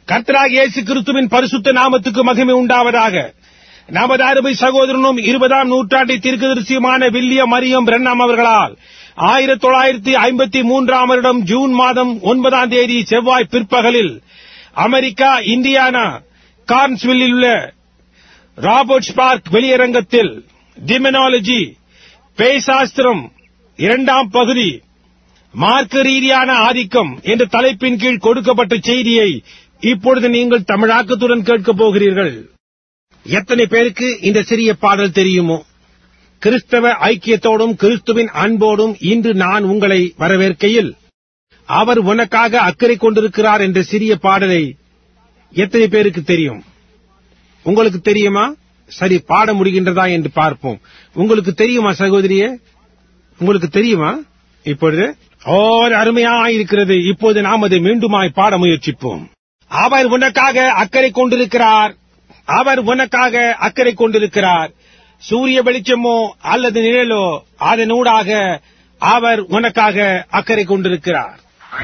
கர்த்தராக இயேசு கிறிஸ்துவின் பரிசுத்த நாமத்துக்கு மகிமை உண்டாவதாக நமது அருமை சகோதரனும் இருபதாம் நூற்றாண்டை தீர்க்கதரிசியுமான வில்லியம் மரியம் பிரண்ணாம் அவர்களால் ஆயிரத்தி தொள்ளாயிரத்தி ஐம்பத்தி மூன்றாம் வருடம் ஜூன் மாதம் ஒன்பதாம் தேதி செவ்வாய் பிற்பகலில் அமெரிக்கா இந்தியானா கார்ன்ஸ்வில்லில் உள்ள ராபர்ட் ஸ்பார்க் வெளியரங்கத்தில் டிமெனாலஜி பேய்சாஸ்திரம் இரண்டாம் பகுதி மார்க்க ரீதியான ஆதிக்கம் என்ற தலைப்பின் கீழ் கொடுக்கப்பட்ட செய்தியை இப்பொழுது நீங்கள் தமிழாக்கத்துடன் கேட்கப் போகிறீர்கள் எத்தனை பேருக்கு இந்த சிறிய பாடல் தெரியுமோ கிறிஸ்தவ ஐக்கியத்தோடும் கிறிஸ்துவின் அன்போடும் இன்று நான் உங்களை வரவேற்கையில் அவர் உனக்காக அக்கறை கொண்டிருக்கிறார் என்ற சிறிய பாடலை எத்தனை பேருக்கு தெரியும் உங்களுக்கு தெரியுமா சரி பாட முடிகின்றதா என்று பார்ப்போம் உங்களுக்கு தெரியுமா சகோதரியே உங்களுக்கு தெரியுமா இப்பொழுது ஓர் அருமையா இருக்கிறது இப்போது நாம் அதை மீண்டுமாய் பாட முயற்சிப்போம் அவர் உனக்காக அக்கறை கொண்டிருக்கிறார் அவர் உனக்காக அக்கறை கொண்டிருக்கிறார் சூரிய வெளிச்சமோ அல்லது நிழலோ அதனூடாக அவர் உனக்காக அக்கறை கொண்டிருக்கிறார்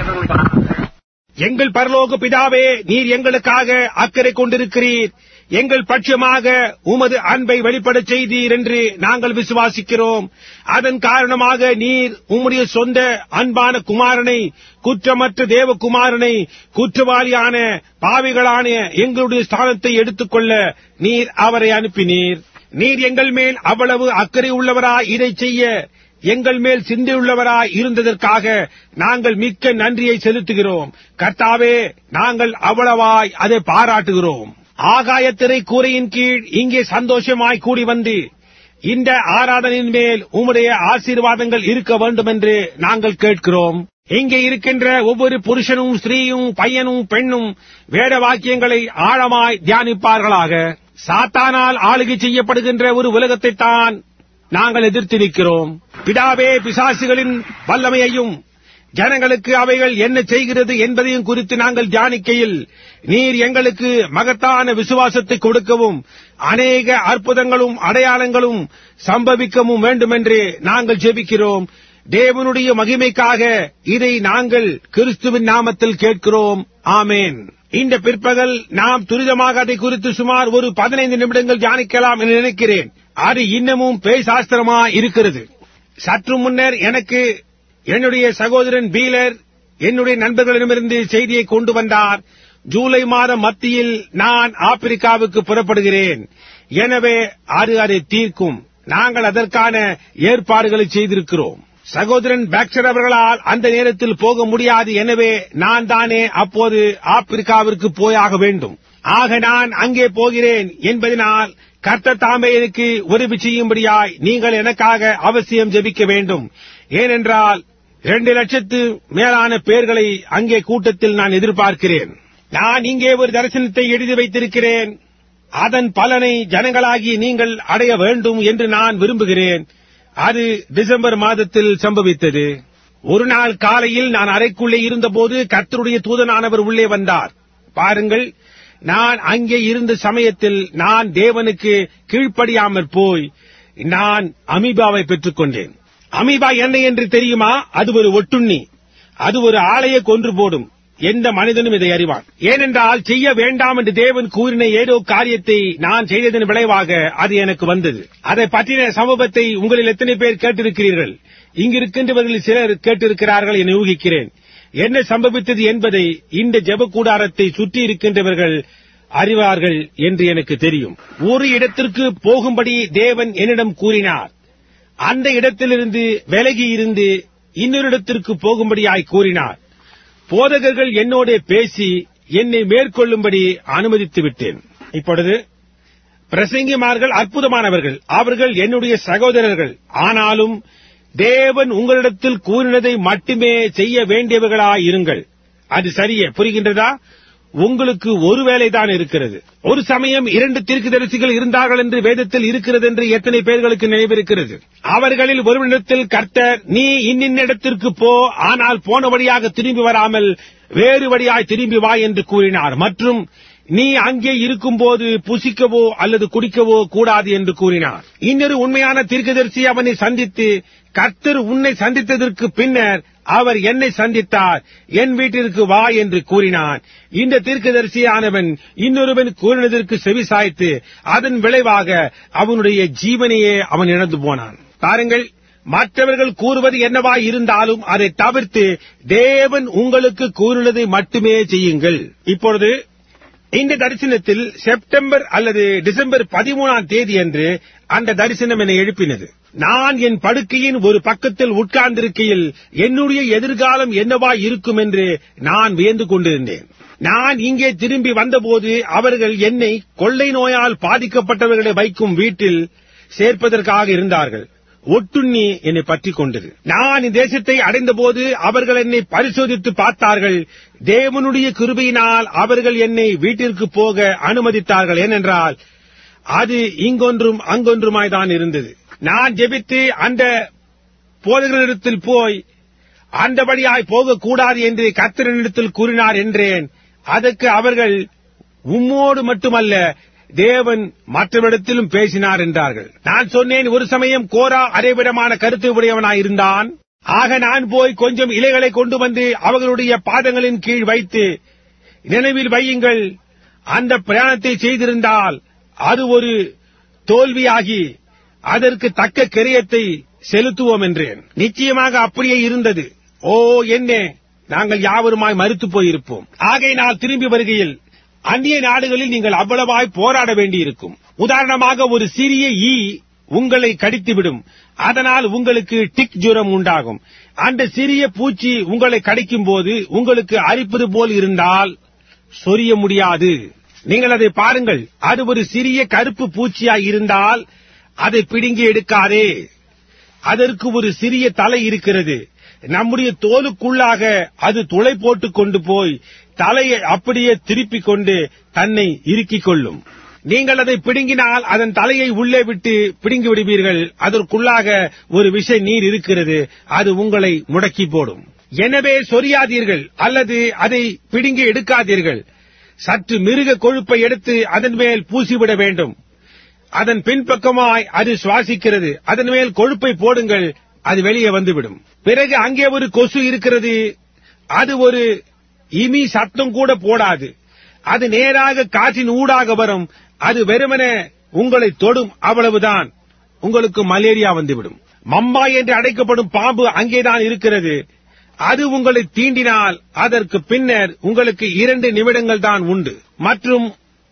எங்கள் பரலோக பிதாவே நீர் எங்களுக்காக அக்கறை கொண்டிருக்கிறீர் எங்கள் பட்சமாக உமது அன்பை வெளிப்படச் செய்தீர் என்று நாங்கள் விசுவாசிக்கிறோம் அதன் காரணமாக நீர் உம்முடைய சொந்த அன்பான குமாரனை குற்றமற்ற தேவகுமாரனை குற்றவாளியான பாவிகளான எங்களுடைய ஸ்தானத்தை எடுத்துக்கொள்ள நீர் அவரை அனுப்பினீர் நீர் எங்கள் மேல் அவ்வளவு அக்கறை உள்ளவராய் இதை செய்ய எங்கள் மேல் சிந்தியுள்ளவராய் இருந்ததற்காக நாங்கள் மிக்க நன்றியை செலுத்துகிறோம் கர்த்தாவே நாங்கள் அவ்வளவாய் அதை பாராட்டுகிறோம் ஆகாயத்திரை கூரையின் கீழ் இங்கே சந்தோஷமாய் கூடி வந்து இந்த ஆராதனையின் மேல் உம்முடைய ஆசீர்வாதங்கள் இருக்க வேண்டும் என்று நாங்கள் கேட்கிறோம் இங்கே இருக்கின்ற ஒவ்வொரு புருஷனும் ஸ்திரீயும் பையனும் பெண்ணும் வேத வாக்கியங்களை ஆழமாய் தியானிப்பார்களாக சாத்தானால் ஆளுகை செய்யப்படுகின்ற ஒரு உலகத்தை தான் நாங்கள் எதிர்த்து நிற்கிறோம் பிதாவே பிசாசுகளின் வல்லமையையும் ஜனங்களுக்கு அவைகள் என்ன செய்கிறது என்பதையும் குறித்து நாங்கள் தியானிக்கையில் நீர் எங்களுக்கு மகத்தான விசுவாசத்தை கொடுக்கவும் அநேக அற்புதங்களும் அடையாளங்களும் சம்பவிக்கவும் வேண்டுமென்று நாங்கள் ஜெபிக்கிறோம் தேவனுடைய மகிமைக்காக இதை நாங்கள் கிறிஸ்துவின் நாமத்தில் கேட்கிறோம் ஆமேன் இந்த பிற்பகல் நாம் துரிதமாக அதை குறித்து சுமார் ஒரு பதினைந்து நிமிடங்கள் தியானிக்கலாம் என்று நினைக்கிறேன் அது இன்னமும் பேய்சாஸ்திரமா இருக்கிறது சற்று முன்னர் எனக்கு என்னுடைய சகோதரன் பீலர் என்னுடைய நண்பர்களிடமிருந்து செய்தியை கொண்டு வந்தார் ஜூலை மாதம் மத்தியில் நான் ஆப்பிரிக்காவுக்கு புறப்படுகிறேன் எனவே அது அதை தீர்க்கும் நாங்கள் அதற்கான ஏற்பாடுகளை செய்திருக்கிறோம் சகோதரன் பேக்சர் அவர்களால் அந்த நேரத்தில் போக முடியாது எனவே நான் தானே அப்போது ஆப்பிரிக்காவிற்கு போயாக வேண்டும் ஆக நான் அங்கே போகிறேன் என்பதனால் கர்த்தர் தாமே எனக்கு உதவி செய்யும்படியாய் நீங்கள் எனக்காக அவசியம் ஜெபிக்க வேண்டும் ஏனென்றால் இரண்டு லட்சத்து மேலான பேர்களை அங்கே கூட்டத்தில் நான் எதிர்பார்க்கிறேன் நான் இங்கே ஒரு தரிசனத்தை எழுதி வைத்திருக்கிறேன் அதன் பலனை ஜனங்களாகி நீங்கள் அடைய வேண்டும் என்று நான் விரும்புகிறேன் அது டிசம்பர் மாதத்தில் சம்பவித்தது ஒரு நாள் காலையில் நான் அறைக்குள்ளே இருந்தபோது கர்த்தருடைய தூதனானவர் உள்ளே வந்தார் பாருங்கள் நான் அங்கே இருந்த சமயத்தில் நான் தேவனுக்கு கீழ்ப்படியாமற் போய் நான் அமீபாவை பெற்றுக்கொண்டேன் அமீபா என்ன என்று தெரியுமா அது ஒரு ஒட்டுண்ணி அது ஒரு ஆலையை கொன்று போடும் எந்த மனிதனும் இதை அறிவான் ஏனென்றால் செய்ய வேண்டாம் என்று தேவன் கூறின ஏதோ காரியத்தை நான் செய்ததன் விளைவாக அது எனக்கு வந்தது அதை பற்றின சமூகத்தை உங்களில் எத்தனை பேர் கேட்டிருக்கிறீர்கள் இங்கிருக்கின்றவர்களில் சிலர் கேட்டிருக்கிறார்கள் என ஊகிக்கிறேன் என்ன சம்பவித்தது என்பதை இந்த ஜெப கூடாரத்தை சுற்றி இருக்கின்றவர்கள் அறிவார்கள் என்று எனக்கு தெரியும் ஒரு இடத்திற்கு போகும்படி தேவன் என்னிடம் கூறினார் அந்த இடத்திலிருந்து விலகி இருந்து இன்னொரு இடத்திற்கு போகும்படியாய் கூறினார் போதகர்கள் என்னோட பேசி என்னை மேற்கொள்ளும்படி அனுமதித்து விட்டேன் இப்பொழுது பிரசங்கிமார்கள் அற்புதமானவர்கள் அவர்கள் என்னுடைய சகோதரர்கள் ஆனாலும் தேவன் உங்களிடத்தில் கூறினதை மட்டுமே செய்ய வேண்டியவர்களாய் இருங்கள் அது சரியே புரிகின்றதா உங்களுக்கு ஒரு வேலைதான் இருக்கிறது ஒரு சமயம் இரண்டு தீர்க்கதரிசிகள் இருந்தார்கள் என்று வேதத்தில் இருக்கிறது என்று எத்தனை பேர்களுக்கு நினைவிருக்கிறது அவர்களில் ஒருவனிடத்தில் கர்த்தர் நீ இன்னின் இடத்திற்கு போ ஆனால் போன வழியாக திரும்பி வராமல் வேறு வழியாய் திரும்பி வா என்று கூறினார் மற்றும் நீ அங்கே இருக்கும்போது புசிக்கவோ அல்லது குடிக்கவோ கூடாது என்று கூறினார் இன்னொரு உண்மையான தீர்க்கதரிசி அவனை சந்தித்து கர்த்தர் உன்னை சந்தித்ததற்கு பின்னர் அவர் என்னை சந்தித்தார் என் வீட்டிற்கு வா என்று கூறினான் இந்த தீர்க்கதரிசியானவன் இன்னொருவன் கூறினதற்கு செவிசாய்த்து அதன் விளைவாக அவனுடைய ஜீவனையே அவன் இழந்து போனான் பாருங்கள் மற்றவர்கள் கூறுவது என்னவா இருந்தாலும் அதை தவிர்த்து தேவன் உங்களுக்கு கூறினதை மட்டுமே செய்யுங்கள் இப்பொழுது இந்த தரிசனத்தில் செப்டம்பர் அல்லது டிசம்பர் பதிமூணாம் தேதி அன்று அந்த தரிசனம் என்னை எழுப்பினது நான் என் படுக்கையின் ஒரு பக்கத்தில் உட்கார்ந்திருக்கையில் என்னுடைய எதிர்காலம் என்னவா இருக்கும் என்று நான் வியந்து கொண்டிருந்தேன் நான் இங்கே திரும்பி வந்தபோது அவர்கள் என்னை கொள்ளை நோயால் பாதிக்கப்பட்டவர்களை வைக்கும் வீட்டில் சேர்ப்பதற்காக இருந்தார்கள் ஒட்டுண்ணி என்னை பற்றிக் கொண்டது நான் இத்தேசத்தை அடைந்தபோது அவர்கள் என்னை பரிசோதித்து பார்த்தார்கள் தேவனுடைய கிருபையினால் அவர்கள் என்னை வீட்டிற்கு போக அனுமதித்தார்கள் ஏனென்றால் அது இங்கொன்றும் அங்கொன்றுமாய்தான் இருந்தது நான் ஜெபித்து அந்த போதகரிடத்தில் போய் அந்தபடியாய் போகக்கூடாது என்று கத்திரனிடத்தில் கூறினார் என்றேன் அதற்கு அவர்கள் உம்மோடு மட்டுமல்ல தேவன் மற்றவரிடத்திலும் பேசினார் என்றார்கள் நான் சொன்னேன் ஒரு சமயம் கோரா அரைவிடமான கருத்து உடையவனாய் இருந்தான் ஆக நான் போய் கொஞ்சம் இலைகளை கொண்டு வந்து அவர்களுடைய பாதங்களின் கீழ் வைத்து நினைவில் வையுங்கள் அந்த பிரயாணத்தை செய்திருந்தால் அது ஒரு தோல்வியாகி அதற்கு தக்க கிரியத்தை செலுத்துவோம் என்றேன் நிச்சயமாக அப்படியே இருந்தது ஓ என்ன நாங்கள் யாவருமாய் மறுத்து போயிருப்போம் ஆகையினால் திரும்பி வருகையில் அந்நிய நாடுகளில் நீங்கள் அவ்வளவாய் போராட வேண்டியிருக்கும் உதாரணமாக ஒரு சிறிய ஈ உங்களை கடித்துவிடும் அதனால் உங்களுக்கு டிக் ஜுரம் உண்டாகும் அந்த சிறிய பூச்சி உங்களை கடிக்கும் போது உங்களுக்கு அரிப்பது போல் இருந்தால் சொரிய முடியாது நீங்கள் அதை பாருங்கள் அது ஒரு சிறிய கருப்பு பூச்சியாய் இருந்தால் அதை பிடுங்கி எடுக்காதே அதற்கு ஒரு சிறிய தலை இருக்கிறது நம்முடைய தோலுக்குள்ளாக அது துளை போட்டுக் கொண்டு போய் தலையை அப்படியே திருப்பிக் கொண்டு தன்னை இறுக்கிக் கொள்ளும் நீங்கள் அதை பிடுங்கினால் அதன் தலையை உள்ளே விட்டு பிடுங்கி விடுவீர்கள் அதற்குள்ளாக ஒரு விஷ நீர் இருக்கிறது அது உங்களை முடக்கி போடும் எனவே சொரியாதீர்கள் அல்லது அதை பிடுங்கி எடுக்காதீர்கள் சற்று மிருக கொழுப்பை எடுத்து அதன் மேல் பூசிவிட வேண்டும் அதன் பின்பக்கமாய் அது சுவாசிக்கிறது அதன் மேல் கொழுப்பை போடுங்கள் அது வெளியே வந்துவிடும் பிறகு அங்கே ஒரு கொசு இருக்கிறது அது ஒரு இமி சத்தம் கூட போடாது அது நேராக காற்றின் ஊடாக வரும் அது வெறுமனே உங்களை தொடும் அவ்வளவுதான் உங்களுக்கு மலேரியா வந்துவிடும் மம்மா என்று அழைக்கப்படும் பாம்பு அங்கேதான் இருக்கிறது அது உங்களை தீண்டினால் அதற்கு பின்னர் உங்களுக்கு இரண்டு நிமிடங்கள் தான் உண்டு மற்றும்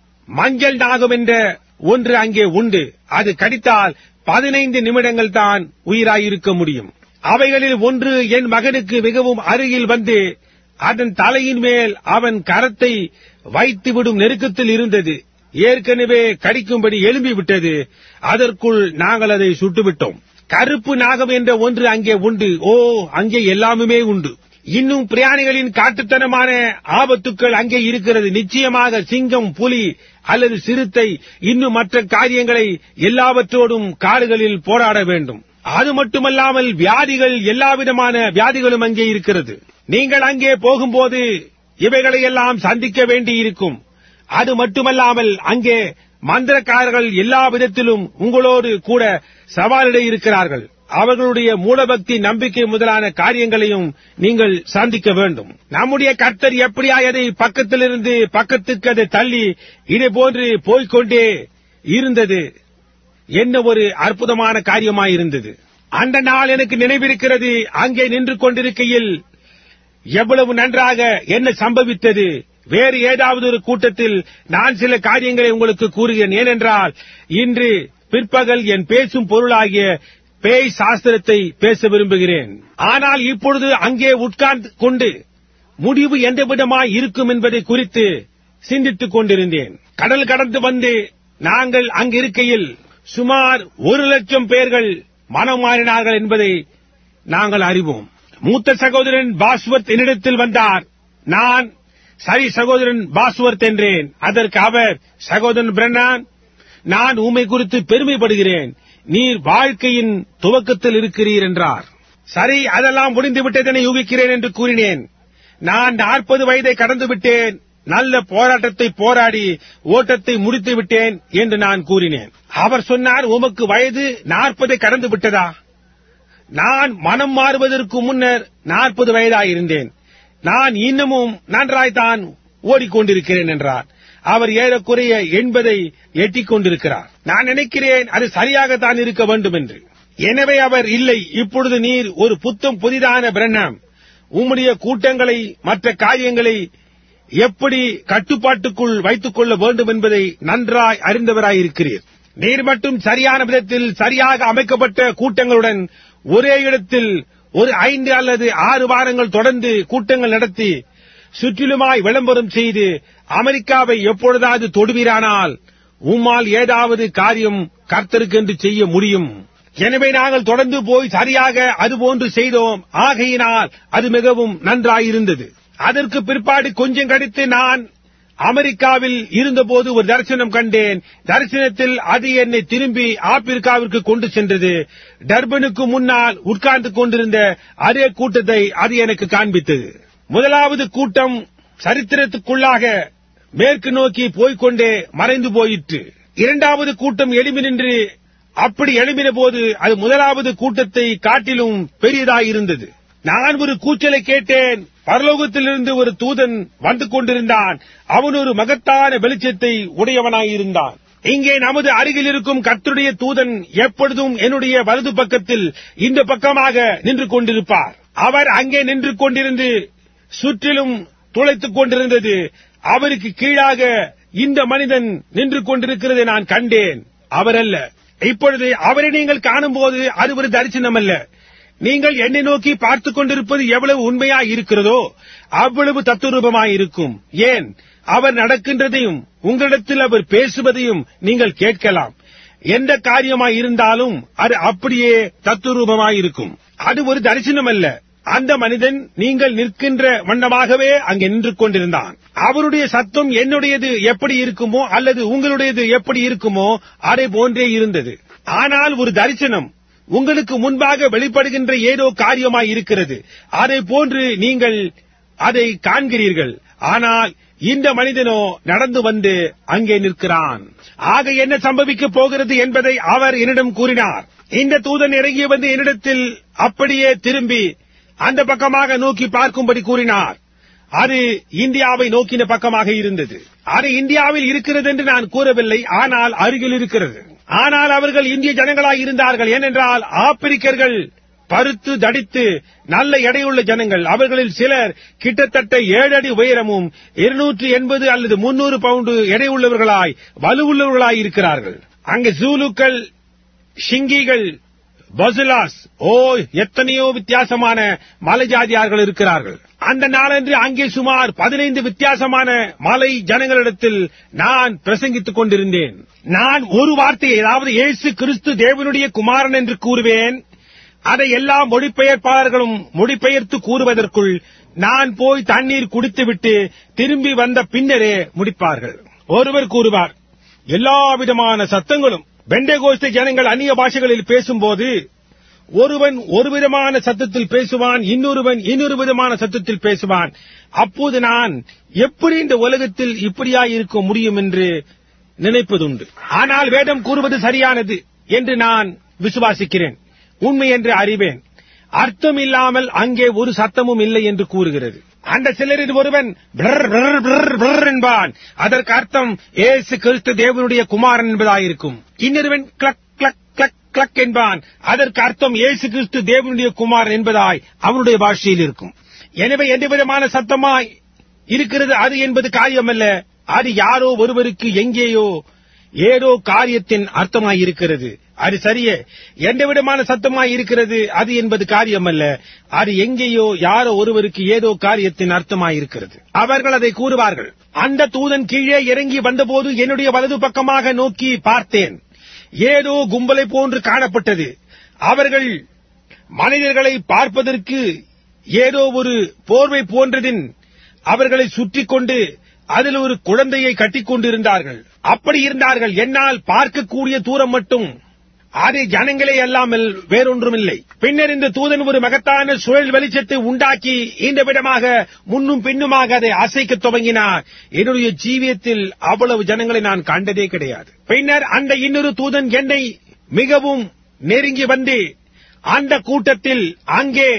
மஞ்சள் நாகம் என்ற ஒன்று அங்கே உண்டு அது கடித்தால் பதினைந்து நிமிடங்கள் தான் உயிராயிருக்க முடியும் அவைகளில் ஒன்று என் மகனுக்கு மிகவும் அருகில் வந்து அதன் தலையின் மேல் அவன் கரத்தை வைத்துவிடும் நெருக்கத்தில் இருந்தது ஏற்கனவே கடிக்கும்படி எழும்பி விட்டது அதற்குள் நாங்கள் அதை சுட்டுவிட்டோம் கருப்பு நாகம் என்ற ஒன்று அங்கே உண்டு ஓ அங்கே எல்லாமுமே உண்டு இன்னும் பிரயாணிகளின் காட்டுத்தனமான ஆபத்துக்கள் அங்கே இருக்கிறது நிச்சயமாக சிங்கம் புலி அல்லது சிறுத்தை இன்னும் மற்ற காரியங்களை எல்லாவற்றோடும் காடுகளில் போராட வேண்டும் அது மட்டுமல்லாமல் வியாதிகள் எல்லாவிதமான வியாதிகளும் அங்கே இருக்கிறது நீங்கள் அங்கே போகும்போது இவைகளை எல்லாம் சந்திக்க வேண்டியிருக்கும் அது மட்டுமல்லாமல் அங்கே மந்திரக்காரர்கள் எல்லா விதத்திலும் உங்களோடு கூட சவாலிட இருக்கிறார்கள் அவர்களுடைய மூலபக்தி நம்பிக்கை முதலான காரியங்களையும் நீங்கள் சந்திக்க வேண்டும் நம்முடைய கர்த்தர் எப்படியா அதை பக்கத்திலிருந்து பக்கத்துக்கு அதை தள்ளி இதே போன்று போய்க்கொண்டே இருந்தது என்ன ஒரு அற்புதமான காரியமாயிருந்தது அந்த நாள் எனக்கு நினைவிருக்கிறது அங்கே நின்று கொண்டிருக்கையில் எவ்வளவு நன்றாக என்ன சம்பவித்தது வேறு ஏதாவது ஒரு கூட்டத்தில் நான் சில காரியங்களை உங்களுக்கு கூறுகிறேன் ஏனென்றால் இன்று பிற்பகல் என் பேசும் பொருளாகிய பேய் சாஸ்திரத்தை பேச விரும்புகிறேன் ஆனால் இப்பொழுது அங்கே உட்கார்ந்து கொண்டு முடிவு எந்த விதமாய் இருக்கும் என்பதை குறித்து சிந்தித்துக் கொண்டிருந்தேன் கடல் கடந்து வந்து நாங்கள் அங்கிருக்கையில் சுமார் ஒரு லட்சம் பேர்கள் மனம் மாறினார்கள் என்பதை நாங்கள் அறிவோம் மூத்த சகோதரன் பாஸ்வத் என்னிடத்தில் வந்தார் நான் சரி சகோதரன் பாஸ்வர்த் என்றேன் அதற்கு அவர் சகோதரன் பிரண்ணான் நான் உமை குறித்து பெருமைப்படுகிறேன் நீர் வாழ்க்கையின் துவக்கத்தில் இருக்கிறீர் என்றார் சரி அதெல்லாம் முடிந்து விட்டதென யூகிக்கிறேன் என்று கூறினேன் நான் நாற்பது வயதை கடந்து விட்டேன் நல்ல போராட்டத்தை போராடி ஓட்டத்தை முடித்து விட்டேன் என்று நான் கூறினேன் அவர் சொன்னார் உமக்கு வயது நாற்பதை கடந்து விட்டதா நான் மனம் மாறுவதற்கு முன்னர் நாற்பது வயதாயிருந்தேன் நான் இன்னமும் நன்றாய்த்தான் ஓடிக்கொண்டிருக்கிறேன் என்றார் அவர் ஏறக்குறைய எண்பதை எட்டிக் கொண்டிருக்கிறார் நான் நினைக்கிறேன் அது சரியாகத்தான் இருக்க வேண்டும் என்று எனவே அவர் இல்லை இப்பொழுது நீர் ஒரு புத்தம் புதிதான பிரண்ணம் உம்முடைய கூட்டங்களை மற்ற காரியங்களை எப்படி கட்டுப்பாட்டுக்குள் வைத்துக் கொள்ள வேண்டும் என்பதை நன்றாய் அறிந்தவராயிருக்கிறீர் நீர் மட்டும் சரியான விதத்தில் சரியாக அமைக்கப்பட்ட கூட்டங்களுடன் ஒரே இடத்தில் ஒரு ஐந்து அல்லது ஆறு வாரங்கள் தொடர்ந்து கூட்டங்கள் நடத்தி சுற்றிலுமாய் விளம்பரம் செய்து அமெரிக்காவை எப்பொழுதாவது தொடுவீரானால் உம்மால் ஏதாவது காரியம் கர்த்தருக்கென்று செய்ய முடியும் எனவே நாங்கள் தொடர்ந்து போய் சரியாக அதுபோன்று செய்தோம் ஆகையினால் அது மிகவும் நன்றாயிருந்தது அதற்கு பிற்பாடு கொஞ்சம் கழித்து நான் அமெரிக்காவில் இருந்தபோது ஒரு தரிசனம் கண்டேன் தரிசனத்தில் அது என்னை திரும்பி ஆப்பிரிக்காவிற்கு கொண்டு சென்றது டர்பனுக்கு முன்னால் உட்கார்ந்து கொண்டிருந்த அதே கூட்டத்தை அது எனக்கு காண்பித்தது முதலாவது கூட்டம் சரித்திரத்துக்குள்ளாக மேற்கு நோக்கி போய்க்கொண்டே மறைந்து போயிற்று இரண்டாவது கூட்டம் எழுமி நின்று அப்படி எழும்பின போது அது முதலாவது கூட்டத்தை காட்டிலும் பெரியதாயிருந்தது நான் ஒரு கூச்சலை கேட்டேன் பரலோகத்திலிருந்து ஒரு தூதன் வந்து கொண்டிருந்தான் அவன் ஒரு மகத்தான வெளிச்சத்தை உடையவனாயிருந்தான் இங்கே நமது அருகில் இருக்கும் கர்த்தருடைய தூதன் எப்பொழுதும் என்னுடைய வலது பக்கத்தில் இந்த பக்கமாக நின்று கொண்டிருப்பார் அவர் அங்கே நின்று கொண்டிருந்து சுற்றிலும் துளைத்துக் கொண்டிருந்தது அவருக்கு கீழாக இந்த மனிதன் நின்று கொண்டிருக்கிறதை நான் கண்டேன் அவரல்ல இப்பொழுது அவரை நீங்கள் காணும்போது அது ஒரு தரிசனம் அல்ல நீங்கள் என்னை நோக்கி பார்த்துக் கொண்டிருப்பது எவ்வளவு உண்மையா இருக்கிறதோ அவ்வளவு தத்துரூபமாய் இருக்கும் ஏன் அவர் நடக்கின்றதையும் உங்களிடத்தில் அவர் பேசுவதையும் நீங்கள் கேட்கலாம் எந்த காரியமாய் இருந்தாலும் அது அப்படியே தத்துரூபமாய் இருக்கும் அது ஒரு தரிசனம் அல்ல அந்த மனிதன் நீங்கள் நிற்கின்ற வண்ணமாகவே அங்கே நின்று கொண்டிருந்தான் அவருடைய சத்தம் என்னுடையது எப்படி இருக்குமோ அல்லது உங்களுடையது எப்படி இருக்குமோ அதை போன்றே இருந்தது ஆனால் ஒரு தரிசனம் உங்களுக்கு முன்பாக வெளிப்படுகின்ற ஏதோ காரியமாய் இருக்கிறது அதை போன்று நீங்கள் அதை காண்கிறீர்கள் ஆனால் இந்த மனிதனோ நடந்து வந்து அங்கே நிற்கிறான் ஆக என்ன சம்பவிக்கப் போகிறது என்பதை அவர் என்னிடம் கூறினார் இந்த தூதன் இறங்கி வந்து என்னிடத்தில் அப்படியே திரும்பி அந்த பக்கமாக நோக்கி பார்க்கும்படி கூறினார் அது இந்தியாவை நோக்கின பக்கமாக இருந்தது அது இந்தியாவில் இருக்கிறது என்று நான் கூறவில்லை ஆனால் அருகில் இருக்கிறது ஆனால் அவர்கள் இந்திய ஜனங்களாய் இருந்தார்கள் ஏனென்றால் ஆப்பிரிக்கர்கள் பருத்து தடித்து நல்ல எடையுள்ள ஜனங்கள் அவர்களில் சிலர் கிட்டத்தட்ட ஏழு அடி உயரமும் இருநூற்று எண்பது அல்லது முன்னூறு பவுண்டு எடையுள்ளவர்களாய் வலுவுள்ளவர்களாய் இருக்கிறார்கள் அங்கு ஜூலுக்கள் ஷிங்கிகள் பசுலாஸ் ஓ எத்தனையோ வித்தியாசமான மலை ஜாதியார்கள் இருக்கிறார்கள் அந்த நாளன்று அங்கே சுமார் பதினைந்து வித்தியாசமான மலை ஜனங்களிடத்தில் நான் பிரசங்கித்துக் கொண்டிருந்தேன் நான் ஒரு வார்த்தை அதாவது இயேசு கிறிஸ்து தேவனுடைய குமாரன் என்று கூறுவேன் அதை எல்லா மொழிபெயர்ப்பாளர்களும் மொழிபெயர்த்து கூறுவதற்குள் நான் போய் தண்ணீர் குடித்துவிட்டு திரும்பி வந்த பின்னரே முடிப்பார்கள் ஒருவர் கூறுவார் எல்லா விதமான சத்தங்களும் பெண்டேகோஸ்த ஜனங்கள் அந்நிய பாஷைகளில் பேசும்போது ஒருவன் ஒரு விதமான சத்தத்தில் பேசுவான் இன்னொருவன் இன்னொரு விதமான சத்தத்தில் பேசுவான் அப்போது நான் எப்படி இந்த உலகத்தில் இப்படியா இருக்க முடியும் என்று நினைப்பதுண்டு ஆனால் வேதம் கூறுவது சரியானது என்று நான் விசுவாசிக்கிறேன் உண்மை என்று அறிவேன் அர்த்தம் இல்லாமல் அங்கே ஒரு சத்தமும் இல்லை என்று கூறுகிறது அந்த சிலரில் ஒருவன் பிரர் பிரர் பிரர் பிரர் என்பான் அதற்கு அர்த்தம் ஏசு கிறிஸ்து தேவனுடைய குமாரன் என்பதாயிருக்கும் இன்னொருவன் கிளக் கிளக் கிளக் கிளக் என்பான் அதற்கு அர்த்தம் ஏசு கிறிஸ்து தேவனுடைய குமாரன் என்பதாய் அவனுடைய பாஷையில் இருக்கும் எனவே எந்த விதமான சத்தமாய் இருக்கிறது அது என்பது காரியமல்ல அது யாரோ ஒருவருக்கு எங்கேயோ ஏதோ காரியத்தின் அர்த்தமாய் இருக்கிறது அது சரியே எந்த விதமான சத்தமாய் இருக்கிறது அது என்பது காரியமல்ல அது எங்கேயோ யாரோ ஒருவருக்கு ஏதோ காரியத்தின் அர்த்தமாய் இருக்கிறது அவர்கள் அதை கூறுவார்கள் அந்த தூதன் கீழே இறங்கி வந்தபோது என்னுடைய வலது பக்கமாக நோக்கி பார்த்தேன் ஏதோ கும்பலை போன்று காணப்பட்டது அவர்கள் மனிதர்களை பார்ப்பதற்கு ஏதோ ஒரு போர்வை போன்றதின் அவர்களை சுற்றிக் கொண்டு அதில் ஒரு குழந்தையை கட்டிக் கொண்டிருந்தார்கள் அப்படி இருந்தார்கள் என்னால் பார்க்கக்கூடிய தூரம் மட்டும் அது ஜனங்களே அல்லாமல் வேறொன்றுமில்லை பின்னர் இந்த தூதன் ஒரு மகத்தான சுழல் வெளிச்சத்தை உண்டாக்கி இந்த விதமாக முன்னும் பின்னுமாக அதை அசைக்க துவங்கினார் என்னுடைய ஜீவியத்தில் அவ்வளவு ஜனங்களை நான் கண்டதே கிடையாது பின்னர் அந்த இன்னொரு தூதன் என்னை மிகவும் நெருங்கி வந்து அந்த கூட்டத்தில் அங்கே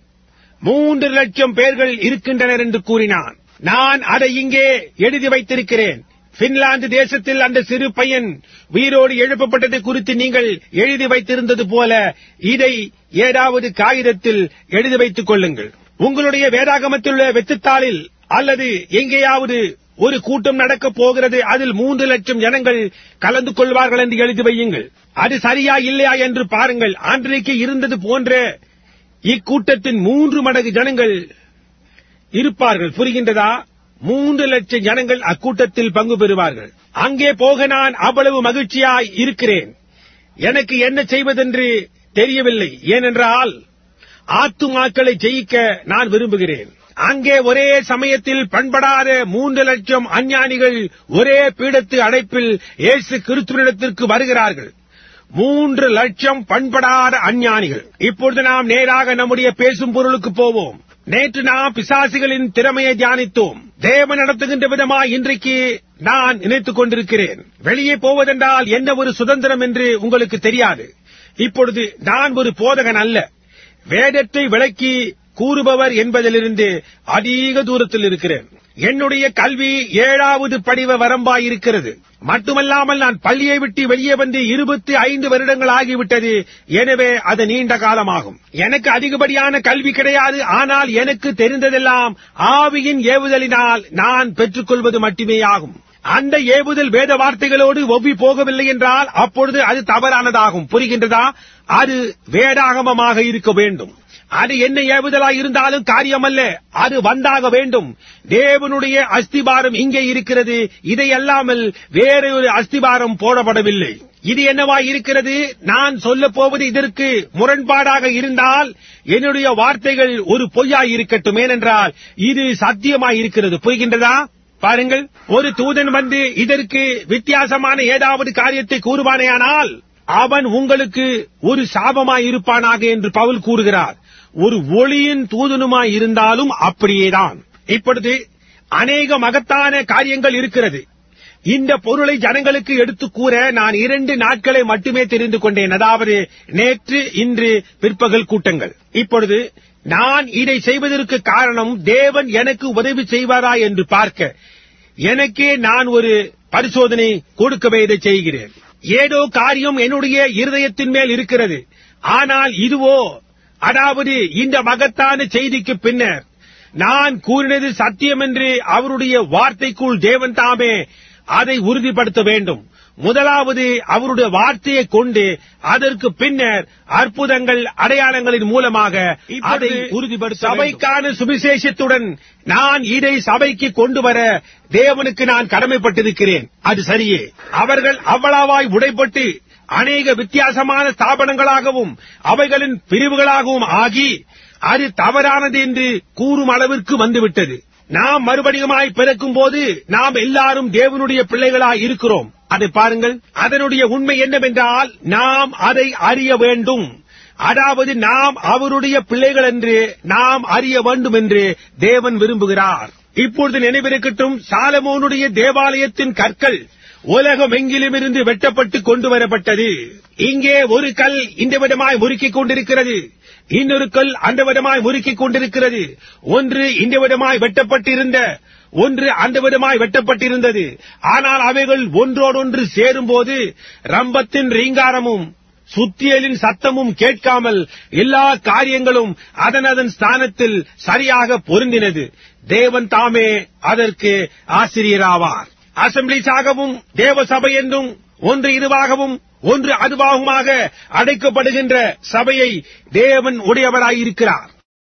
மூன்று லட்சம் பேர்கள் இருக்கின்றனர் என்று கூறினான் நான் அதை இங்கே எழுதி வைத்திருக்கிறேன் பின்லாந்து தேசத்தில் அந்த சிறு பையன் உயிரோடு எழுப்பப்பட்டதை குறித்து நீங்கள் எழுதி வைத்திருந்தது போல இதை ஏதாவது காகிதத்தில் எழுதி வைத்துக் கொள்ளுங்கள் உங்களுடைய வேதாகமத்தில் உள்ள வெத்துத்தாளில் அல்லது எங்கேயாவது ஒரு கூட்டம் நடக்கப் போகிறது அதில் மூன்று லட்சம் ஜனங்கள் கலந்து கொள்வார்கள் என்று எழுதி வையுங்கள் அது சரியா இல்லையா என்று பாருங்கள் அன்றைக்கு இருந்தது போன்ற இக்கூட்டத்தின் மூன்று மடங்கு ஜனங்கள் இருப்பார்கள் புரிகின்றதா மூன்று லட்சம் ஜனங்கள் அக்கூட்டத்தில் பங்கு பெறுவார்கள் அங்கே போக நான் அவ்வளவு மகிழ்ச்சியாய் இருக்கிறேன் எனக்கு என்ன செய்வதென்று தெரியவில்லை ஏனென்றால் ஆத்துமாக்களை ஜெயிக்க நான் விரும்புகிறேன் அங்கே ஒரே சமயத்தில் பண்படாத மூன்று லட்சம் அஞ்ஞானிகள் ஒரே பீடத்து அடைப்பில் இயேசு கிறிஸ்துவனிடத்திற்கு வருகிறார்கள் மூன்று லட்சம் பண்படாத அஞ்ஞானிகள் இப்பொழுது நாம் நேராக நம்முடைய பேசும் பொருளுக்கு போவோம் நேற்று நாம் பிசாசிகளின் திறமையை தியானித்தோம் தேவன் நடத்துகின்ற விதமாய் இன்றைக்கு நான் நினைத்துக் கொண்டிருக்கிறேன் வெளியே போவதென்றால் என்ன ஒரு சுதந்திரம் என்று உங்களுக்கு தெரியாது இப்பொழுது நான் ஒரு போதகன் அல்ல வேதத்தை விளக்கி கூறுபவர் என்பதிலிருந்து அதிக தூரத்தில் இருக்கிறேன் என்னுடைய கல்வி ஏழாவது படிவ வரம்பாய் இருக்கிறது மட்டுமல்லாமல் நான் பள்ளியை விட்டு வெளியே வந்து இருபத்தி ஐந்து வருடங்கள் ஆகிவிட்டது எனவே அது நீண்ட காலமாகும் எனக்கு அதிகப்படியான கல்வி கிடையாது ஆனால் எனக்கு தெரிந்ததெல்லாம் ஆவியின் ஏவுதலினால் நான் பெற்றுக்கொள்வது மட்டுமே ஆகும் அந்த ஏவுதல் வேத வார்த்தைகளோடு ஒவ்வி போகவில்லை என்றால் அப்பொழுது அது தவறானதாகும் புரிகின்றதா அது வேதாகமமாக இருக்க வேண்டும் அது என்ன ஏவுதலாய் இருந்தாலும் காரியமல்ல அது வந்தாக வேண்டும் தேவனுடைய அஸ்திபாரம் இங்கே இருக்கிறது இதை அல்லாமல் வேற ஒரு அஸ்திபாரம் போடப்படவில்லை இது என்னவா இருக்கிறது நான் சொல்ல போவது இதற்கு முரண்பாடாக இருந்தால் என்னுடைய வார்த்தைகள் ஒரு பொய்யாய் இருக்கட்டும் ஏனென்றால் இது சத்தியமாய் இருக்கிறது புரிகின்றதா பாருங்கள் ஒரு தூதன் வந்து இதற்கு வித்தியாசமான ஏதாவது காரியத்தை கூறுவானேயானால் அவன் உங்களுக்கு ஒரு சாபமாய் இருப்பானாக என்று பவுல் கூறுகிறார் ஒரு ஒளியின் தூதனுமாய் இருந்தாலும் அப்படியேதான் இப்பொழுது அநேக மகத்தான காரியங்கள் இருக்கிறது இந்த பொருளை ஜனங்களுக்கு எடுத்து கூற நான் இரண்டு நாட்களை மட்டுமே தெரிந்து கொண்டேன் அதாவது நேற்று இன்று பிற்பகல் கூட்டங்கள் இப்பொழுது நான் இதை செய்வதற்கு காரணம் தேவன் எனக்கு உதவி செய்வாரா என்று பார்க்க எனக்கே நான் ஒரு பரிசோதனை கொடுக்கவே இதை செய்கிறேன் ஏதோ காரியம் என்னுடைய இருதயத்தின் மேல் இருக்கிறது ஆனால் இதுவோ அதாவது இந்த மகத்தான செய்திக்கு பின்னர் நான் கூறினது சத்தியம் என்று அவருடைய வார்த்தைக்குள் தேவன் தாமே அதை உறுதிப்படுத்த வேண்டும் முதலாவது அவருடைய வார்த்தையை கொண்டு அதற்கு பின்னர் அற்புதங்கள் அடையாளங்களின் மூலமாக அதை உறுதிப்படுத்த சபைக்கான சுவிசேஷத்துடன் நான் இதை சபைக்கு கொண்டு வர தேவனுக்கு நான் கடமைப்பட்டிருக்கிறேன் அது சரியே அவர்கள் அவ்வளவாய் உடைப்பட்டு அநேக வித்தியாசமான ஸ்தாபனங்களாகவும் அவைகளின் பிரிவுகளாகவும் ஆகி அது தவறானது என்று கூறும் அளவிற்கு வந்துவிட்டது நாம் மறுபடியுமாய் பிறக்கும் போது நாம் எல்லாரும் தேவனுடைய பிள்ளைகளாய் இருக்கிறோம் அதை பாருங்கள் அதனுடைய உண்மை என்னவென்றால் நாம் அதை அறிய வேண்டும் அதாவது நாம் அவருடைய பிள்ளைகள் என்று நாம் அறிய வேண்டும் என்று தேவன் விரும்புகிறார் இப்பொழுது நினைவிருக்கட்டும் சாலமோனுடைய தேவாலயத்தின் கற்கள் உலகம் எங்கிலும் இருந்து வெட்டப்பட்டு கொண்டு வரப்பட்டது இங்கே ஒரு கல் இந்த விதமாய் முறுக்கிக் கொண்டிருக்கிறது இன்னொரு கல் அந்த விதமாய் முறுக்கிக் கொண்டிருக்கிறது ஒன்று இந்த விதமாய் வெட்டப்பட்டிருந்த ஒன்று அந்த விதமாய் வெட்டப்பட்டிருந்தது ஆனால் அவைகள் ஒன்றோடொன்று சேரும்போது ரம்பத்தின் ரீங்காரமும் சுத்தியலின் சத்தமும் கேட்காமல் எல்லா காரியங்களும் அதன் அதன் ஸ்தானத்தில் சரியாக பொருந்தினது தேவன் தாமே அதற்கு ஆசிரியராவார் அசம்பிளிஸாகவும் தேவ சபை என்றும் ஒன்று இதுவாகவும் ஒன்று அதுவாகுமாக அடைக்கப்படுகின்ற சபையை தேவன் உடையவராயிருக்கிறார்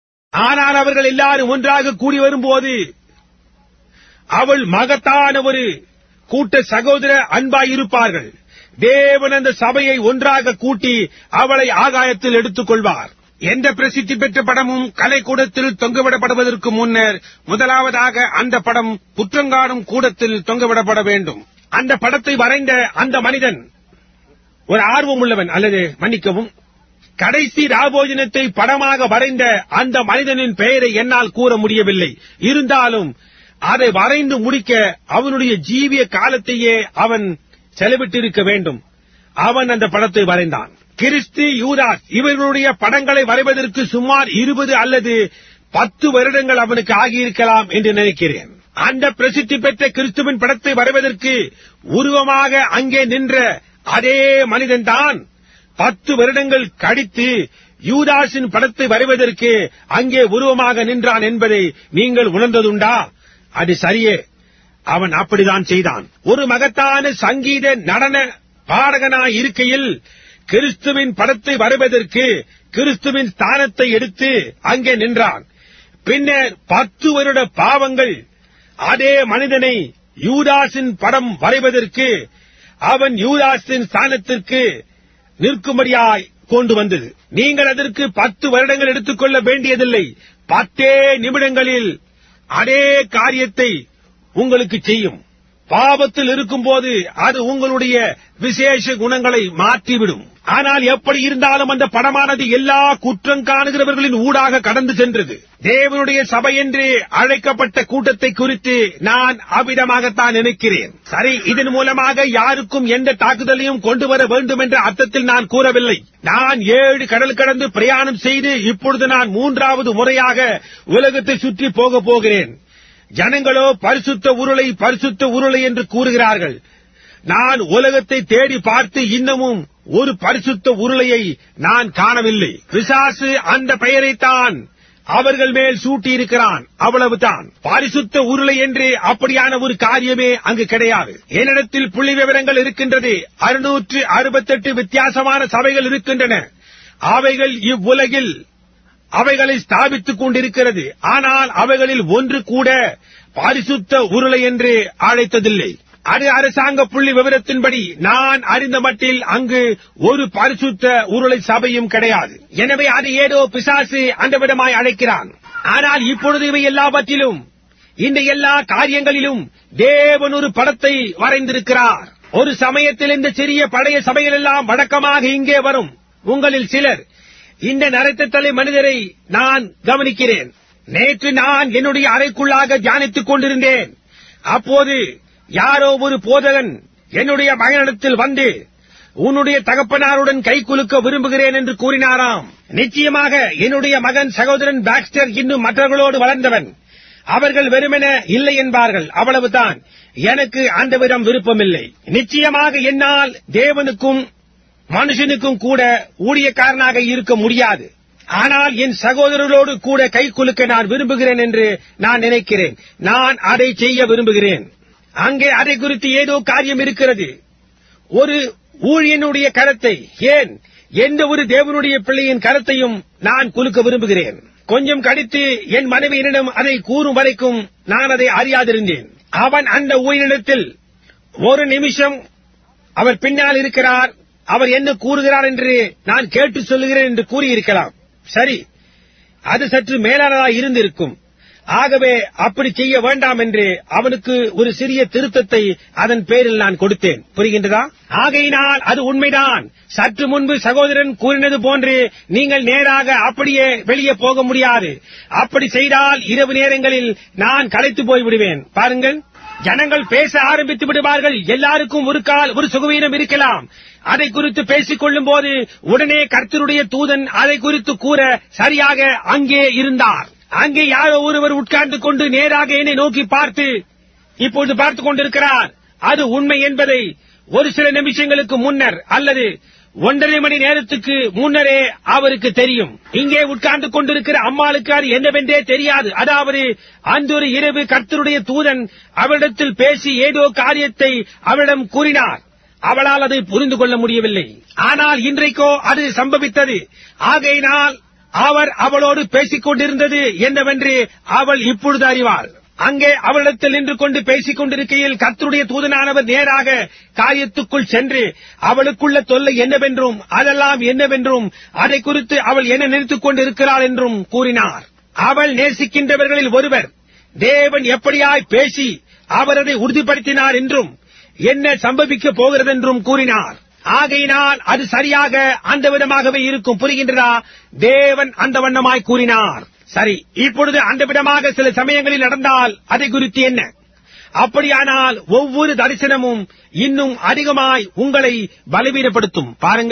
ஆனால் அவர்கள் எல்லாரும் ஒன்றாக கூடி வரும்போது அவள் மகத்தான ஒரு கூட்ட சகோதர அன்பாயிருப்பார்கள் தேவன் அந்த சபையை ஒன்றாக கூட்டி அவளை ஆகாயத்தில் எடுத்துக் கொள்வார் எந்த பிரசித்தி பெற்ற படமும் கலைக்கூடத்தில் தொங்கவிடப்படுவதற்கு முன்னர் முதலாவதாக அந்த படம் குற்றங்காணும் கூடத்தில் தொங்கவிடப்பட வேண்டும் அந்த படத்தை வரைந்த அந்த மனிதன் ஒரு ஆர்வம் உள்ளவன் அல்லது மன்னிக்கவும் கடைசி ராபோஜனத்தை படமாக வரைந்த அந்த மனிதனின் பெயரை என்னால் கூற முடியவில்லை இருந்தாலும் அதை வரைந்து முடிக்க அவனுடைய ஜீவிய காலத்தையே அவன் செலவிட்டிருக்க வேண்டும் அவன் அந்த படத்தை வரைந்தான் கிறிஸ்து யூதாஸ் இவர்களுடைய படங்களை வரைவதற்கு சுமார் இருபது அல்லது பத்து வருடங்கள் அவனுக்கு ஆகியிருக்கலாம் என்று நினைக்கிறேன் அந்த பிரசித்தி பெற்ற கிறிஸ்துவின் படத்தை வரைவதற்கு உருவமாக அங்கே நின்ற அதே மனிதன்தான் பத்து வருடங்கள் கழித்து யூதாஸின் படத்தை வரைவதற்கு அங்கே உருவமாக நின்றான் என்பதை நீங்கள் உணர்ந்ததுண்டா அது சரியே அவன் அப்படிதான் செய்தான் ஒரு மகத்தான சங்கீத நடன பாடகனாய் இருக்கையில் கிறிஸ்துவின் படத்தை வரைவதற்கு கிறிஸ்துவின் ஸ்தானத்தை எடுத்து அங்கே நின்றான் பின்னர் பத்து வருட பாவங்கள் அதே மனிதனை யூதாஸின் படம் வரைவதற்கு அவன் யூதாஸின் ஸ்தானத்திற்கு நிற்கும்படியாய் கொண்டு வந்தது நீங்கள் அதற்கு பத்து வருடங்கள் எடுத்துக்கொள்ள வேண்டியதில்லை பத்தே நிமிடங்களில் அதே காரியத்தை உங்களுக்கு செய்யும் பாவத்தில் இருக்கும்போது அது உங்களுடைய விசேஷ குணங்களை மாற்றிவிடும் ஆனால் எப்படி இருந்தாலும் அந்த படமானது எல்லா குற்றம் காணுகிறவர்களின் ஊடாக கடந்து சென்றது தேவனுடைய சபை என்று அழைக்கப்பட்ட கூட்டத்தை குறித்து நான் அவ்விதமாகத்தான் நினைக்கிறேன் சரி இதன் மூலமாக யாருக்கும் எந்த தாக்குதலையும் கொண்டு வர வேண்டும் என்ற அர்த்தத்தில் நான் கூறவில்லை நான் ஏழு கடல் கடந்து பிரயாணம் செய்து இப்பொழுது நான் மூன்றாவது முறையாக உலகத்தை சுற்றி போக போகிறேன் ஜனங்களோ பரிசுத்த உருளை பரிசுத்த உருளை என்று கூறுகிறார்கள் நான் உலகத்தை தேடி பார்த்து இன்னமும் ஒரு பரிசுத்த உருளையை நான் காணவில்லை பிசாசு அந்த பெயரைத்தான் அவர்கள் மேல் சூட்டியிருக்கிறான் அவ்வளவுதான் பரிசுத்த உருளை என்று அப்படியான ஒரு காரியமே அங்கு கிடையாது என்னிடத்தில் புள்ளி விவரங்கள் இருக்கின்றது அறுநூற்று அறுபத்தெட்டு வித்தியாசமான சபைகள் இருக்கின்றன அவைகள் இவ்வுலகில் அவைகளை ஸ்தாபித்துக் கொண்டிருக்கிறது ஆனால் அவைகளில் ஒன்று கூட பரிசுத்த உருளை என்று அழைத்ததில்லை அது அரசாங்க புள்ளி விவரத்தின்படி நான் அறிந்த மட்டில் அங்கு ஒரு பரிசுத்த உருளை சபையும் கிடையாது எனவே அது ஏதோ பிசாசு அந்த விதமாய் அழைக்கிறான் ஆனால் இப்பொழுது இவை எல்லாவற்றிலும் இந்த எல்லா காரியங்களிலும் தேவன் ஒரு படத்தை வரைந்திருக்கிறார் ஒரு சமயத்தில் இந்த சிறிய பழைய சபைகள் எல்லாம் வழக்கமாக இங்கே வரும் உங்களில் சிலர் இந்த நரைத்த தலை மனிதரை நான் கவனிக்கிறேன் நேற்று நான் என்னுடைய அறைக்குள்ளாக தியானித்துக் கொண்டிருந்தேன் அப்போது யாரோ ஒரு போதகன் என்னுடைய மகனிடத்தில் வந்து உன்னுடைய தகப்பனாருடன் கை குலுக்க விரும்புகிறேன் என்று கூறினாராம் நிச்சயமாக என்னுடைய மகன் சகோதரன் பாக்ஸ்டர் இன்னும் மற்றவர்களோடு வளர்ந்தவன் அவர்கள் வெறுமென இல்லை என்பார்கள் அவ்வளவுதான் எனக்கு அந்த விதம் விருப்பமில்லை நிச்சயமாக என்னால் தேவனுக்கும் மனுஷனுக்கும் கூட ஊழியக்காரனாக இருக்க முடியாது ஆனால் என் சகோதரர்களோடு கூட கை குலுக்க நான் விரும்புகிறேன் என்று நான் நினைக்கிறேன் நான் அதை செய்ய விரும்புகிறேன் அங்கே அதை குறித்து ஏதோ காரியம் இருக்கிறது ஒரு ஊழியனுடைய கரத்தை ஏன் எந்த ஒரு தேவனுடைய பிள்ளையின் கரத்தையும் நான் குலுக்க விரும்புகிறேன் கொஞ்சம் கடித்து என் மனைவியினிடம் அதை கூறும் வரைக்கும் நான் அதை அறியாதிருந்தேன் அவன் அந்த ஊழியனிடத்தில் ஒரு நிமிஷம் அவர் பின்னால் இருக்கிறார் அவர் என்ன கூறுகிறார் என்று நான் கேட்டு சொல்லுகிறேன் என்று கூறியிருக்கலாம் சரி அது சற்று மேலானதாக இருந்திருக்கும் ஆகவே அப்படி செய்ய வேண்டாம் என்று அவனுக்கு ஒரு சிறிய திருத்தத்தை அதன் பேரில் நான் கொடுத்தேன் புரிகின்றதா ஆகையினால் அது உண்மைதான் சற்று முன்பு சகோதரன் கூறினது போன்று நீங்கள் நேராக அப்படியே வெளியே போக முடியாது அப்படி செய்தால் இரவு நேரங்களில் நான் களைத்து போய் விடுவேன் பாருங்கள் ஜனங்கள் பேச ஆரம்பித்து விடுவார்கள் எல்லாருக்கும் ஒரு கால் ஒரு சுகவீனம் இருக்கலாம் அதை குறித்து பேசிக் கொள்ளும் போது உடனே கர்த்தருடைய தூதன் அதை குறித்து கூற சரியாக அங்கே இருந்தார் அங்கே யாரோ ஒருவர் உட்கார்ந்து கொண்டு நேராக என்னை நோக்கி பார்த்து இப்பொழுது பார்த்துக் கொண்டிருக்கிறார் அது உண்மை என்பதை ஒரு சில நிமிஷங்களுக்கு முன்னர் அல்லது ஒன்றரை மணி நேரத்துக்கு முன்னரே அவருக்கு தெரியும் இங்கே உட்கார்ந்து கொண்டிருக்கிற அம்மாளுக்கு அது என்னவென்றே தெரியாது அதாவது அன்றொரு இரவு கர்த்தருடைய தூதன் அவளிடத்தில் பேசி ஏதோ காரியத்தை அவளிடம் கூறினார் அவளால் அதை புரிந்து கொள்ள முடியவில்லை ஆனால் இன்றைக்கோ அது சம்பவித்தது ஆகையினால் அவர் அவளோடு பேசிக் கொண்டிருந்தது என்னவென்று அவள் இப்பொழுது அறிவாள் அங்கே அவளிடத்தில் நின்று கொண்டு பேசிக் கொண்டிருக்கையில் கர்த்தருடைய தூதனானவர் நேராக காரியத்துக்குள் சென்று அவளுக்குள்ள தொல்லை என்னவென்றும் அதெல்லாம் என்னவென்றும் அதை குறித்து அவள் என்ன நினைத்துக் கொண்டிருக்கிறாள் என்றும் கூறினார் அவள் நேசிக்கின்றவர்களில் ஒருவர் தேவன் எப்படியாய் பேசி அவர் அதை உறுதிப்படுத்தினார் என்றும் என்ன சம்பவிக்கப் போகிறதென்றும் கூறினார் ஆகையினால் அது சரியாக அந்த விதமாகவே இருக்கும் புரிகின்றதா தேவன் அந்த வண்ணமாய் கூறினார் சரி இப்பொழுது அந்த விதமாக சில சமயங்களில் நடந்தால் அதை குறித்து என்ன அப்படியானால் ஒவ்வொரு தரிசனமும் இன்னும் அதிகமாய் உங்களை பலவீனப்படுத்தும் பாருங்கள்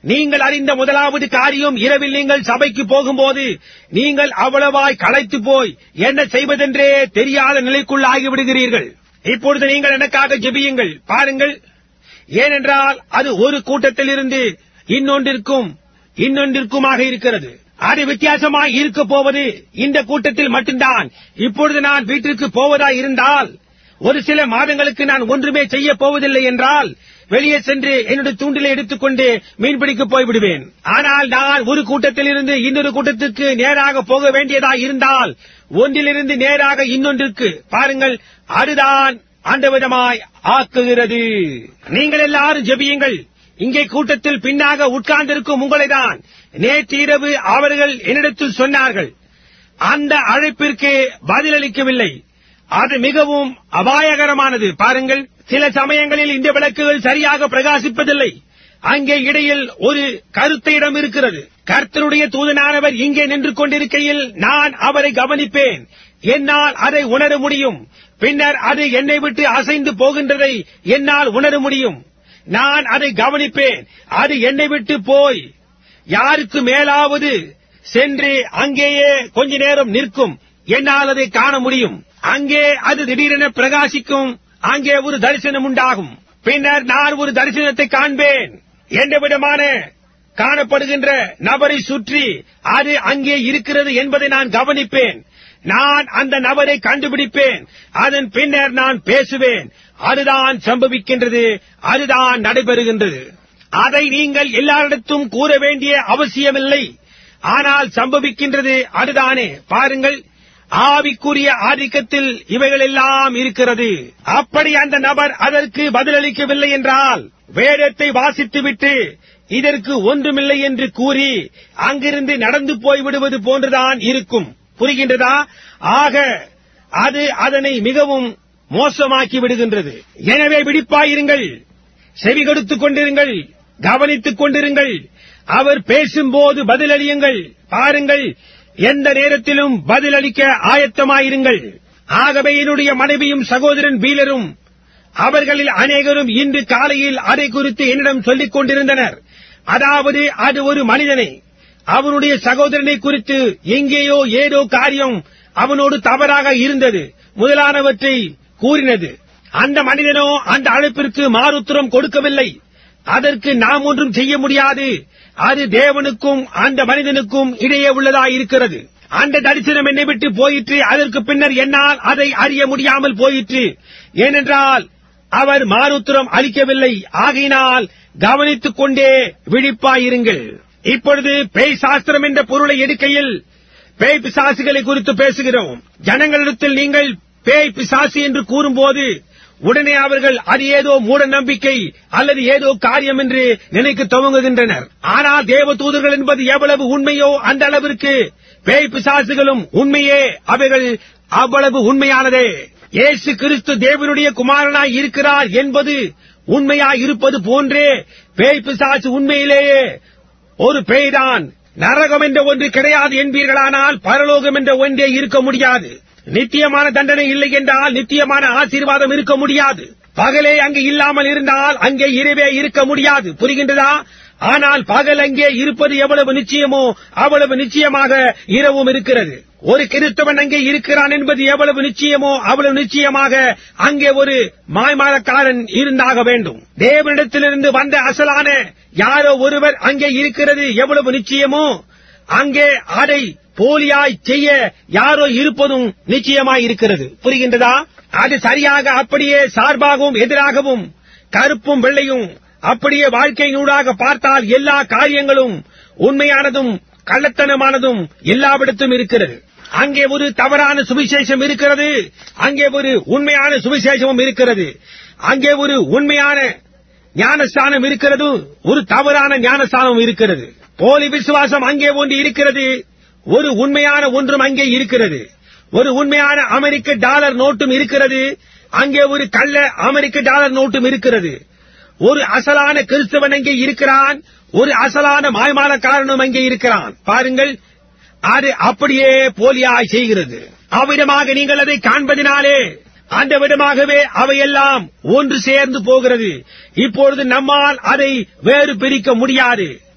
நீங்கள் அறிந்த முதலாவது காரியம் இரவில் நீங்கள் சபைக்கு போகும்போது நீங்கள் அவ்வளவாய் களைத்து போய் என்ன செய்வதென்றே தெரியாத நிலைக்குள் ஆகிவிடுகிறீர்கள் இப்பொழுது நீங்கள் எனக்காக ஜெபியுங்கள் பாருங்கள் ஏனென்றால் அது ஒரு கூட்டத்திலிருந்து இன்னொன்றிற்கும் இன்னொன்றிற்குமாக இருக்கிறது அது வித்தியாசமாய் இருக்க போவது இந்த கூட்டத்தில் மட்டும்தான் இப்பொழுது நான் வீட்டிற்கு போவதா இருந்தால் ஒரு சில மாதங்களுக்கு நான் ஒன்றுமே செய்ய போவதில்லை என்றால் வெளியே சென்று என்னுடைய தூண்டிலை எடுத்துக்கொண்டு மீன்பிடிக்க போய்விடுவேன் ஆனால் நான் ஒரு கூட்டத்தில் இருந்து இன்னொரு கூட்டத்திற்கு நேராக போக வேண்டியதா இருந்தால் ஒன்றிலிருந்து நேராக இன்னொன்றிற்கு பாருங்கள் அதுதான் அந்த விதமாய் ஆக்குகிறது நீங்கள் எல்லாரும் ஜெபியுங்கள் இங்கே கூட்டத்தில் பின்னாக உட்கார்ந்திருக்கும் உங்களைதான் நேற்றிரவு அவர்கள் என்னிடத்தில் சொன்னார்கள் அந்த அழைப்பிற்கு பதிலளிக்கவில்லை அது மிகவும் அபாயகரமானது பாருங்கள் சில சமயங்களில் இந்த விளக்குகள் சரியாக பிரகாசிப்பதில்லை அங்கே இடையில் ஒரு கருத்த இடம் இருக்கிறது கர்த்தருடைய தூதனானவர் இங்கே நின்று கொண்டிருக்கையில் நான் அவரை கவனிப்பேன் என்னால் அதை உணர முடியும் பின்னர் அது என்னை விட்டு அசைந்து போகின்றதை என்னால் உணர முடியும் நான் அதை கவனிப்பேன் அது என்னை விட்டு போய் யாருக்கு மேலாவது சென்று அங்கேயே கொஞ்ச நேரம் நிற்கும் என்னால் அதை காண முடியும் அங்கே அது திடீரென பிரகாசிக்கும் அங்கே ஒரு தரிசனம் உண்டாகும் பின்னர் நான் ஒரு தரிசனத்தை காண்பேன் எந்த விதமான காணப்படுகின்ற நபரை சுற்றி அது அங்கே இருக்கிறது என்பதை நான் கவனிப்பேன் நான் அந்த நபரை கண்டுபிடிப்பேன் அதன் பின்னர் நான் பேசுவேன் அதுதான் சம்பவிக்கின்றது அதுதான் நடைபெறுகின்றது அதை நீங்கள் எல்லாரிடத்தும் கூற வேண்டிய அவசியமில்லை ஆனால் சம்பவிக்கின்றது அதுதானே பாருங்கள் ஆவிக்குரிய ஆதிக்கத்தில் இவைகள் எல்லாம் இருக்கிறது அப்படி அந்த நபர் அதற்கு பதிலளிக்கவில்லை என்றால் வேதத்தை வாசித்துவிட்டு இதற்கு ஒன்றுமில்லை என்று கூறி அங்கிருந்து நடந்து போய்விடுவது போன்றுதான் இருக்கும் புரிகின்றதா ஆக அது அதனை மிகவும் மோசமாக்கி விடுகின்றது எனவே விழிப்பாயிருங்கள் செவி கொடுத்துக் கொண்டிருங்கள் கவனித்துக் கொண்டிருங்கள் அவர் பேசும்போது பதிலளியுங்கள் பாருங்கள் எந்த நேரத்திலும் பதிலளிக்க ஆயத்தமாயிருங்கள் ஆகவே என்னுடைய மனைவியும் சகோதரன் பீலரும் அவர்களில் அநேகரும் இன்று காலையில் அதை குறித்து என்னிடம் சொல்லிக் கொண்டிருந்தனர் அதாவது அது ஒரு மனிதனை அவனுடைய சகோதரனை குறித்து எங்கேயோ ஏதோ காரியம் அவனோடு தவறாக இருந்தது முதலானவற்றை கூறினது அந்த மனிதனோ அந்த அழைப்பிற்கு மாறுத்திரம் கொடுக்கவில்லை அதற்கு நாம் ஒன்றும் செய்ய முடியாது அது தேவனுக்கும் அந்த மனிதனுக்கும் இடையே உள்ளதாயிருக்கிறது அந்த தரிசனம் என்னை விட்டு போயிற்று அதற்கு பின்னர் என்னால் அதை அறிய முடியாமல் போயிற்று ஏனென்றால் அவர் மாறுத்திரம் அளிக்கவில்லை ஆகையினால் கவனித்துக் கொண்டே விழிப்பாயிருங்கள் இப்பொழுது பேய் சாஸ்திரம் என்ற பொருளை எடுக்கையில் பேய் பிசாசுகளை குறித்து பேசுகிறோம் ஜனங்களிடத்தில் நீங்கள் பேய் பிசாசு என்று கூறும்போது உடனே அவர்கள் அது ஏதோ மூட நம்பிக்கை அல்லது ஏதோ காரியம் என்று நினைக்க துவங்குகின்றனர் ஆனால் தேவ தூதர்கள் என்பது எவ்வளவு உண்மையோ அந்த அளவிற்கு பேய் பிசாசுகளும் உண்மையே அவைகள் அவ்வளவு உண்மையானதே இயேசு கிறிஸ்து தேவனுடைய குமாரனாய் இருக்கிறார் என்பது உண்மையாய் இருப்பது போன்றே பேய் பிசாசு உண்மையிலேயே ஒரு பேய்தான் நரகம் என்ற ஒன்று கிடையாது என்பீர்களானால் பரலோகம் என்ற ஒன்றே இருக்க முடியாது நித்தியமான தண்டனை இல்லை என்றால் நித்தியமான ஆசீர்வாதம் இருக்க முடியாது பகலே அங்கு இல்லாமல் இருந்தால் அங்கே இரவே இருக்க முடியாது புரிகின்றதா ஆனால் பகல் அங்கே இருப்பது எவ்வளவு நிச்சயமோ அவ்வளவு நிச்சயமாக இரவும் இருக்கிறது ஒரு கிறிஸ்தவன் அங்கே இருக்கிறான் என்பது எவ்வளவு நிச்சயமோ அவ்வளவு நிச்சயமாக அங்கே ஒரு மாய்மாலக்காரன் இருந்தாக வேண்டும் தேவனிடத்திலிருந்து வந்த அசலான யாரோ ஒருவர் அங்கே இருக்கிறது எவ்வளவு நிச்சயமோ அங்கே அதை போலியாய் செய்ய யாரோ இருப்பதும் நிச்சயமாய் இருக்கிறது புரிகின்றதா அது சரியாக அப்படியே சார்பாகவும் எதிராகவும் கருப்பும் வெள்ளையும் அப்படியே வாழ்க்கையினூடாக பார்த்தால் எல்லா காரியங்களும் உண்மையானதும் கள்ளத்தனமானதும் எல்லாவிடத்தும் இருக்கிறது அங்கே ஒரு தவறான சுவிசேஷம் இருக்கிறது அங்கே ஒரு உண்மையான சுவிசேஷமும் இருக்கிறது அங்கே ஒரு உண்மையான ஞானஸ்தானம் இருக்கிறது ஒரு தவறான ஞானஸ்தானம் இருக்கிறது போலி விசுவாசம் அங்கே ஒன்று இருக்கிறது ஒரு உண்மையான ஒன்றும் அங்கே இருக்கிறது ஒரு உண்மையான அமெரிக்க டாலர் நோட்டும் இருக்கிறது அங்கே ஒரு கள்ள அமெரிக்க டாலர் நோட்டும் இருக்கிறது ஒரு அசலான கிறிஸ்தவன் அங்கே இருக்கிறான் ஒரு அசலான மாய்மாலக்காரனும் அங்கே இருக்கிறான் பாருங்கள் அது அப்படியே போலியாய் செய்கிறது அவ்விதமாக நீங்கள் அதை காண்பதினாலே அந்த விதமாகவே அவையெல்லாம் ஒன்று சேர்ந்து போகிறது இப்பொழுது நம்மால் அதை வேறு பிரிக்க முடியாது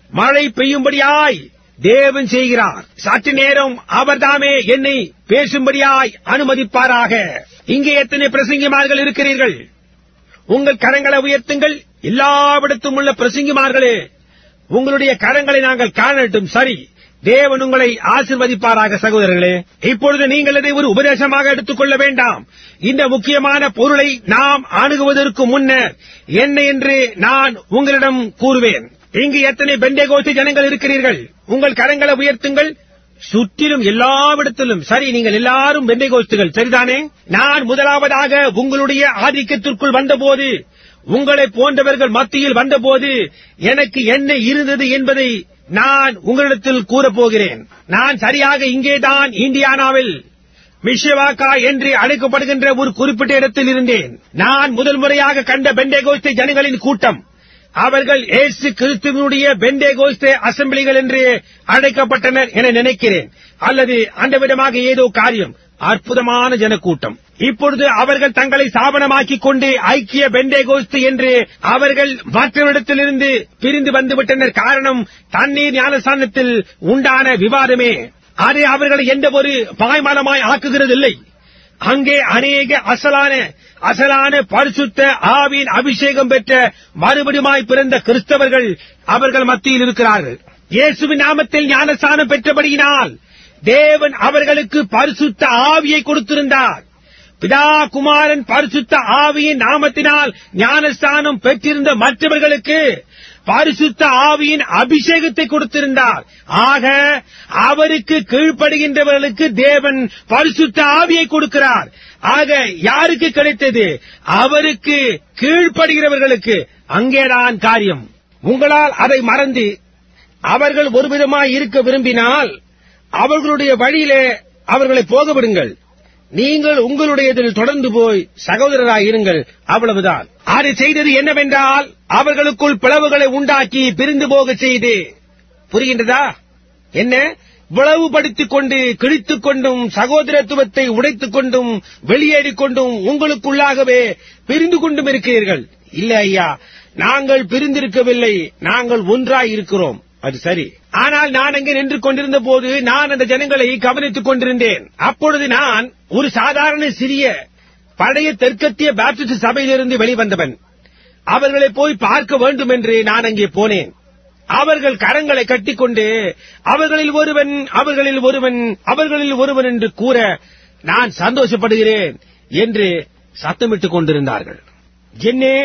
மழை பெய்யும்படியாய் தேவன் செய்கிறார் சற்று நேரம் அவர்தாமே என்னை பேசும்படியாய் அனுமதிப்பாராக இங்கே எத்தனை பிரசங்கிமார்கள் இருக்கிறீர்கள் உங்கள் கரங்களை உயர்த்துங்கள் எல்லாவிடத்தும் உள்ள பிரசங்கிமார்களே உங்களுடைய கரங்களை நாங்கள் காணட்டும் சரி தேவன் உங்களை ஆசிர்வதிப்பாராக சகோதரர்களே இப்பொழுது நீங்கள் இதை ஒரு உபதேசமாக எடுத்துக்கொள்ள வேண்டாம் இந்த முக்கியமான பொருளை நாம் அணுகுவதற்கு முன்னர் என்ன என்று நான் உங்களிடம் கூறுவேன் இங்கு எத்தனை பெண்டேகோஸ்து ஜனங்கள் இருக்கிறீர்கள் உங்கள் கரங்களை உயர்த்துங்கள் சுற்றிலும் எல்லாவிடத்திலும் சரி நீங்கள் எல்லாரும் பெண்டேகோஸ்துகள் சரிதானே நான் முதலாவதாக உங்களுடைய ஆதிக்கத்திற்குள் வந்தபோது உங்களை போன்றவர்கள் மத்தியில் வந்தபோது எனக்கு என்ன இருந்தது என்பதை நான் உங்களிடத்தில் கூறப்போகிறேன் நான் சரியாக இங்கேதான் இந்தியானாவில் மிஷவாக்கா என்று அழைக்கப்படுகின்ற ஒரு குறிப்பிட்ட இடத்தில் இருந்தேன் நான் முதல் முறையாக கண்ட பெண்டேகோஸ்தே ஜனங்களின் கூட்டம் அவர்கள் ஏசு கிறிஸ்துவனுடைய பெண்டேகோஸ்தே அசம்பிளிகள் என்று அழைக்கப்பட்டனர் என நினைக்கிறேன் அல்லது அந்த விதமாக ஏதோ காரியம் அற்புதமான ஜனக்கூட்டம் இப்பொழுது அவர்கள் தங்களை ஸ்தாபனமாக்கிக் கொண்டு ஐக்கிய பெண்டேகோஸ்து என்று அவர்கள் மற்றவரிடத்திலிருந்து பிரிந்து வந்துவிட்டனர் காரணம் தண்ணீர் ஞானஸ்தானத்தில் உண்டான விவாதமே அது அவர்களை எந்த ஒரு பாய்மலமாய் ஆக்குகிறதில்லை அங்கே அநேக அசலான அசலான பரிசுத்த ஆவின் அபிஷேகம் பெற்ற மறுபடியுமாய் பிறந்த கிறிஸ்தவர்கள் அவர்கள் மத்தியில் இருக்கிறார்கள் இயேசுவின் நாமத்தில் ஞானஸ்தானம் பெற்றபடியினால் தேவன் அவர்களுக்கு பரிசுத்த ஆவியை கொடுத்திருந்தார் பிதா குமாரன் பரிசுத்த ஆவியின் நாமத்தினால் ஞானஸ்தானம் பெற்றிருந்த மற்றவர்களுக்கு பரிசுத்த ஆவியின் அபிஷேகத்தை கொடுத்திருந்தார் ஆக அவருக்கு கீழ்ப்படுகின்றவர்களுக்கு தேவன் பரிசுத்த ஆவியை கொடுக்கிறார் ஆக யாருக்கு கிடைத்தது அவருக்கு கீழ்ப்படுகிறவர்களுக்கு அங்கேதான் காரியம் உங்களால் அதை மறந்து அவர்கள் ஒருவிதமாய் இருக்க விரும்பினால் அவர்களுடைய வழியிலே அவர்களை போக விடுங்கள் நீங்கள் உங்களுடையதில் தொடர்ந்து போய் சகோதரராய் இருங்கள் அவ்வளவுதான் அதை செய்தது என்னவென்றால் அவர்களுக்குள் பிளவுகளை உண்டாக்கி பிரிந்து போக செய்து புரிகின்றதா என்ன விளவுபடுத்திக் கொண்டு கிழித்துக் கொண்டும் சகோதரத்துவத்தை உடைத்துக் கொண்டும் வெளியேறிக் கொண்டும் உங்களுக்குள்ளாகவே பிரிந்து கொண்டும் இருக்கிறீர்கள் இல்ல ஐயா நாங்கள் பிரிந்திருக்கவில்லை நாங்கள் ஒன்றாய் இருக்கிறோம் அது சரி ஆனால் நான் அங்கே நின்று கொண்டிருந்த போது நான் அந்த ஜனங்களை கவனித்துக் கொண்டிருந்தேன் அப்பொழுது நான் ஒரு சாதாரண சிறிய பழைய தெற்கத்திய பாப்டிஸ்ட் சபையிலிருந்து வெளிவந்தவன் அவர்களை போய் பார்க்க வேண்டும் என்று நான் அங்கே போனேன் அவர்கள் கரங்களை கட்டிக்கொண்டு அவர்களில் ஒருவன் அவர்களில் ஒருவன் அவர்களில் ஒருவன் என்று கூற நான் சந்தோஷப்படுகிறேன் என்று சத்தமிட்டுக் கொண்டிருந்தார்கள் என்னே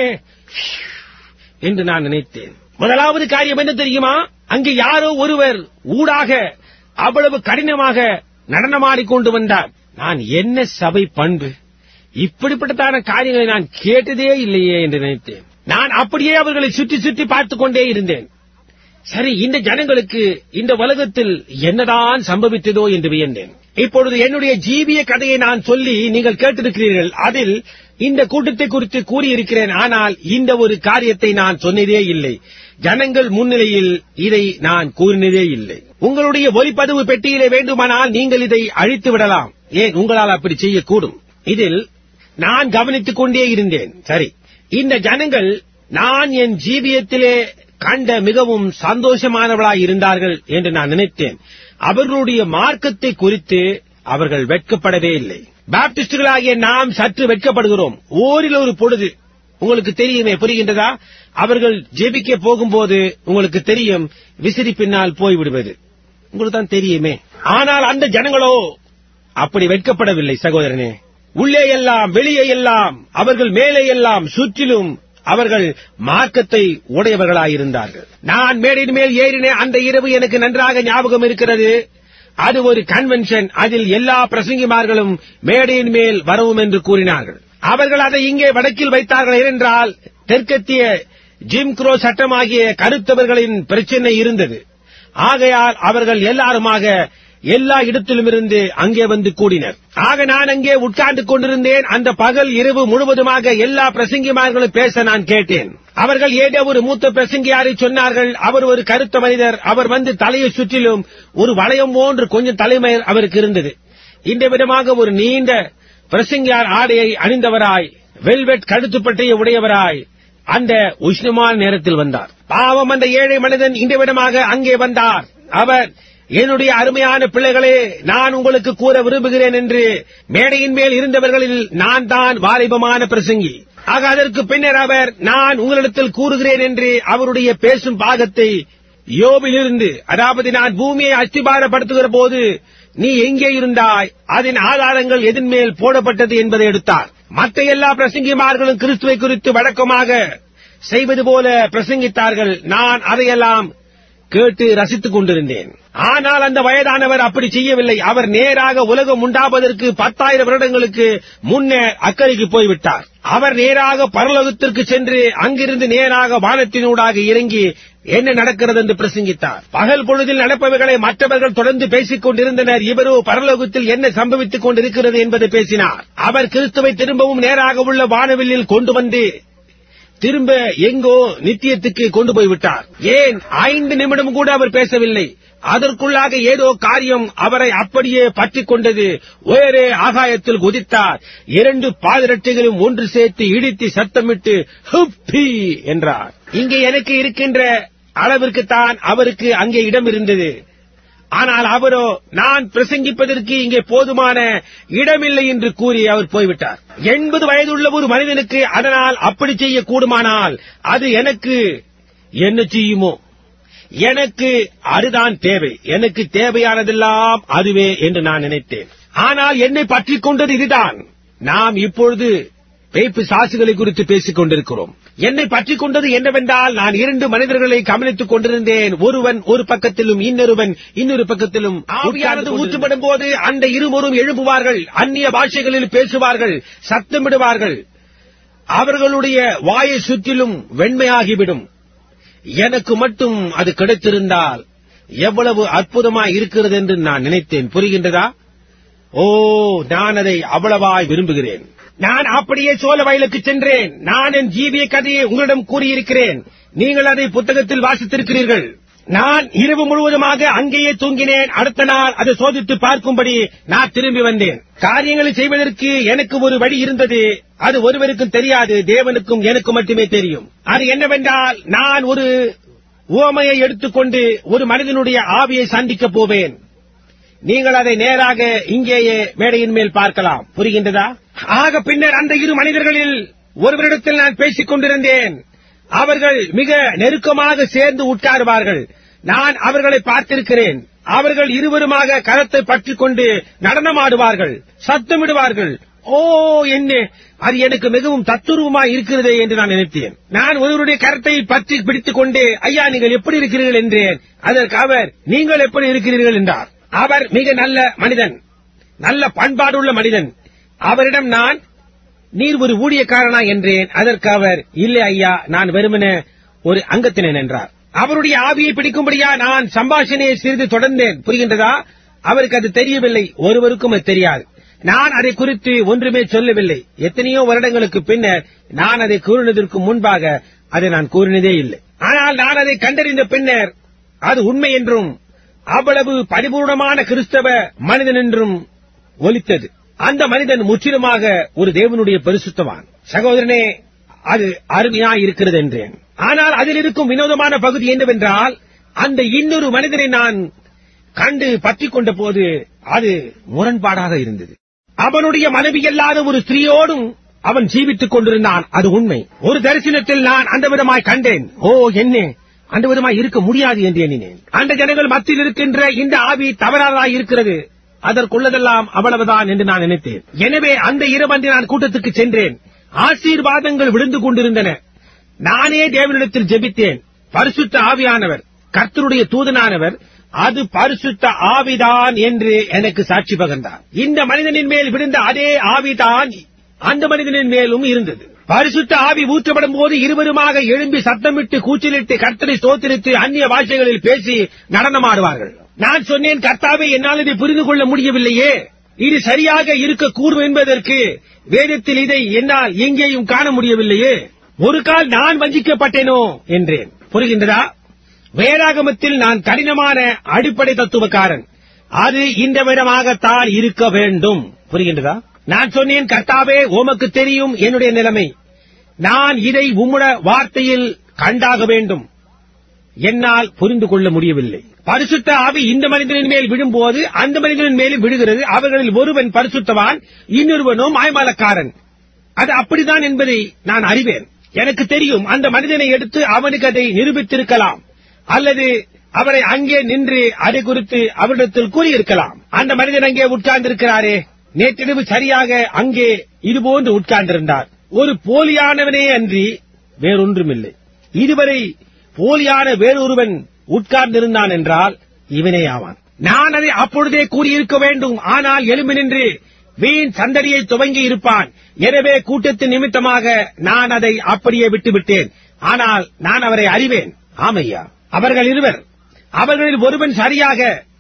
என்று நான் நினைத்தேன் முதலாவது காரியம் என்ன தெரியுமா அங்கே யாரோ ஒருவர் ஊடாக அவ்வளவு கடினமாக நடனமாடிக் கொண்டு வந்தார் நான் என்ன சபை பண்பு இப்படிப்பட்டதான காரியங்களை நான் கேட்டதே இல்லையே என்று நினைத்தேன் நான் அப்படியே அவர்களை சுற்றி சுற்றி பார்த்துக் கொண்டே இருந்தேன் சரி இந்த ஜனங்களுக்கு இந்த உலகத்தில் என்னதான் சம்பவித்ததோ என்று வியந்தேன் இப்பொழுது என்னுடைய ஜீவிய கதையை நான் சொல்லி நீங்கள் கேட்டிருக்கிறீர்கள் அதில் இந்த கூட்டத்தை குறித்து கூறியிருக்கிறேன் ஆனால் இந்த ஒரு காரியத்தை நான் சொன்னதே இல்லை ஜனங்கள் முன்னிலையில் இதை நான் கூறினதே இல்லை உங்களுடைய ஒலிப்பதிவு பெட்டியிலே வேண்டுமானால் நீங்கள் இதை அழித்து விடலாம் ஏன் உங்களால் அப்படி செய்யக்கூடும் இதில் நான் கவனித்துக் கொண்டே இருந்தேன் சரி இந்த ஜனங்கள் நான் என் ஜீவியத்திலே கண்ட மிகவும் சந்தோஷமானவர்களாய் இருந்தார்கள் என்று நான் நினைத்தேன் அவர்களுடைய மார்க்கத்தை குறித்து அவர்கள் வெட்கப்படவே இல்லை பாப்டிஸ்டுகளாகிய நாம் சற்று வெட்கப்படுகிறோம் ஓரில் ஒரு பொழுது உங்களுக்கு தெரியுமே புரிகின்றதா அவர்கள் ஜெபிக்க போகும்போது உங்களுக்கு தெரியும் விசிறி பின்னால் போய்விடுவது உங்களுக்கு தான் தெரியுமே ஆனால் அந்த ஜனங்களோ அப்படி வெட்கப்படவில்லை சகோதரனே உள்ளே எல்லாம் வெளியே எல்லாம் அவர்கள் மேலே எல்லாம் சுற்றிலும் அவர்கள் மார்க்கத்தை உடையவர்களாயிருந்தார்கள் நான் மேடையின் மேல் ஏறினேன் அந்த இரவு எனக்கு நன்றாக ஞாபகம் இருக்கிறது அது ஒரு கன்வென்ஷன் அதில் எல்லா பிரசங்கிமார்களும் மேடையின் மேல் வரவும் என்று கூறினார்கள் அவர்கள் அதை இங்கே வடக்கில் வைத்தார்கள் ஏனென்றால் தெற்கத்திய ஜிம் குரோ சட்டமாகிய கருத்தவர்களின் பிரச்சனை இருந்தது ஆகையால் அவர்கள் எல்லாருமாக எல்லா இடத்திலும் இருந்து அங்கே வந்து கூடினர் ஆக நான் அங்கே உட்கார்ந்து கொண்டிருந்தேன் அந்த பகல் இரவு முழுவதுமாக எல்லா பிரசங்கிமார்களும் பேச நான் கேட்டேன் அவர்கள் ஏதோ ஒரு மூத்த பிரசங்கியாரை சொன்னார்கள் அவர் ஒரு கருத்த மனிதர் அவர் வந்து தலையை சுற்றிலும் ஒரு வளையம் போன்று கொஞ்சம் தலைமயர் அவருக்கு இருந்தது இந்த விதமாக ஒரு நீண்ட பிரசங்கியார் ஆடையை அணிந்தவராய் வெல்வெட் கழுத்துப்பட்டையை உடையவராய் அந்த உஷ்ணமான நேரத்தில் வந்தார் பாவம் அந்த ஏழை மனிதன் இந்த விடமாக அங்கே வந்தார் அவர் என்னுடைய அருமையான பிள்ளைகளே நான் உங்களுக்கு கூற விரும்புகிறேன் என்று மேடையின் மேல் இருந்தவர்களில் நான் தான் வாலிபமான பிரசங்கி ஆக அதற்கு பின்னர் அவர் நான் உங்களிடத்தில் கூறுகிறேன் என்று அவருடைய பேசும் பாகத்தை யோபிலிருந்து அதாவது நான் பூமியை அஸ்திபாரப்படுத்துகிற போது நீ எங்கே இருந்தாய் அதன் ஆதாரங்கள் எதன் மேல் போடப்பட்டது என்பதை எடுத்தார் மற்ற எல்லா பிரசங்கிமார்களும் கிறிஸ்துவை குறித்து வழக்கமாக செய்வது போல பிரசங்கித்தார்கள் நான் அதையெல்லாம் கேட்டு ரசித்துக் கொண்டிருந்தேன் ஆனால் அந்த வயதானவர் அப்படி செய்யவில்லை அவர் நேராக உலகம் உண்டாவதற்கு பத்தாயிரம் வருடங்களுக்கு முன்னர் அக்கறைக்கு போய்விட்டார் அவர் நேராக பரலோகத்திற்கு சென்று அங்கிருந்து நேராக வானத்தினூடாக இறங்கி என்ன நடக்கிறது என்று பிரசங்கித்தார் பகல் பொழுதில் நடப்பவைகளை மற்றவர்கள் தொடர்ந்து பேசிக் கொண்டிருந்தனர் இவரோ பரலோகத்தில் என்ன சம்பவித்துக் கொண்டிருக்கிறது என்பதை பேசினார் அவர் கிறிஸ்துவை திரும்பவும் நேராக உள்ள வானவில்லில் கொண்டு வந்து திரும்ப எங்கோ நித்தியத்துக்கு கொண்டு போய் விட்டார் ஏன் ஐந்து நிமிடம் கூட அவர் பேசவில்லை அதற்குள்ளாக ஏதோ காரியம் அவரை அப்படியே பற்றிக் கொண்டது உயரே ஆகாயத்தில் குதித்தார் இரண்டு பாதரட்டைகளும் ஒன்று சேர்த்து இடித்து சத்தமிட்டு ஹுப்பி என்றார் இங்கே எனக்கு இருக்கின்ற அளவிற்குத்தான் அவருக்கு அங்கே இடம் இருந்தது ஆனால் அவரோ நான் பிரசங்கிப்பதற்கு இங்கே போதுமான இடமில்லை என்று கூறி அவர் போய்விட்டார் எண்பது வயதுள்ள ஒரு மனிதனுக்கு அதனால் அப்படி செய்ய கூடுமானால் அது எனக்கு என்ன செய்யுமோ எனக்கு அதுதான் தேவை எனக்கு தேவையானதெல்லாம் அதுவே என்று நான் நினைத்தேன் ஆனால் என்னை பற்றிக் கொண்டது இதுதான் நாம் இப்பொழுது பேய்ப்பு சாசுகளை குறித்து பேசிக் கொண்டிருக்கிறோம் என்னை பற்றிக் கொண்டது என்னவென்றால் நான் இரண்டு மனிதர்களை கவனித்துக் கொண்டிருந்தேன் ஒருவன் ஒரு பக்கத்திலும் இன்னொருவன் இன்னொரு பக்கத்திலும் ஆவியானது ஊற்றப்படும் போது அந்த இருவரும் எழும்புவார்கள் அந்நிய பாஷைகளில் பேசுவார்கள் சத்தமிடுவார்கள் அவர்களுடைய வாயை சுற்றிலும் வெண்மையாகிவிடும் எனக்கு மட்டும் அது கிடைத்திருந்தால் எவ்வளவு அற்புதமாய் இருக்கிறது என்று நான் நினைத்தேன் புரிகின்றதா ஓ நான் அதை அவ்வளவாய் விரும்புகிறேன் நான் அப்படியே சோழ வயலுக்கு சென்றேன் நான் என் ஜீவிய கதையை உங்களிடம் கூறியிருக்கிறேன் நீங்கள் அதை புத்தகத்தில் வாசித்திருக்கிறீர்கள் நான் இரவு முழுவதுமாக அங்கேயே தூங்கினேன் அடுத்த நாள் அதை சோதித்து பார்க்கும்படி நான் திரும்பி வந்தேன் காரியங்களை செய்வதற்கு எனக்கு ஒரு வழி இருந்தது அது ஒருவருக்கும் தெரியாது தேவனுக்கும் எனக்கு மட்டுமே தெரியும் அது என்னவென்றால் நான் ஒரு உவமையை எடுத்துக்கொண்டு ஒரு மனிதனுடைய ஆவியை சந்திக்கப் போவேன் நீங்கள் அதை நேராக இங்கேயே மேடையின் மேல் பார்க்கலாம் புரிகின்றதா ஆக பின்னர் அந்த இரு மனிதர்களில் ஒருவரிடத்தில் நான் பேசிக் கொண்டிருந்தேன் அவர்கள் மிக நெருக்கமாக சேர்ந்து உட்காருவார்கள் நான் அவர்களை பார்த்திருக்கிறேன் அவர்கள் இருவருமாக கரத்தை பற்றிக் கொண்டு நடனமாடுவார்கள் சத்தமிடுவார்கள் ஓ என்ன அது எனக்கு மிகவும் தத்துருவமாய் இருக்கிறதே என்று நான் நினைத்தேன் நான் ஒருவருடைய கரத்தை பற்றி பிடித்துக் கொண்டு ஐயா நீங்கள் எப்படி இருக்கிறீர்கள் என்றேன் அதற்கு அவர் நீங்கள் எப்படி இருக்கிறீர்கள் என்றார் அவர் மிக நல்ல மனிதன் நல்ல பண்பாடுள்ள மனிதன் அவரிடம் நான் நீர் ஒரு ஊழியக்காரனா என்றேன் அதற்கு அவர் இல்லை ஐயா நான் வெறுமன ஒரு அங்கத்தினன் என்றார் அவருடைய ஆவியை பிடிக்கும்படியா நான் சம்பாஷணையை சிறிது தொடர்ந்தேன் புரிகின்றதா அவருக்கு அது தெரியவில்லை ஒருவருக்கும் அது தெரியாது நான் அதை குறித்து ஒன்றுமே சொல்லவில்லை எத்தனையோ வருடங்களுக்கு பின்னர் நான் அதை கூறினதற்கு முன்பாக அதை நான் கூறினதே இல்லை ஆனால் நான் அதை கண்டறிந்த பின்னர் அது உண்மை என்றும் அவ்வளவு பரிபூர்ணமான கிறிஸ்தவ மனிதன் என்றும் ஒலித்தது அந்த மனிதன் முற்றிலுமாக ஒரு தேவனுடைய பரிசுத்தவான் சகோதரனே அது அருமையாய் இருக்கிறது என்றேன் ஆனால் அதில் இருக்கும் வினோதமான பகுதி என்னவென்றால் அந்த இன்னொரு மனிதனை நான் கண்டு பற்றிக் கொண்ட போது அது முரண்பாடாக இருந்தது அவனுடைய மனைவி அல்லாத ஒரு ஸ்திரீயோடும் அவன் ஜீவித்துக் கொண்டிருந்தான் அது உண்மை ஒரு தரிசனத்தில் நான் அந்த விதமாய் கண்டேன் ஓ என்ன அந்த விதமாய் இருக்க முடியாது என்று எண்ணினேன் அந்த ஜனங்கள் மத்தியில் இருக்கின்ற இந்த ஆவி தவறானதாய் இருக்கிறது அதற்குள்ளதெல்லாம் அவ்வளவுதான் என்று நான் நினைத்தேன் எனவே அந்த இரவன்று நான் கூட்டத்துக்கு சென்றேன் ஆசீர்வாதங்கள் விழுந்து கொண்டிருந்தன நானே தேவனிடத்தில் ஜெபித்தேன் பரிசுத்த ஆவியானவர் கர்த்தருடைய தூதனானவர் அது பரிசுத்த ஆவிதான் என்று எனக்கு சாட்சி பகர்ந்தார் இந்த மனிதனின் மேல் விழுந்த அதே ஆவிதான் அந்த மனிதனின் மேலும் இருந்தது பரிசுத்த ஆவி ஊற்றப்படும் போது இருவருமாக எழும்பி சத்தமிட்டு கூச்சலிட்டு கர்த்தரை ஸ்தோத்திரித்து அந்நிய பாஷைகளில் பேசி நடனமாடுவார்கள் நான் சொன்னேன் கர்த்தாவே என்னால் இதை புரிந்து கொள்ள முடியவில்லையே இது சரியாக இருக்க கூறும் என்பதற்கு வேதத்தில் இதை என்னால் எங்கேயும் காண முடியவில்லையே ஒரு கால் நான் வஞ்சிக்கப்பட்டேனோ என்றேன் புரிகின்றதா வேதாகமத்தில் நான் கடினமான அடிப்படை தத்துவக்காரன் அது இந்த விதமாகத்தான் இருக்க வேண்டும் புரிகின்றதா நான் சொன்னேன் கர்த்தாவே உமக்கு தெரியும் என்னுடைய நிலைமை நான் இதை உம்முட வார்த்தையில் கண்டாக வேண்டும் என்னால் புரிந்து கொள்ள முடியவில்லை பரிசுத்த ஆவி இந்த மனிதனின் மேல் விழும்போது அந்த மனிதனின் மேலும் விழுகிறது அவர்களில் ஒருவன் பரிசுத்தவான் இன்னொருவனோ மாய்மாலக்காரன் அது அப்படிதான் என்பதை நான் அறிவேன் எனக்கு தெரியும் அந்த மனிதனை எடுத்து அவனுக்கு அதை நிரூபித்திருக்கலாம் அல்லது அவரை அங்கே நின்று அதை குறித்து அவரிடத்தில் கூறியிருக்கலாம் அந்த மனிதன் அங்கே உட்கார்ந்திருக்கிறாரே நேற்றிரவு சரியாக அங்கே இதுபோன்று உட்கார்ந்திருந்தார் ஒரு போலியானவனே அன்றி வேறொன்றுமில்லை இதுவரை போலியான வேறொருவன் உட்கார்ந்திருந்தான் என்றால் இவனே ஆவான் நான் அதை அப்பொழுதே கூறியிருக்க வேண்டும் ஆனால் எலும்பி நின்று வீண் சந்தடியை துவங்கி இருப்பான் எனவே கூட்டத்தின் நிமித்தமாக நான் அதை அப்படியே விட்டுவிட்டேன் ஆனால் நான் அவரை அறிவேன் ஆமையா அவர்கள் இருவர் அவர்களில் ஒருவன் சரியாக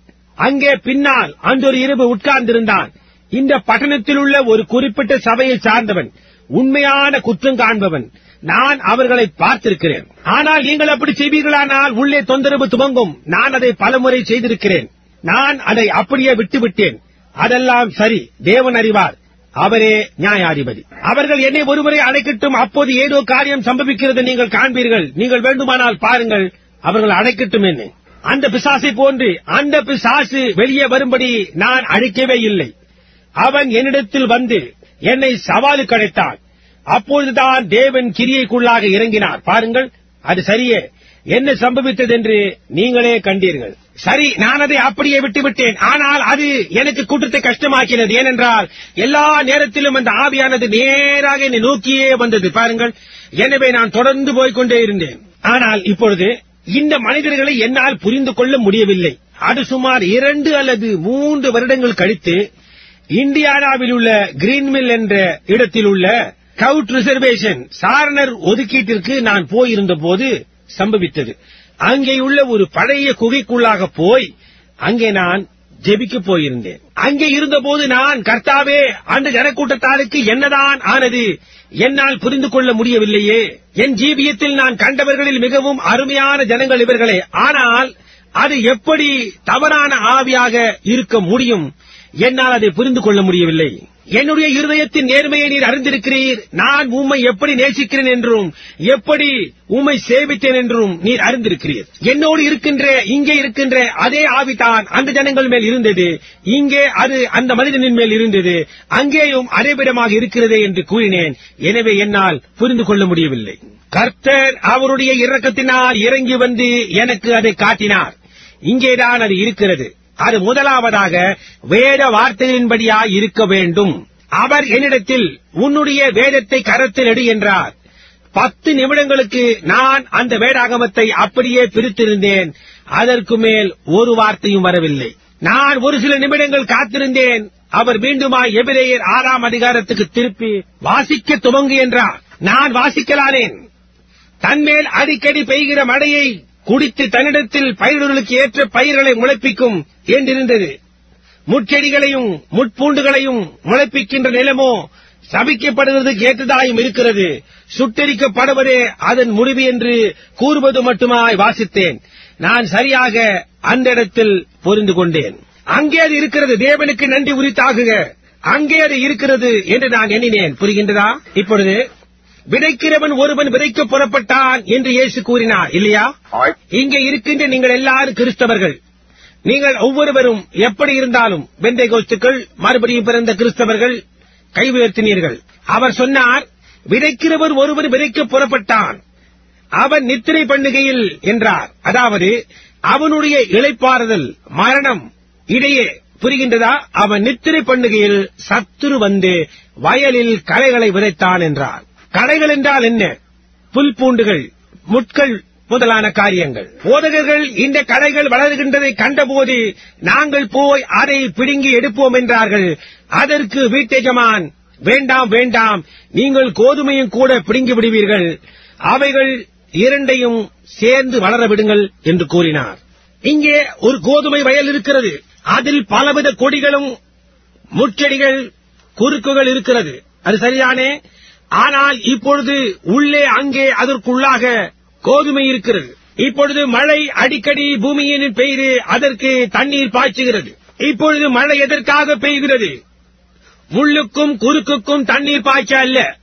அங்கே பின்னால் அன்றொரு இரவு உட்கார்ந்திருந்தான் இந்த பட்டணத்தில் உள்ள ஒரு குறிப்பிட்ட சபையை சார்ந்தவன் உண்மையான குற்றம் காண்பவன் நான் அவர்களை பார்த்திருக்கிறேன் ஆனால் நீங்கள் அப்படி செய்வீர்களானால் உள்ளே தொந்தரவு துவங்கும் நான் அதை பலமுறை செய்திருக்கிறேன் நான் அதை அப்படியே விட்டுவிட்டேன் அதெல்லாம் சரி தேவன் அறிவார் அவரே நியாயாதிபதி அவர்கள் என்னை ஒருவரை அழைக்கட்டும் அப்போது ஏதோ காரியம் சம்பவிக்கிறது நீங்கள் காண்பீர்கள் நீங்கள் வேண்டுமானால் பாருங்கள் அவர்கள் அழைக்கட்டும் என்ன அந்த பிசாசை போன்று அந்த பிசாசு வெளியே வரும்படி நான் அழைக்கவே இல்லை அவன் என்னிடத்தில் வந்து என்னை சவாலுக்கு அழைத்தான் அப்பொழுதுதான் தேவன் கிரியைக்குள்ளாக இறங்கினார் பாருங்கள் அது சரியே என்ன சம்பவித்தது என்று நீங்களே கண்டீர்கள் சரி நான் அதை அப்படியே விட்டுவிட்டேன் ஆனால் அது எனக்கு கூட்டத்தை கஷ்டமாக்கினது ஏனென்றால் எல்லா நேரத்திலும் அந்த ஆவியானது நேராக என்னை நோக்கியே வந்தது பாருங்கள் எனவே நான் தொடர்ந்து போய்க்கொண்டே இருந்தேன் ஆனால் இப்பொழுது இந்த மனிதர்களை என்னால் புரிந்து கொள்ள முடியவில்லை அது சுமார் இரண்டு அல்லது மூன்று வருடங்கள் கழித்து இந்தியானாவில் உள்ள கிரீன்மில் என்ற இடத்தில் உள்ள கவுட் ரிசர்வேஷன் சாரணர் ஒதுக்கீட்டிற்கு நான் போயிருந்த போது சம்பவித்தது அங்கே உள்ள ஒரு பழைய குகைக்குள்ளாக போய் அங்கே நான் ஜெபிக்க போயிருந்தேன் அங்கே இருந்தபோது நான் கர்த்தாவே அந்த ஜனக்கூட்டத்தாருக்கு என்னதான் ஆனது என்னால் புரிந்து கொள்ள முடியவில்லையே என் ஜீவியத்தில் நான் கண்டவர்களில் மிகவும் அருமையான ஜனங்கள் இவர்களே ஆனால் அது எப்படி தவறான ஆவியாக இருக்க முடியும் என்னால் அதை புரிந்து கொள்ள முடியவில்லை என்னுடைய இருதயத்தின் நேர்மையை நீர் அறிந்திருக்கிறீர் நான் உம்மை எப்படி நேசிக்கிறேன் என்றும் எப்படி உம்மை சேவித்தேன் என்றும் நீர் அறிந்திருக்கிறீர் என்னோடு இருக்கின்ற இங்கே இருக்கின்ற அதே ஆவிதான் அந்த ஜனங்கள் மேல் இருந்தது இங்கே அது அந்த மனிதனின் மேல் இருந்தது அங்கேயும் அதே விதமாக இருக்கிறதே என்று கூறினேன் எனவே என்னால் புரிந்து கொள்ள முடியவில்லை கர்த்தர் அவருடைய இரக்கத்தினால் இறங்கி வந்து எனக்கு அதை காட்டினார் இங்கேதான் அது இருக்கிறது அது முதலாவதாக வேத வார்த்தைகளின்படியாய் இருக்க வேண்டும் அவர் என்னிடத்தில் உன்னுடைய வேதத்தை கரத்தில் எடு என்றார் பத்து நிமிடங்களுக்கு நான் அந்த வேதாகமத்தை அப்படியே பிரித்திருந்தேன் அதற்கு மேல் ஒரு வார்த்தையும் வரவில்லை நான் ஒரு சில நிமிடங்கள் காத்திருந்தேன் அவர் மீண்டுமாய் எபிரேயர் ஆறாம் அதிகாரத்துக்கு திருப்பி வாசிக்க துவங்கு என்றார் நான் வாசிக்கலானேன் தன்மேல் அடிக்கடி பெய்கிற மழையை குடித்து தன்னிடத்தில் பயிர்களுக்கு ஏற்ற பயிர்களை முளைப்பிக்கும் என்றிருந்தது முட்செடிகளையும் முட்பூண்டுகளையும் முளைப்பிக்கின்ற நிலமோ சபிக்கப்படுவதற்கு ஏற்றதாயும் இருக்கிறது சுட்டெரிக்கப்படுவதே அதன் முடிவு என்று கூறுவது மட்டுமாய் வாசித்தேன் நான் சரியாக அந்த இடத்தில் புரிந்து கொண்டேன் அங்கே அது இருக்கிறது தேவனுக்கு நன்றி உரித்தாகுக அங்கே அது இருக்கிறது என்று நான் எண்ணினேன் புரிகின்றதா இப்பொழுது விதைக்கிறவன் ஒருவன் விதைக்க புறப்பட்டான் என்று இயேசு கூறினார் இல்லையா Alright. இங்கே இருக்கின்ற நீங்கள் எல்லாரும் கிறிஸ்தவர்கள் நீங்கள் ஒவ்வொருவரும் எப்படி இருந்தாலும் வெந்தை கோஸ்துக்கள் மறுபடியும் பிறந்த கிறிஸ்தவர்கள் கை உயர்த்தினீர்கள் அவர் சொன்னார் விதைக்கிறவர் ஒருவன் விதைக்க புறப்பட்டான் அவன் நித்திரை பண்ணுகையில் என்றார் அதாவது அவனுடைய இளைப்பாறுதல் மரணம் இடையே புரிகின்றதா அவன் நித்திரை பண்ணுகையில் சத்துரு வந்து வயலில் களைகளை விதைத்தான் என்றார் களைகள் என்றால் என்ன புல் பூண்டுகள் முட்கள் முதலான காரியங்கள் போதகர்கள் இந்த கடைகள் வளர்கின்றதை கண்டபோது நாங்கள் போய் அதை பிடுங்கி எடுப்போம் என்றார்கள் அதற்கு வீட்டெஜமான் வேண்டாம் வேண்டாம் நீங்கள் கோதுமையும் கூட பிடுங்கி விடுவீர்கள் அவைகள் இரண்டையும் சேர்ந்து வளர விடுங்கள் என்று கூறினார் இங்கே ஒரு கோதுமை வயல் இருக்கிறது அதில் பலவித கொடிகளும் முட்செடிகள் குறுக்குகள் இருக்கிறது அது சரியானே ஆனால் இப்பொழுது உள்ளே அங்கே அதற்குள்ளாக கோதுமை இருக்கிறது இப்பொழுது மழை அடிக்கடி பூமியின் பெய்து அதற்கு தண்ணீர் பாய்ச்சுகிறது இப்பொழுது மழை எதற்காக பெய்கிறது முள்ளுக்கும் குறுக்குக்கும் தண்ணீர் பாய்ச்ச அல்ல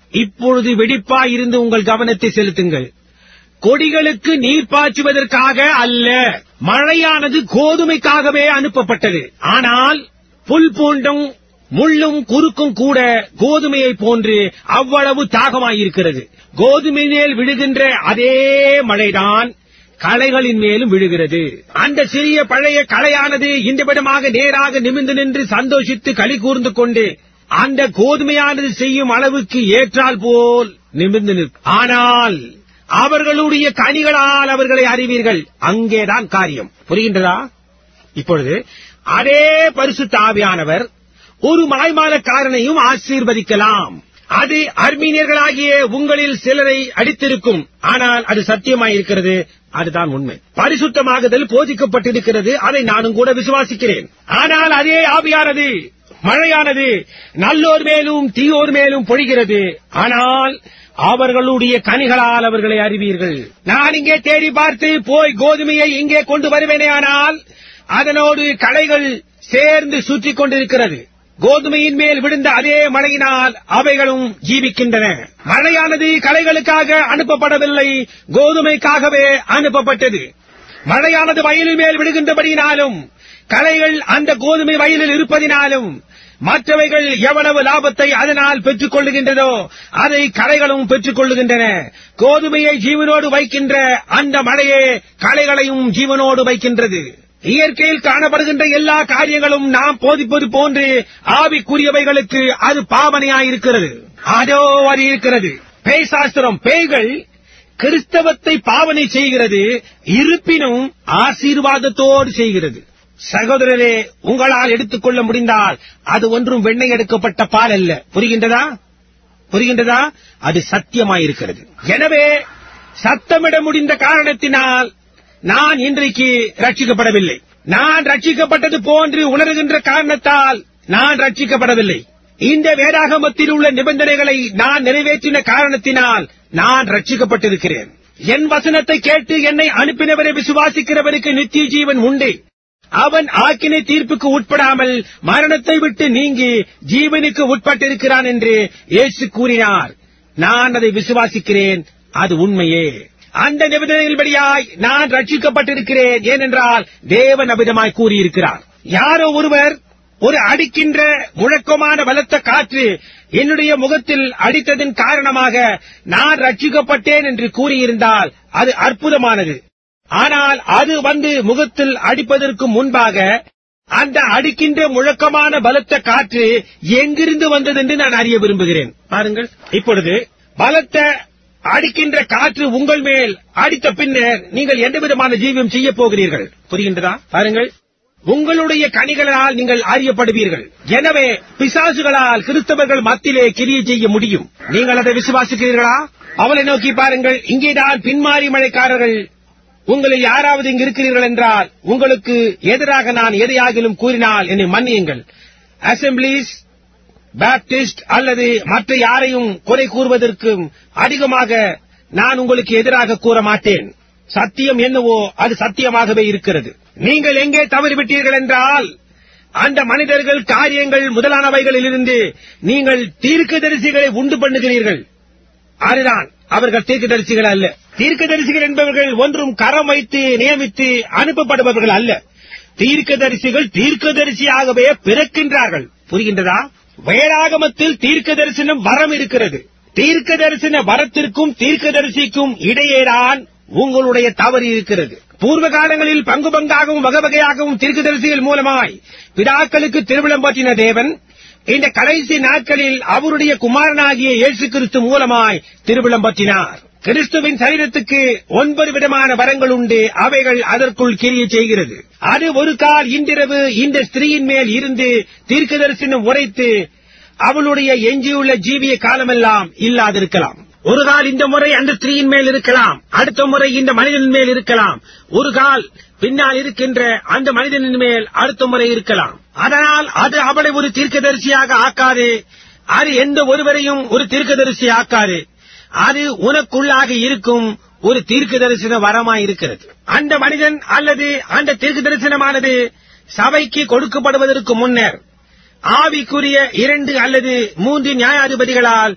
இப்பொழுது வெடிப்பாய் இருந்து உங்கள் கவனத்தை செலுத்துங்கள் கொடிகளுக்கு நீர் பாய்ச்சுவதற்காக அல்ல மழையானது கோதுமைக்காகவே அனுப்பப்பட்டது ஆனால் புல் பூண்டும் முள்ளும் குறுக்கும் கூட கோதுமையை போன்று அவ்வளவு தாகமாயிருக்கிறது கோதுமை மேல் விழுகின்ற அதே மழைதான் களைகளின் மேலும் விழுகிறது அந்த சிறிய பழைய களையானது இந்த விடமாக நேராக நிமிர்ந்து நின்று சந்தோஷித்து களி கூர்ந்து கொண்டு அந்த கோதுமையானது செய்யும் அளவுக்கு ஏற்றால் போல் நிமிர்ந்து நிற்கும் ஆனால் அவர்களுடைய கனிகளால் அவர்களை அறிவீர்கள் அங்கேதான் காரியம் புரிகின்றதா இப்பொழுது அதே பரிசுத்த ஆவியானவர் ஒரு மாய்மாலக்காரனையும் ஆசீர்வதிக்கலாம் அது அர்மீனியர்களாகிய உங்களில் சிலரை அடித்திருக்கும் ஆனால் அது சத்தியமாயிருக்கிறது அதுதான் உண்மை பரிசுத்தமாகுதல் போதிக்கப்பட்டிருக்கிறது அதை நானும் கூட விசுவாசிக்கிறேன் ஆனால் அதே ஆவியானது மழையானது நல்லோர் மேலும் தீயோர் மேலும் பொழிகிறது ஆனால் அவர்களுடைய கனிகளால் அவர்களை அறிவீர்கள் நான் இங்கே தேடி பார்த்து போய் கோதுமையை இங்கே கொண்டு வருவேனே ஆனால் அதனோடு களைகள் சேர்ந்து சுற்றிக் கொண்டிருக்கிறது கோதுமையின் மேல் விழுந்த அதே மழையினால் அவைகளும் ஜீவிக்கின்றன மழையானது களைகளுக்காக அனுப்பப்படவில்லை கோதுமைக்காகவே அனுப்பப்பட்டது மழையானது வயலின் மேல் விழுகின்றபடியினாலும் களைகள் அந்த கோதுமை வயலில் இருப்பதினாலும் மற்றவைகள் எவ்வளவு லாபத்தை அதனால் பெற்றுக் கொள்ளுகின்றதோ அதை களைகளும் பெற்றுக் கொள்ளுகின்றன கோதுமையை ஜீவனோடு வைக்கின்ற அந்த மழையே களைகளையும் ஜீவனோடு வைக்கின்றது இயற்கையில் காணப்படுகின்ற எல்லா காரியங்களும் நாம் போதிப்பது போன்று ஆவிக்குரியவைகளுக்கு அது பாவனையாயிருக்கிறது அதோ அது இருக்கிறது பேய் சாஸ்திரம் பேய்கள் கிறிஸ்தவத்தை பாவனை செய்கிறது இருப்பினும் ஆசீர்வாதத்தோடு செய்கிறது சகோதரரே உங்களால் எடுத்துக்கொள்ள முடிந்தால் அது ஒன்றும் வெண்ணெய் எடுக்கப்பட்ட பால் அல்ல புரிகின்றதா புரிகின்றதா அது சத்தியமாயிருக்கிறது எனவே சத்தமிட முடிந்த காரணத்தினால் நான் இன்றைக்கு ரட்சிக்கப்படவில்லை நான் ரட்சிக்கப்பட்டது போன்று உணர்கின்ற காரணத்தால் நான் ரட்சிக்கப்படவில்லை இந்த வேதாகமத்தில் உள்ள நிபந்தனைகளை நான் நிறைவேற்றின காரணத்தினால் நான் ரட்சிக்கப்பட்டிருக்கிறேன் என் வசனத்தை கேட்டு என்னை அனுப்பினவரை விசுவாசிக்கிறவருக்கு நித்திய ஜீவன் உண்டு அவன் ஆக்கினை தீர்ப்புக்கு உட்படாமல் மரணத்தை விட்டு நீங்கி ஜீவனுக்கு உட்பட்டிருக்கிறான் என்று இயேசு கூறினார் நான் அதை விசுவாசிக்கிறேன் அது உண்மையே அந்த நிபந்தனையின்படியாய் நான் ரட்சிக்கப்பட்டிருக்கிறேன் ஏனென்றால் தேவன் அபிதமாய் கூறியிருக்கிறார் யாரோ ஒருவர் ஒரு அடிக்கின்ற முழக்கமான பலத்த காற்று என்னுடைய முகத்தில் அடித்ததன் காரணமாக நான் ரட்சிக்கப்பட்டேன் என்று கூறியிருந்தால் அது அற்புதமானது ஆனால் அது வந்து முகத்தில் அடிப்பதற்கு முன்பாக அந்த அடிக்கின்ற முழக்கமான பலத்த காற்று எங்கிருந்து வந்தது என்று நான் அறிய விரும்புகிறேன் பாருங்கள் இப்பொழுது பலத்த அடிக்கின்ற காற்று உங்கள் மேல் அடித்த பின்னர் நீங்கள் எந்த விதமான ஜீவியம் செய்ய போகிறீர்கள் புரிகின்றதா பாருங்கள் உங்களுடைய கனிகளால் நீங்கள் அறியப்படுவீர்கள் எனவே பிசாசுகளால் கிறிஸ்தவர்கள் மத்தியிலே கிரியை செய்ய முடியும் நீங்கள் அதை விசுவாசிக்கிறீர்களா அவளை நோக்கி பாருங்கள் இங்கேதான் பின்மாறி மழைக்காரர்கள் உங்களில் யாராவது இங்கு இருக்கிறீர்கள் என்றால் உங்களுக்கு எதிராக நான் எதையாகிலும் கூறினால் என்னை மன்னியுங்கள் அசம்பிளிஸ் பாப்டிஸ்ட் அல்லது மற்ற யாரையும் குறை கூறுவதற்கும் அதிகமாக நான் உங்களுக்கு எதிராக கூற மாட்டேன் சத்தியம் என்னவோ அது சத்தியமாகவே இருக்கிறது நீங்கள் எங்கே தவறிவிட்டீர்கள் என்றால் அந்த மனிதர்கள் காரியங்கள் முதலானவைகளிலிருந்து நீங்கள் தீர்க்கதரிசிகளை உண்டு பண்ணுகிறீர்கள் அதுதான் அவர்கள் தீர்க்கதரிசிகள் அல்ல தீர்க்கதரிசிகள் என்பவர்கள் ஒன்றும் கரம் வைத்து நியமித்து அனுப்பப்படுபவர்கள் அல்ல தீர்க்கதரிசிகள் தீர்க்கதரிசியாகவே பிறக்கின்றார்கள் புரிகின்றதா வேளாகமத்தில் தீர்க்க தரிசனம் வரம் இருக்கிறது தீர்க்க தரிசன வரத்திற்கும் தீர்க்கதரிசிக்கும் இடையேதான் உங்களுடைய தவறு இருக்கிறது பூர்வ காலங்களில் பங்கு பங்காகவும் வகை வகையாகவும் தீர்க்கதரிசிகள் மூலமாய் பிதாக்களுக்கு திருவிழம் பற்றின தேவன் இந்த கடைசி நாட்களில் அவருடைய குமாரனாகிய இயேசு கிறிஸ்து மூலமாய் திருவிழம் பற்றினார் கிறிஸ்துவின் சரீரத்துக்கு ஒன்பது விதமான வரங்கள் உண்டு அவைகள் அதற்குள் கிரிய செய்கிறது அது ஒரு கால் இன்றிரவு இந்த ஸ்திரீயின் மேல் இருந்து தீர்க்க தரிசனம் உரைத்து அவளுடைய எஞ்சியுள்ள ஜீவிய காலமெல்லாம் இல்லாதிருக்கலாம் ஒரு கால் இந்த முறை அந்த ஸ்திரீயின் மேல் இருக்கலாம் அடுத்த முறை இந்த மனிதனின் மேல் இருக்கலாம் ஒரு கால் பின்னால் இருக்கின்ற அந்த மனிதனின் மேல் அடுத்த முறை இருக்கலாம் அதனால் அது அவளை ஒரு தீர்க்கதரிசியாக ஆக்காது அது எந்த ஒருவரையும் ஒரு தீர்க்கதரிசி ஆக்காது அது உனக்குள்ளாக இருக்கும் ஒரு தீர்க்க தரிசன வரமாய் இருக்கிறது அந்த மனிதன் அல்லது அந்த தீர்க்க தரிசனமானது சபைக்கு கொடுக்கப்படுவதற்கு முன்னர் ஆவிக்குரிய இரண்டு அல்லது மூன்று நியாயாதிபதிகளால்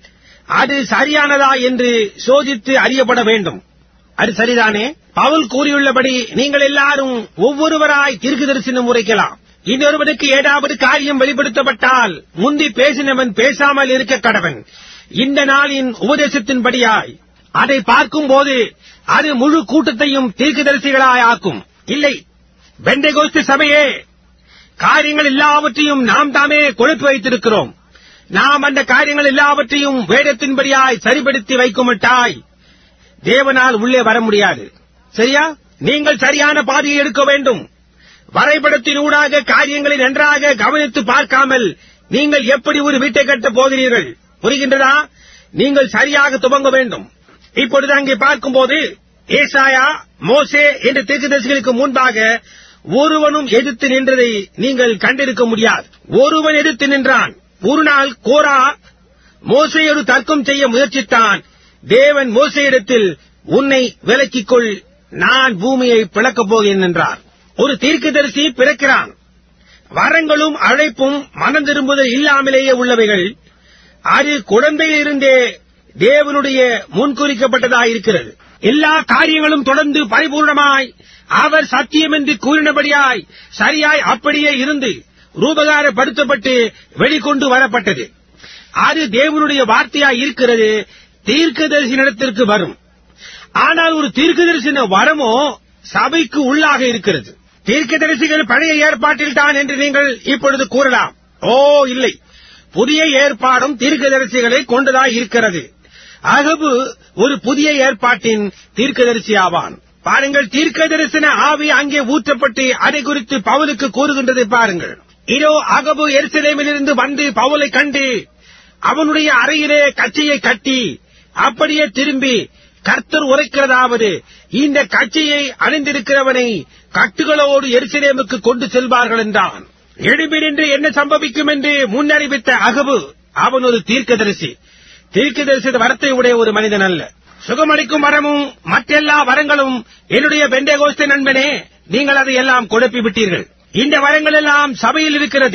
அது சரியானதா என்று சோதித்து அறியப்பட வேண்டும் அது சரிதானே பவுல் கூறியுள்ளபடி நீங்கள் எல்லாரும் ஒவ்வொருவராய் தீர்க்க தரிசனம் உரைக்கலாம் இன்னொருவனுக்கு ஏதாவது காரியம் வெளிப்படுத்தப்பட்டால் முந்தி பேசினவன் பேசாமல் இருக்க கடவன் இந்த நாளின் உபதேசத்தின்படியாய் அதை பார்க்கும்போது அது முழு கூட்டத்தையும் தீர்க்கதரிசிகளாய் ஆக்கும் இல்லை பெண்டகோஸ்து சபையே காரியங்கள் எல்லாவற்றையும் நாம் தாமே கொழுப்பி வைத்திருக்கிறோம் நாம் அந்த காரியங்கள் எல்லாவற்றையும் வேடத்தின்படியாய் சரிபடுத்தி வைக்குமட்டாய் தேவனால் உள்ளே வர முடியாது சரியா நீங்கள் சரியான பாதையை எடுக்க வேண்டும் வரைபடத்தினூடாக காரியங்களை நன்றாக கவனித்து பார்க்காமல் நீங்கள் எப்படி ஒரு வீட்டை கட்டப் போகிறீர்கள் புரிகின்றதா நீங்கள் சரியாக துவங்க வேண்டும் இப்பொழுது அங்கே பார்க்கும்போது ஏசாயா மோசே என்ற தீர்க்கதரிசிகளுக்கு முன்பாக ஒருவனும் எதிர்த்து நின்றதை நீங்கள் கண்டிருக்க முடியாது ஒருவன் எதிர்த்து நின்றான் ஒரு நாள் கோரா மோசையோடு தர்க்கம் செய்ய முயற்சித்தான் தேவன் மோசையிடத்தில் உன்னை விலக்கிக் கொள் நான் பூமியை பிளக்கப் போகிறேன் என்றார் ஒரு தீர்க்கதரிசி பிறக்கிறான் வரங்களும் அழைப்பும் மனம் திரும்புதல் இல்லாமலேயே உள்ளவைகள் அது குழந்தையிலிருந்தே தேவனுடைய முன்குறிக்கப்பட்டதாயிருக்கிறது எல்லா காரியங்களும் தொடர்ந்து பரிபூர்ணமாய் அவர் சத்தியம் என்று கூறினபடியாய் சரியாய் அப்படியே இருந்து ரூபகாரப்படுத்தப்பட்டு வெளிக்கொண்டு வரப்பட்டது அது தேவனுடைய வார்த்தையாய் இருக்கிறது தீர்க்கதரிசனத்திற்கு வரும் ஆனால் ஒரு தீர்க்கதரிசன வரமோ சபைக்கு உள்ளாக இருக்கிறது தீர்க்கதரிசிகள் பழைய ஏற்பாட்டில் தான் என்று நீங்கள் இப்பொழுது கூறலாம் ஓ இல்லை புதிய ஏற்பாடும் தீர்க்கதரிசிகளை கொண்டதாய் இருக்கிறது அகபு ஒரு புதிய ஏற்பாட்டின் தீர்க்கதரிசி ஆவான் பாருங்கள் தீர்க்க தரிசன ஆவி அங்கே ஊற்றப்பட்டு அதை குறித்து பவுலுக்கு கூறுகின்றதை பாருங்கள் இதோ அகபு எருசலேமிலிருந்து வந்து பவுலை கண்டு அவனுடைய அறையிலே கச்சையை கட்டி அப்படியே திரும்பி கர்த்தர் உரைக்கிறதாவது இந்த கச்சையை அணிந்திருக்கிறவனை கட்டுகளோடு எருசலேமுக்கு கொண்டு செல்வார்கள் என்றான் எழுப்பினின்று என்ன சம்பவிக்கும் என்று முன்னறிவித்த அகபு அவன் ஒரு தீர்க்கதரிசி தீர்க்கதரிசி வரத்தை உடைய ஒரு மனிதன் அல்ல சுகமளிக்கும் வரமும் மற்றெல்லா வரங்களும் என்னுடைய பெண்டேகோஸ்த நண்பனே நீங்கள் அதை எல்லாம் குழப்பி விட்டீர்கள் இந்த வரங்கள் எல்லாம் சபையில் இருக்கிறது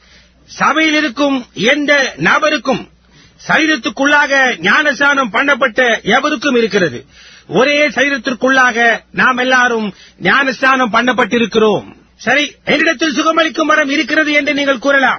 சபையில் இருக்கும் எந்த நபருக்கும் சரீரத்துக்குள்ளாக ஞானஸ்தானம் பண்ணப்பட்ட எவருக்கும் இருக்கிறது ஒரே சரீரத்திற்குள்ளாக நாம் எல்லாரும் ஞானஸ்தானம் பண்ணப்பட்டிருக்கிறோம் சரி என்னிடத்தில் சுகமளிக்கும் வரம் இருக்கிறது என்று நீங்கள் கூறலாம்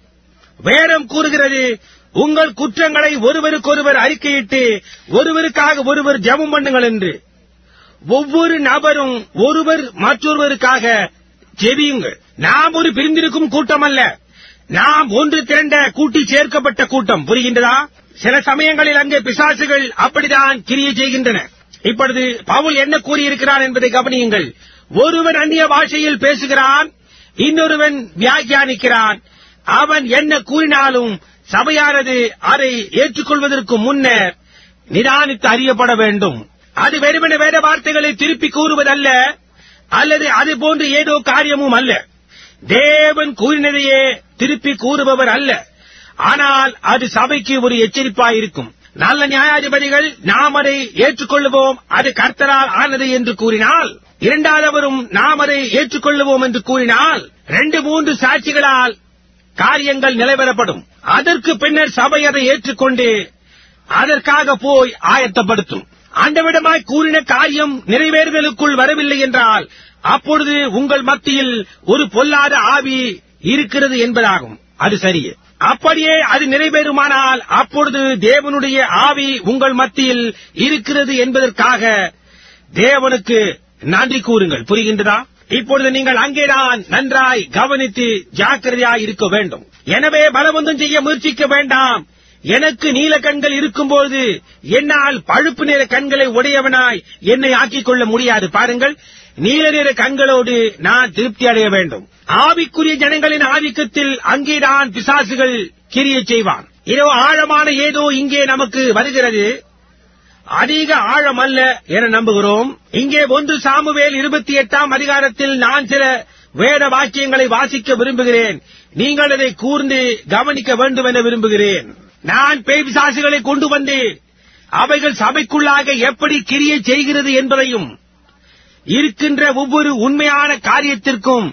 வேதம் கூறுகிறது உங்கள் குற்றங்களை ஒருவருக்கொருவர் அறிக்கையிட்டு ஒருவருக்காக ஒருவர் ஜெபம் பண்ணுங்கள் என்று ஒவ்வொரு நபரும் ஒருவர் மற்றொருவருக்காக ஜெபியுங்கள் நாம் ஒரு பிரிந்திருக்கும் கூட்டம் அல்ல நாம் ஒன்று திரண்ட கூட்டி சேர்க்கப்பட்ட கூட்டம் புரிகின்றதா சில சமயங்களில் அங்கே பிசாசுகள் அப்படிதான் கிரியை செய்கின்றன இப்பொழுது பவுல் என்ன கூறியிருக்கிறான் என்பதை கவனியுங்கள் ஒருவன் அந்நிய பாஷையில் பேசுகிறான் இன்னொருவன் வியாக்கியானிக்கிறான் அவன் என்ன கூறினாலும் சபையானது அதை ஏற்றுக்கொள்வதற்கு முன்னர் நிதானித்து அறியப்பட வேண்டும் அது வெறுமன வேத வார்த்தைகளை திருப்பி கூறுவதல்ல அல்லது அது போன்று ஏதோ காரியமும் அல்ல தேவன் கூறினதையே திருப்பி கூறுபவர் அல்ல ஆனால் அது சபைக்கு ஒரு எச்சரிப்பாயிருக்கும் நல்ல நியாயாதிபதிகள் நாம் அதை ஏற்றுக்கொள்ளுவோம் அது கர்த்தரால் ஆனது என்று கூறினால் இரண்டாவதும் நாம் அதை ஏற்றுக்கொள்ளுவோம் என்று கூறினால் ரெண்டு மூன்று சாட்சிகளால் காரியங்கள் நிலைவரப்படும் அதற்கு பின்னர் சபை அதை ஏற்றுக்கொண்டு அதற்காக போய் ஆயத்தப்படுத்தும் ஆண்டவிடமாய் கூறின காரியம் நிறைவேறுதலுக்குள் வரவில்லை என்றால் அப்பொழுது உங்கள் மத்தியில் ஒரு பொல்லாத ஆவி இருக்கிறது என்பதாகும் அது சரியே அப்படியே அது நிறைவேறுமானால் அப்பொழுது தேவனுடைய ஆவி உங்கள் மத்தியில் இருக்கிறது என்பதற்காக தேவனுக்கு நன்றி கூறுங்கள் புரிகின்றதா இப்பொழுது நீங்கள் அங்கேதான் நன்றாய் கவனித்து ஜாக்கிரதையாய் இருக்க வேண்டும் எனவே பலவந்தம் செய்ய முயற்சிக்க வேண்டாம் எனக்கு நீல கண்கள் இருக்கும்போது என்னால் பழுப்பு நிற கண்களை உடையவனாய் என்னை ஆக்கிக் கொள்ள முடியாது பாருங்கள் நீல நிற கண்களோடு நான் திருப்தி அடைய வேண்டும் ஆவிக்குரிய ஜனங்களின் ஆதிக்கத்தில் அங்கேதான் பிசாசுகள் கிரிய செய்வான் இதோ ஆழமான ஏதோ இங்கே நமக்கு வருகிறது அதிக ஆழம் அல்ல என நம்புகிறோம் இங்கே ஒன்று சாமுவேல் இருபத்தி எட்டாம் அதிகாரத்தில் நான் சில வேத வாக்கியங்களை வாசிக்க விரும்புகிறேன் நீங்கள் அதை கூர்ந்து கவனிக்க வேண்டும் என விரும்புகிறேன் நான் பேய் பிசாசுகளை கொண்டு வந்து அவைகள் சபைக்குள்ளாக எப்படி கிரியை செய்கிறது என்பதையும் இருக்கின்ற ஒவ்வொரு உண்மையான காரியத்திற்கும்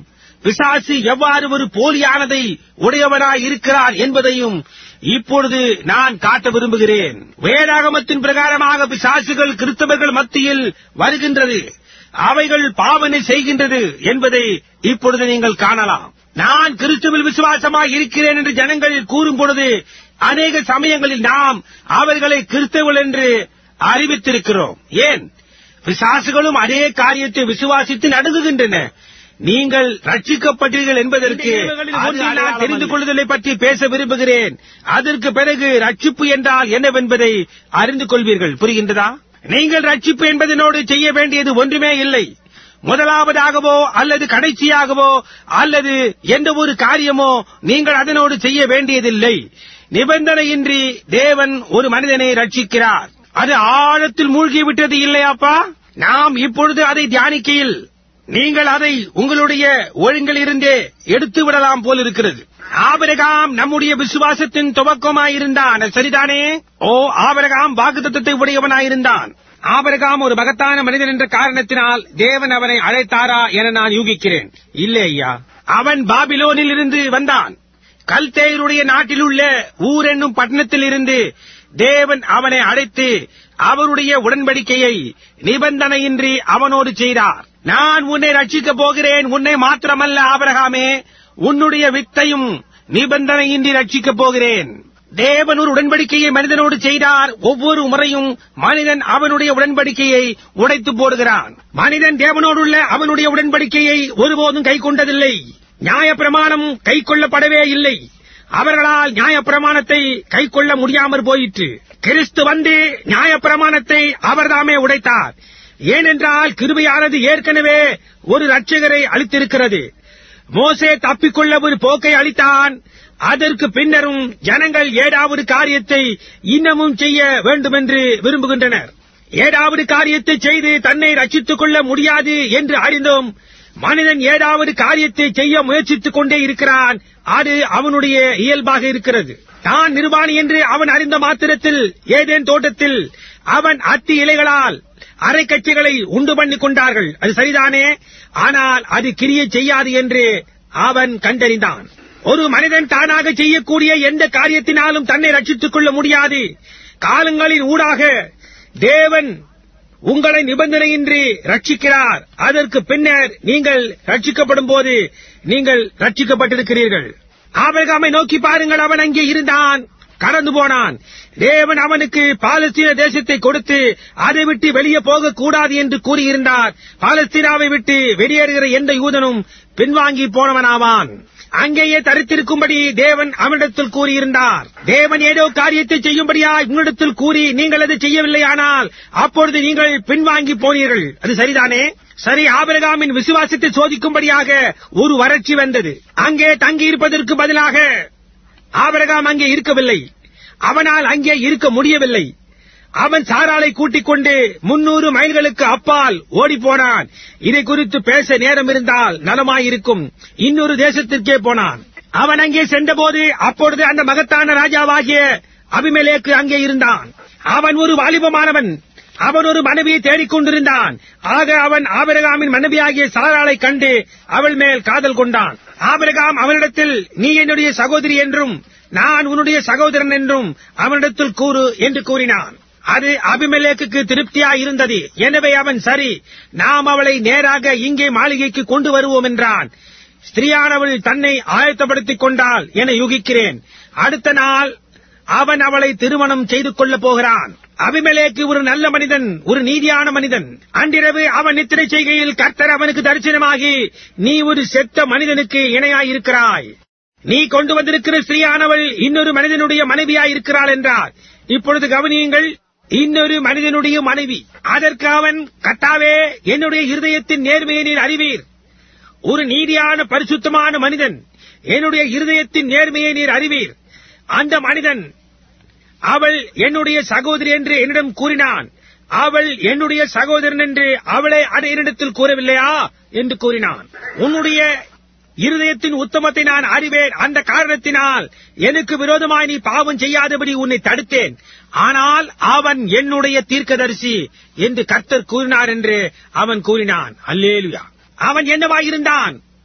பிசாசு எவ்வாறு ஒரு போலியானதை உடையவனாய் இருக்கிறார் என்பதையும் இப்பொழுது நான் காட்ட விரும்புகிறேன் வேதாகமத்தின் பிரகாரமாக பிசாசுகள் கிறிஸ்தவர்கள் மத்தியில் வருகின்றது அவைகள் பாவனை செய்கின்றது என்பதை இப்பொழுது நீங்கள் காணலாம் நான் கிறிஸ்துவில் விசுவாசமாய் இருக்கிறேன் என்று ஜனங்கள் கூறும் பொழுது அநேக சமயங்களில் நாம் அவர்களை கிறிஸ்தவர்கள் என்று அறிவித்திருக்கிறோம் ஏன் பிசாசுகளும் அதே காரியத்தை விசுவாசித்து நடுங்குகின்றன நீங்கள் ரட்சிக்கப்பட்டீர்கள் என்பதற்கு ஒன்றில் நான் தெரிந்து கொள்ளுதலை பற்றி பேச விரும்புகிறேன் அதற்கு பிறகு ரட்சிப்பு என்றால் என்னவென்பதை அறிந்து கொள்வீர்கள் புரிகின்றதா நீங்கள் ரட்சிப்பு என்பதனோடு செய்ய வேண்டியது ஒன்றுமே இல்லை முதலாவதாகவோ அல்லது கடைசியாகவோ அல்லது எந்த ஒரு காரியமோ நீங்கள் அதனோடு செய்ய வேண்டியதில்லை நிபந்தனையின்றி தேவன் ஒரு மனிதனை ரட்சிக்கிறார் அது ஆழத்தில் மூழ்கிவிட்டது இல்லையாப்பா நாம் இப்பொழுது அதை தியானிக்கையில் நீங்கள் அதை உங்களுடைய ஒழுங்கில் இருந்தே எடுத்து விடலாம் போல் இருக்கிறது ஆபரகாம் நம்முடைய விசுவாசத்தின் துவக்கமாயிருந்தான் சரிதானே ஓ ஆபரகாம் வாக்குத்தத்தை உடையவனாயிருந்தான் ஆபரகாம் ஒரு மகத்தான மனிதன் என்ற காரணத்தினால் தேவன் அவனை அழைத்தாரா என நான் யூகிக்கிறேன் இல்லை ஐயா அவன் பாபிலோனில் இருந்து வந்தான் கல்தேயருடைய நாட்டில் உள்ள ஊர் என்னும் பட்டணத்தில் இருந்து தேவன் அவனை அழைத்து அவருடைய உடன்படிக்கையை நிபந்தனையின்றி அவனோடு செய்தார் நான் உன்னை ரட்சிக்கப் போகிறேன் உன்னை மாத்திரமல்ல ஆபரகாமே உன்னுடைய வித்தையும் நிபந்தனையின்றி ரட்சிக்கப் போகிறேன் தேவன் ஒரு உடன்படிக்கையை மனிதனோடு செய்தார் ஒவ்வொரு முறையும் மனிதன் அவனுடைய உடன்படிக்கையை உடைத்து போடுகிறான் மனிதன் தேவனோடுள்ள அவனுடைய உடன்படிக்கையை ஒருபோதும் கை கொண்டதில்லை நியாயப்பிரமாணம் கை கொள்ளப்படவே இல்லை அவர்களால் நியாயப்பிரமாணத்தை கை கொள்ள முடியாமற் போயிற்று கிறிஸ்து வந்து நியாயப்பிரமாணத்தை அவர்தாமே உடைத்தார் ஏனென்றால் கிருபையானது ஏற்கனவே ஒரு ரட்சகரை அளித்திருக்கிறது மோசே தப்பிக்கொள்ள ஒரு போக்கை அளித்தான் அதற்கு பின்னரும் ஜனங்கள் ஏழாவது காரியத்தை இன்னமும் செய்ய வேண்டுமென்று விரும்புகின்றனர் ஏழாவது காரியத்தை செய்து தன்னை ரட்சித்துக் கொள்ள முடியாது என்று அறிந்தும் மனிதன் ஏழாவது காரியத்தை செய்ய முயற்சித்துக் கொண்டே இருக்கிறான் அது அவனுடைய இயல்பாக இருக்கிறது தான் நிர்வாணி என்று அவன் அறிந்த மாத்திரத்தில் ஏதேன் தோட்டத்தில் அவன் அத்தி இலைகளால் அரைக்கட்சிகளை உண்டு பண்ணி கொண்டார்கள் அது சரிதானே ஆனால் அது கிரியை செய்யாது என்று அவன் கண்டறிந்தான் ஒரு மனிதன் தானாக செய்யக்கூடிய எந்த காரியத்தினாலும் தன்னை ரட்சித்துக் கொள்ள முடியாது காலங்களின் ஊடாக தேவன் உங்களை நிபந்தனையின்றி ரட்சிக்கிறார் அதற்கு பின்னர் நீங்கள் ரட்சிக்கப்படும் போது நீங்கள் ரட்சிக்கப்பட்டிருக்கிறீர்கள் ஆபிரகாமை நோக்கி பாருங்கள் அவன் அங்கே இருந்தான் கடந்து போனான் தேவன் அவனுக்கு பாலஸ்தீன தேசத்தை கொடுத்து அதை விட்டு வெளியே போகக்கூடாது என்று கூறியிருந்தார் பாலஸ்தீனாவை விட்டு வெளியேறுகிற எந்த யூதனும் பின்வாங்கி போனவனாவான் அங்கேயே தரித்திருக்கும்படி தேவன் அவனிடத்தில் கூறியிருந்தார் தேவன் ஏதோ காரியத்தை செய்யும்படியா உன்னிடத்தில் கூறி நீங்கள் அதை செய்யவில்லையானால் அப்பொழுது நீங்கள் பின்வாங்கி போனீர்கள் அது சரிதானே சரி ஆபிரகாமின் விசுவாசத்தை சோதிக்கும்படியாக ஒரு வறட்சி வந்தது அங்கே தங்கியிருப்பதற்கு பதிலாக ஆபிரகாம் அங்கே இருக்கவில்லை அவனால் அங்கே இருக்க முடியவில்லை அவன் சாராளை கூட்டிக் கொண்டு முன்னூறு மைல்களுக்கு அப்பால் ஓடிப்போனான் இதை குறித்து பேச நேரம் இருந்தால் நலமாயிருக்கும் இன்னொரு தேசத்திற்கே போனான் அவன் அங்கே சென்றபோது அப்பொழுது அந்த மகத்தான ராஜாவாகிய அபிமெலேக்கு அங்கே இருந்தான் அவன் ஒரு வாலிபமானவன் அவன் ஒரு மனைவியை தேடிக் கொண்டிருந்தான் ஆக அவன் ஆபிரகாமின் மனைவியாகிய சாராளை கண்டு அவள் மேல் காதல் கொண்டான் ஆபிரகாம் அவனிடத்தில் நீ என்னுடைய சகோதரி என்றும் நான் உன்னுடைய சகோதரன் என்றும் அவனிடத்தில் கூறு என்று கூறினான் அது அபிமெலேக்கு திருப்தியா இருந்தது எனவே அவன் சரி நாம் அவளை நேராக இங்கே மாளிகைக்கு கொண்டு வருவோம் என்றான் ஸ்திரியானவள் தன்னை ஆயத்தப்படுத்திக் கொண்டாள் என யூகிக்கிறேன் அடுத்த நாள் அவன் அவளை திருமணம் செய்து கொள்ளப் போகிறான் அபிமெலேக்கு ஒரு நல்ல மனிதன் ஒரு நீதியான மனிதன் அன்றிரவு அவன் நித்திரை செய்கையில் கர்த்தர் அவனுக்கு தரிசனமாகி நீ ஒரு செத்த மனிதனுக்கு இணையாயிருக்கிறாய் நீ கொண்டு வந்திருக்கிற ஸ்திரீயானவள் இன்னொரு மனிதனுடைய மனைவியாய் இருக்கிறாள் என்றார் இப்பொழுது கவனியுங்கள் இன்னொரு மனிதனுடைய மனைவி அதற்கு அவன் கட்டாவே என்னுடைய இருதயத்தின் நேர்மையை நீர் அறிவீர் ஒரு நீதியான பரிசுத்தமான மனிதன் என்னுடைய இருதயத்தின் நேர்மையை நீர் அறிவீர் அந்த மனிதன் அவள் என்னுடைய சகோதரி என்று என்னிடம் கூறினான் அவள் என்னுடைய சகோதரன் என்று அவளை அது என்னிடத்தில் கூறவில்லையா என்று கூறினான் உன்னுடைய இருதயத்தின் உத்தமத்தை நான் அறிவேன் அந்த காரணத்தினால் எனக்கு விரோதமாய் நீ பாவம் செய்யாதபடி உன்னை தடுத்தேன் ஆனால் அவன் என்னுடைய தீர்க்கதரிசி என்று கர்த்தர் கூறினார் என்று அவன் கூறினான் அல்லேலுயா அவன் என்னவாயிருந்தான்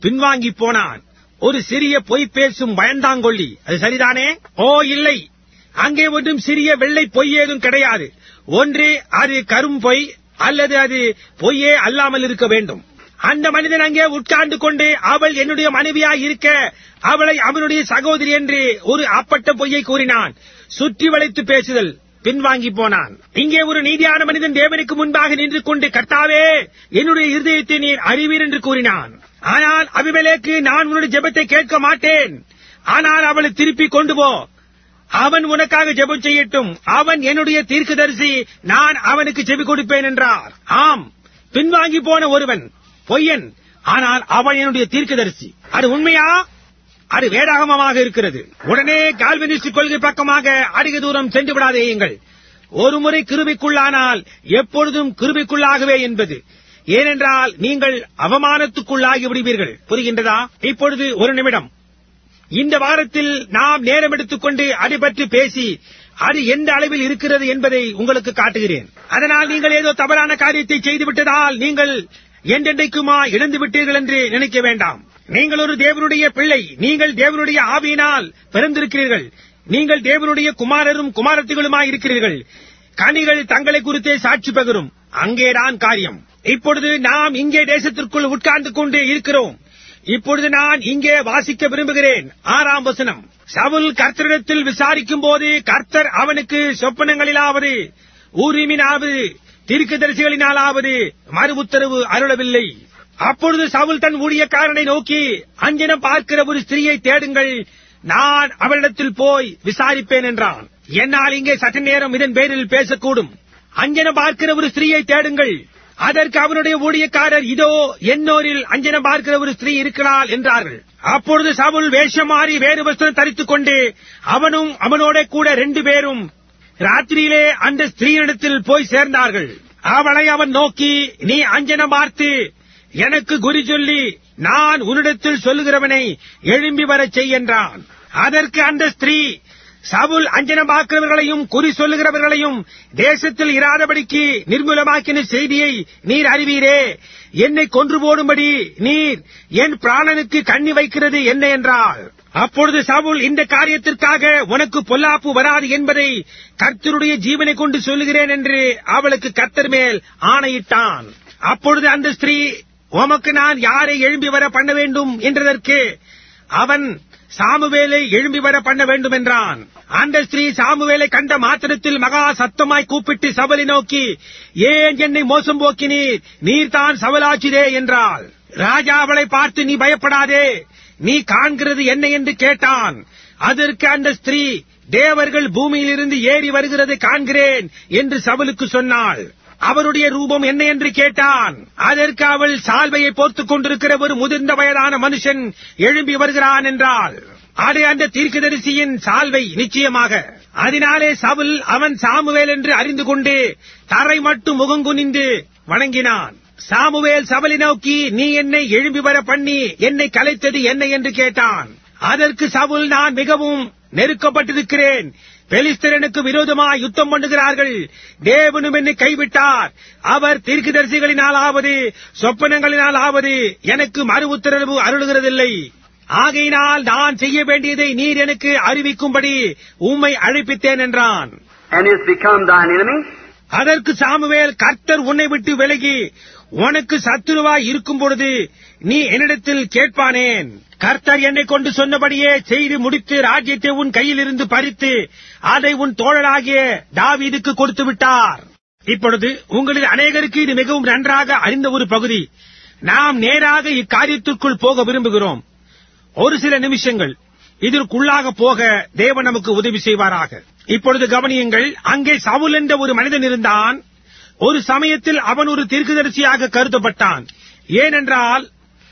பின்வாங்கி போனான் ஒரு சிறிய பொய் பேசும் பயந்தாங்கொள்ளி அது சரிதானே ஓ இல்லை அங்கே ஒன்றும் சிறிய வெள்ளை பொய் ஏதும் கிடையாது ஒன்று அது கரும் பொய் அல்லது அது பொய்யே அல்லாமல் இருக்க வேண்டும் அந்த மனிதன் அங்கே உட்கார்ந்து கொண்டு அவள் என்னுடைய மனைவியாய் இருக்க அவளை அவனுடைய சகோதரி என்று ஒரு அப்பட்ட பொய்யை கூறினான் சுற்றி வளைத்து பேசுதல் பின்வாங்கி போனான் இங்கே ஒரு நீதியான மனிதன் தேவனுக்கு முன்பாக நின்று கொண்டு கர்த்தாவே என்னுடைய இருதயத்தை நீர் அறிவீர் என்று கூறினான் ஆனால் அபிமேலேக்கு நான் உன்னுடைய ஜெபத்தை கேட்க மாட்டேன் ஆனால் அவளை திருப்பி கொண்டு போ அவன் உனக்காக ஜெபம் செய்யட்டும் அவன் என்னுடைய தீர்க்கதரிசி நான் அவனுக்கு செவி கொடுப்பேன் என்றார் ஆம் பின்வாங்கி போன ஒருவன் பொய்யன் ஆனால் அவன் என்னுடைய தீர்க்கதரிசி அது உண்மையா அது வேடாகமமாக இருக்கிறது உடனே கால்வினிஸ்ட் கொள்கை பக்கமாக அதிக தூரம் சென்று விடாதேயுங்கள் ஒருமுறை கிருபிக்குள்ளானால் எப்பொழுதும் கிருபிக்குள்ளாகவே என்பது ஏனென்றால் நீங்கள் அவமானத்துக்குள்ளாகி விடுவீர்கள் புரிகின்றதா இப்பொழுது ஒரு நிமிடம் இந்த வாரத்தில் நாம் நேரம் எடுத்துக்கொண்டு அதை பற்றி பேசி அது எந்த அளவில் இருக்கிறது என்பதை உங்களுக்கு காட்டுகிறேன் அதனால் நீங்கள் ஏதோ தவறான காரியத்தை செய்துவிட்டதால் நீங்கள் என்றென்றைக்குமா இழந்து விட்டீர்கள் என்று நினைக்க வேண்டாம் நீங்கள் ஒரு தேவனுடைய பிள்ளை நீங்கள் தேவனுடைய ஆவியினால் பிறந்திருக்கிறீர்கள் நீங்கள் தேவனுடைய குமாரரும் குமாரத்திகளுமாய் இருக்கிறீர்கள் கனிகள் தங்களை குறித்தே சாட்சி பகரும் அங்கேதான் காரியம் இப்பொழுது நாம் இங்கே தேசத்திற்குள் உட்கார்ந்து கொண்டு இருக்கிறோம் இப்பொழுது நான் இங்கே வாசிக்க விரும்புகிறேன் ஆறாம் வசனம் சவுல் கர்த்தரிடத்தில் விசாரிக்கும் போது கர்த்தர் அவனுக்கு சொப்பனங்களிலாவது ஊரிமினாவது தீர்க்கதரிசிகளினாலாவது மறு உத்தரவு அருளவில்லை அப்பொழுது சவுல் தன் ஊழியக்காரனை நோக்கி அஞ்சனம் பார்க்கிற ஒரு ஸ்திரீயை தேடுங்கள் நான் அவளிடத்தில் போய் விசாரிப்பேன் என்றான் என்னால் இங்கே சற்று நேரம் இதன் பேரில் பேசக்கூடும் அஞ்சனம் பார்க்கிற ஒரு ஸ்திரீயை தேடுங்கள் அதற்கு அவனுடைய ஊழியக்காரர் இதோ என்னோரில் அஞ்சனம் பார்க்கிற ஒரு ஸ்திரீ இருக்கிறாள் என்றார்கள் அப்பொழுது சவுல் வேஷம் மாறி வேறு வஸ்திரம் தரித்துக் கொண்டு அவனும் அவனோட கூட ரெண்டு பேரும் ராத்திரியிலே அந்த ஸ்திரீனிடத்தில் போய் சேர்ந்தார்கள் அவளை அவன் நோக்கி நீ அஞ்சனம் பார்த்து எனக்கு குறி சொல்லி நான் உன்னிடத்தில் சொல்லுகிறவனை எழும்பி வரச் செய் என்றான் அதற்கு அந்த ஸ்திரீ சவுல் அஞ்சனமாக்கிறவர்களையும் குறி சொல்லுகிறவர்களையும் தேசத்தில் இராதபடிக்கு நிர்மூலமாக்கின செய்தியை நீர் அறிவீரே என்னை கொன்று போடும்படி நீர் என் பிராணனுக்கு கண்ணி வைக்கிறது என்ன என்றால் அப்பொழுது சவுல் இந்த காரியத்திற்காக உனக்கு பொல்லாப்பு வராது என்பதை கர்த்தருடைய ஜீவனை கொண்டு சொல்லுகிறேன் என்று அவளுக்கு கர்த்தர் மேல் ஆணையிட்டான் அப்பொழுது அந்த ஸ்திரீ உமக்கு நான் யாரை எழும்பி வர பண்ண வேண்டும் என்றதற்கு அவன் சாமுவேலை எழும்பி வர பண்ண வேண்டும் என்றான் அந்த ஸ்திரீ சாமுவேலை கண்ட மாத்திரத்தில் மகா சத்தமாய் கூப்பிட்டு சபலை நோக்கி ஏன் என்னை மோசம் போக்கினீர் நீர் தான் சபலாச்சிதே என்றாள் ராஜா அவளை பார்த்து நீ பயப்படாதே நீ காண்கிறது என்ன என்று கேட்டான் அதற்கு அந்த ஸ்திரீ தேவர்கள் பூமியிலிருந்து ஏறி வருகிறதை காண்கிறேன் என்று சபலுக்கு சொன்னாள் அவருடைய ரூபம் என்ன என்று கேட்டான் அதற்கு அவள் சால்வையை போர்த்துக் கொண்டிருக்கிற ஒரு முதிர்ந்த வயதான மனுஷன் எழும்பி வருகிறான் என்றாள் அது அந்த தீர்க்கதரிசியின் சால்வை நிச்சயமாக அதனாலே சவுல் அவன் சாமுவேல் என்று அறிந்து கொண்டு தரை மட்டும் முகங்குனிந்து வணங்கினான் சாமுவேல் சபலை நோக்கி நீ என்னை எழும்பி வர பண்ணி என்னை கலைத்தது என்ன என்று கேட்டான் அதற்கு சவுல் நான் மிகவும் நெருக்கப்பட்டிருக்கிறேன் பெலிஸ்தரனுக்கு விரோதமாய் யுத்தம் பண்ணுகிறார்கள் தேவனும் என்னை கைவிட்டார் அவர் தீர்க்கதரிசிகளினாலாவது சொப்பனங்களினாலாவது எனக்கு மறு உத்தரவு அருளுகிறதில்லை ஆகையினால் நான் செய்ய வேண்டியதை நீர் எனக்கு அறிவிக்கும்படி உம்மை அழைப்பித்தேன் என்றான் and is become thine enemy? அதற்கு சாமுவேல் கர்த்தர் உன்னை விட்டு விலகி உனக்கு சத்துருவாய் இருக்கும் பொழுது நீ என்னிடத்தில் கேட்பானேன் கர்த்தர் என்னை கொண்டு சொன்னபடியே செய்து முடித்து ராஜ்யத்தை உன் கையிலிருந்து பறித்து அதை உன் தோழராகிய தாவீதுக்கு கொடுத்து விட்டார் இப்பொழுது உங்களில் அநேகருக்கு இது மிகவும் நன்றாக அறிந்த ஒரு பகுதி நாம் நேராக இக்காரியத்திற்குள் போக விரும்புகிறோம் ஒரு சில நிமிஷங்கள் இதற்குள்ளாக போக தேவன் நமக்கு உதவி செய்வாராக இப்பொழுது கவனியுங்கள் அங்கே சவுல் என்ற ஒரு மனிதன் இருந்தான் ஒரு சமயத்தில் அவன் ஒரு தீர்க்கதரிசியாக கருதப்பட்டான் ஏனென்றால்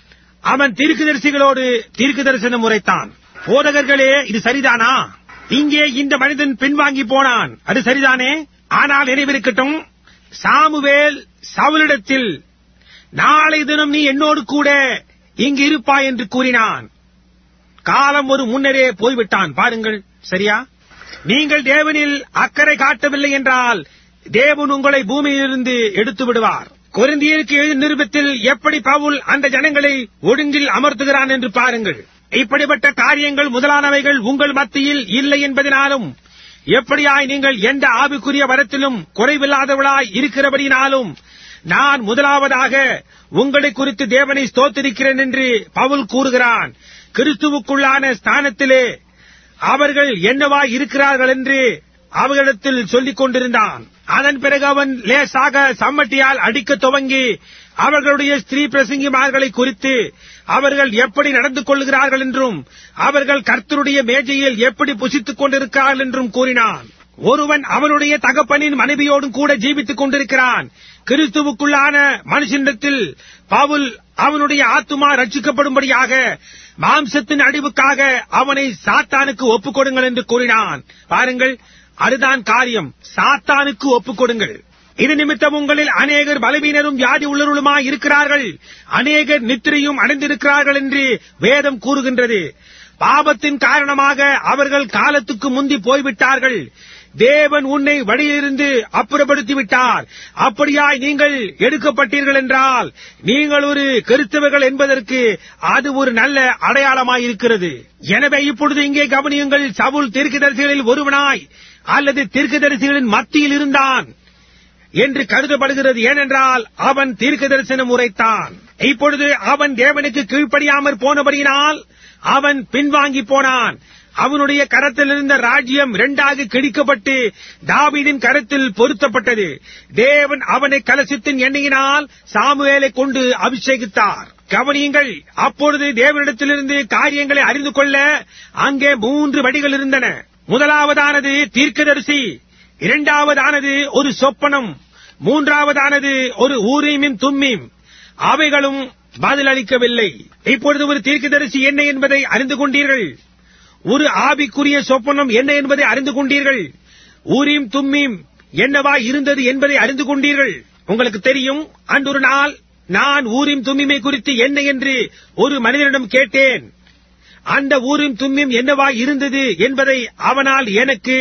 அவன் தீர்க்கதரிசிகளோடு தீர்க்க தரிசனம் உரைத்தான் போதகர்களே இது சரிதானா இங்கே இந்த மனிதன் பின்வாங்கி போனான் அது சரிதானே ஆனால் நினைவிருக்கட்டும் சாமுவேல் சவுலிடத்தில் நாளை தினம் நீ என்னோடு கூட இங்கு இருப்பாய் என்று கூறினான் காலம் ஒரு முன்னரே போய்விட்டான் பாருங்கள் சரியா நீங்கள் தேவனில் அக்கறை காட்டவில்லை என்றால் தேவன் உங்களை பூமியிலிருந்து எடுத்து விடுவார் கொரிந்தியருக்கு எழுதிய நிருபத்தில் எப்படி பவுல் அந்த ஜனங்களை ஒழுங்கில் அமர்த்துகிறான் என்று பாருங்கள் இப்படிப்பட்ட காரியங்கள் முதலானவைகள் உங்கள் மத்தியில் இல்லை என்பதனாலும் எப்படியாய் நீங்கள் எந்த ஆவிக்குரிய வரத்திலும் குறைவில்லாதவளாய் இருக்கிறபடினாலும் நான் முதலாவதாக உங்களை குறித்து தேவனை ஸ்தோத்திரிக்கிறேன் என்று பவுல் கூறுகிறான் கிறிஸ்துவுக்குள்ளான ஸ்தானத்திலே அவர்கள் என்னவாய் இருக்கிறார்கள் என்று அவர்களிடத்தில் சொல்லிக் கொண்டிருந்தான் அதன் பிறகு அவன் லேசாக சம்மட்டியால் அடிக்கத் துவங்கி அவர்களுடைய ஸ்திரீ பிரசங்கிமார்களை குறித்து அவர்கள் எப்படி நடந்து கொள்கிறார்கள் என்றும் அவர்கள் கர்த்தருடைய மேஜையில் எப்படி புசித்துக் கொண்டிருக்கிறார்கள் என்றும் கூறினான் ஒருவன் அவனுடைய தகப்பனின் மனைவியோடும் கூட ஜீவித்துக் கொண்டிருக்கிறான் கிறிஸ்துவுக்குள்ளான மனுஷனிடத்தில் பவுல் அவனுடைய ஆத்துமா ரட்சிக்கப்படும்படியாக மாம்சத்தின் அடிவுக்காக அவனை சாத்தானுக்கு ஒப்புக் கொடுங்கள் என்று கூறினான் பாருங்கள் அதுதான் காரியம் சாத்தானுக்கு ஒப்புக் கொடுங்கள் இது நிமித்தம் உங்களில் அநேகர் பலவீனரும் வியாதி உள்ளவர்களுமாய் இருக்கிறார்கள் அநேகர் நித்திரையும் அடைந்திருக்கிறார்கள் என்று வேதம் கூறுகின்றது பாபத்தின் காரணமாக அவர்கள் காலத்துக்கு முந்தி போய்விட்டார்கள் தேவன் உன்னை வழியிலிருந்து அப்புறப்படுத்தி விட்டார் அப்படியாய் நீங்கள் எடுக்கப்பட்டீர்கள் என்றால் நீங்கள் ஒரு கிறிஸ்தவர்கள் என்பதற்கு அது ஒரு நல்ல அடையாளமாயிருக்கிறது எனவே இப்பொழுது இங்கே கவனியுங்கள் சவுல் தீர்க்கதரிசிகளில் ஒருவனாய் அல்லது தீர்க்கதரிசிகளின் மத்தியில் இருந்தான் என்று கருதப்படுகிறது ஏனென்றால் அவன் தீர்க்க தரிசனம் உரைத்தான் இப்பொழுது அவன் தேவனுக்கு கீழ்ப்படியாமற் போனபடியினால் அவன் பின்வாங்கி போனான் அவனுடைய கரத்தில் இருந்த ராஜ்யம் இரண்டாக கிழிக்கப்பட்டு தாவீதின் கரத்தில் பொருத்தப்பட்டது தேவன் அவனை கலசத்தின் எண்ணெயினால் சாமுவேலை கொண்டு அபிஷேகித்தார் கவனியுங்கள் அப்பொழுது தேவனிடத்திலிருந்து காரியங்களை அறிந்து கொள்ள அங்கே மூன்று வழிகள் இருந்தன முதலாவதானது தீர்க்கதரிசி இரண்டாவதானது ஒரு சொப்பனம் மூன்றாவதானது ஒரு ஊரீமின் தும்மீம் அவைகளும் பதிலளிக்கவில்லை இப்பொழுது ஒரு தீர்க்கதரிசி என்ன என்பதை அறிந்து கொண்டீர்கள் ஒரு ஆவிக்குரிய சொப்பனம் என்ன என்பதை அறிந்து கொண்டீர்கள் ஊரீம் தும்மீம் என்னவா இருந்தது என்பதை அறிந்து கொண்டீர்கள் உங்களுக்கு தெரியும் அன்றொரு நாள் நான் ஊரின் தும்மிமை குறித்து என்ன என்று ஒரு மனிதனிடம் கேட்டேன் அந்த ஊரின் தும்மியம் என்னவா இருந்தது என்பதை அவனால் எனக்கு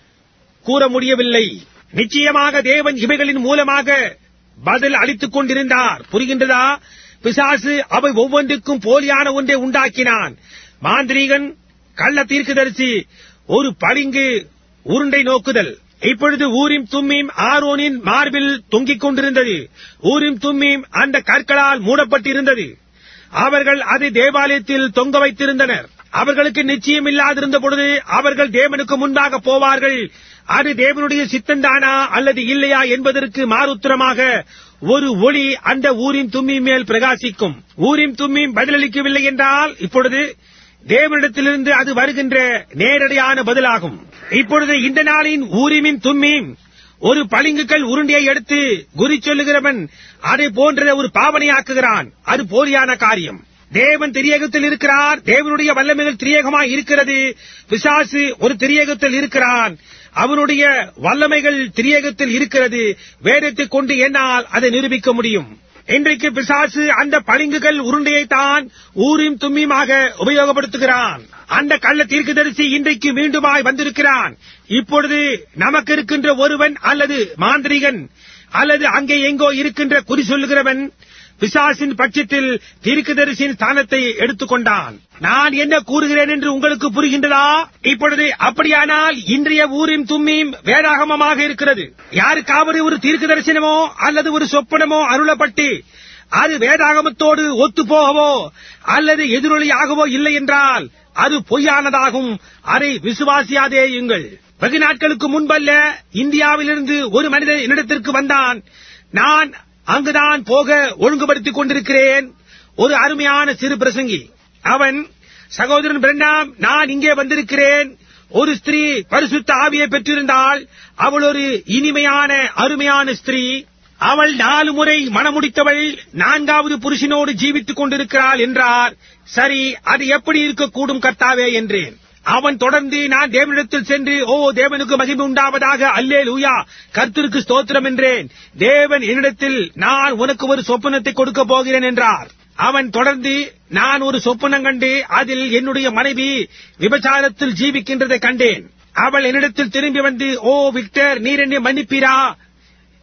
கூற முடியவில்லை நிச்சயமாக தேவன் இவைகளின் மூலமாக பதில் அளித்துக் கொண்டிருந்தார் புரிகின்றதா பிசாசு அவை ஒவ்வொன்றுக்கும் போலியான ஒன்றை உண்டாக்கினான் மாந்திரீகன் கள்ள தீர்க்கதரிசி ஒரு பளிங்கு உருண்டை நோக்குதல் இப்பொழுது ஊரிம் தும்மீம் ஆரோனின் மார்பில் தொங்கிக் கொண்டிருந்தது ஊரிம் தும்மீம் அந்த கற்களால் மூடப்பட்டிருந்தது அவர்கள் அதை தேவாலயத்தில் தொங்க வைத்திருந்தனர் அவர்களுக்கு நிச்சயம் இல்லாதிருந்த பொழுது அவர்கள் தேவனுக்கு முன்பாக போவார்கள் அது தேவனுடைய சித்தந்தானா அல்லது இல்லையா என்பதற்கு மாறுத்தரமாக ஒரு ஒளி அந்த ஊரின் தும்மி மேல் பிரகாசிக்கும் ஊரின் தும்மியும் பதிலளிக்கவில்லை என்றால் இப்பொழுது தேவனிடத்திலிருந்து அது வருகின்ற நேரடியான பதிலாகும் இப்பொழுது இந்த நாளின் ஊரிமின் தும்மீம் ஒரு பளிங்குகள் உருண்டையை எடுத்து குறி சொல்லுகிறவன் அதை போன்ற ஒரு பாவனையாக்குகிறான் அது போலியான காரியம் தேவன் திரியகத்தில் இருக்கிறார் தேவனுடைய வல்லமைகள் திரியகமாய் இருக்கிறது பிசாசு ஒரு திரியகத்தில் இருக்கிறான் அவனுடைய வல்லமைகள் திரியகத்தில் இருக்கிறது வேதத்தை கொண்டு என்னால் அதை நிரூபிக்க முடியும் இன்றைக்கு பிசாசு அந்த பளிங்குகள் உருண்டையை தான் ஊரின் தும்மியுமாக உபயோகப்படுத்துகிறான் அந்த கள்ள தீர்க்கதரிசி இன்றைக்கு மீண்டுமாய் வந்திருக்கிறான் இப்பொழுது நமக்கு இருக்கின்ற ஒருவன் அல்லது மாந்திரிகன் அல்லது அங்கே எங்கோ இருக்கின்ற குறி சொல்லுகிறவன் பிசாசின் பட்சத்தில் தீர்க்கதரிசியின் ஸ்தானத்தை எடுத்துக்கொண்டான் நான் என்ன கூறுகிறேன் என்று உங்களுக்கு புரிகின்றதா இப்பொழுது அப்படியானால் இன்றைய ஊரின் தும்மியும் வேதாகமமாக இருக்கிறது யாருக்காவது ஒரு தீர்க்க தரிசனமோ அல்லது ஒரு சொப்பனமோ அருளப்பட்டு அது வேதாகமத்தோடு ஒத்து போகவோ அல்லது எதிரொலியாகவோ இல்லை என்றால் அது பொய்யானதாகும் அதை விசுவாசியாதேயுங்கள் வெகு நாட்களுக்கு முன்பல்ல இந்தியாவிலிருந்து ஒரு மனிதன் என்னிடத்திற்கு வந்தான் நான் அங்குதான் போக ஒழுங்குபடுத்திக் கொண்டிருக்கிறேன் ஒரு அருமையான சிறு பிரசங்கி அவன் சகோதரன் பிரண்ணாம் நான் இங்கே வந்திருக்கிறேன் ஒரு ஸ்திரீ பரிசுத்த ஆவியை பெற்றிருந்தால் அவள் ஒரு இனிமையான அருமையான ஸ்திரீ அவள் நாலு முறை மணமுடித்தவள் நான்காவது புருஷனோடு ஜீவித்துக் கொண்டிருக்கிறாள் என்றார் சரி அது எப்படி இருக்கக்கூடும் கர்த்தாவே என்றேன் அவன் தொடர்ந்து நான் தேவனிடத்தில் சென்று ஓ தேவனுக்கு மகிமை உண்டாவதாக அல்லே லூயா கர்த்தருக்கு ஸ்தோத்திரம் என்றேன் தேவன் என்னிடத்தில் நான் உனக்கு ஒரு சொப்பனத்தை கொடுக்க போகிறேன் என்றார் அவன் தொடர்ந்து நான் ஒரு சொப்பனம் கண்டு அதில் என்னுடைய மனைவி விபச்சாரத்தில் ஜீவிக்கின்றதை கண்டேன் அவள் என்னிடத்தில் திரும்பி வந்து ஓ விக்டர் நீர் என்னை மன்னிப்பீரா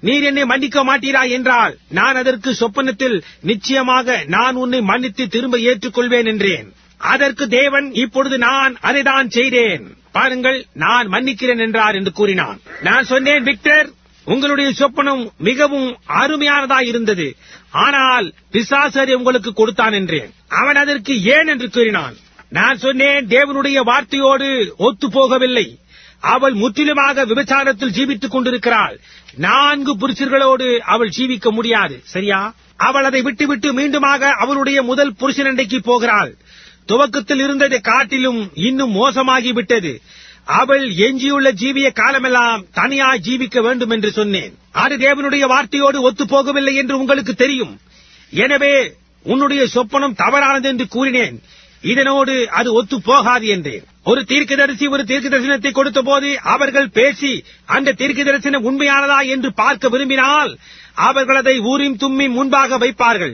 நீர் என்னை மன்னிக்க மாட்டீரா என்றால் நான் அதற்கு சொப்பனத்தில் நிச்சயமாக நான் உன்னை மன்னித்து திரும்ப ஏற்றுக்கொள்வேன் என்றேன் அதற்கு தேவன் இப்பொழுது நான் அதைதான் செய்தேன் பாருங்கள் நான் மன்னிக்கிறேன் என்றார் என்று கூறினான் நான் சொன்னேன் விக்டர் உங்களுடைய சொப்பனம் மிகவும் அருமையானதாய் இருந்தது ஆனால் பிசாசரி உங்களுக்கு கொடுத்தான் என்றேன் அவன் அதற்கு ஏன் என்று கூறினான் நான் சொன்னேன் தேவனுடைய வார்த்தையோடு ஒத்து போகவில்லை அவள் முற்றிலுமாக விபச்சாரத்தில் ஜீவித்துக் கொண்டிருக்கிறாள் நான்கு புருஷர்களோடு அவள் ஜீவிக்க முடியாது சரியா அவள் அதை விட்டுவிட்டு மீண்டுமாக அவளுடைய முதல் புருஷனண்டைக்கு போகிறாள் துவக்கத்தில் இருந்ததை காட்டிலும் இன்னும் மோசமாகிவிட்டது அவள் எஞ்சியுள்ள ஜீவிய காலமெல்லாம் தனியாய் ஜீவிக்க வேண்டும் என்று சொன்னேன் அது தேவனுடைய வார்த்தையோடு ஒத்து போகவில்லை என்று உங்களுக்கு தெரியும் எனவே உன்னுடைய சொப்பனம் தவறானது என்று கூறினேன் இதனோடு அது ஒத்து போகாது என்றேன் ஒரு தீர்க்கதரிசி ஒரு தீர்க்க தரிசனத்தை கொடுத்த போது அவர்கள் பேசி அந்த தீர்க்க தரிசனம் உண்மையானதா என்று பார்க்க விரும்பினால் அவர்கள் அதை ஊரின் தும்மி முன்பாக வைப்பார்கள்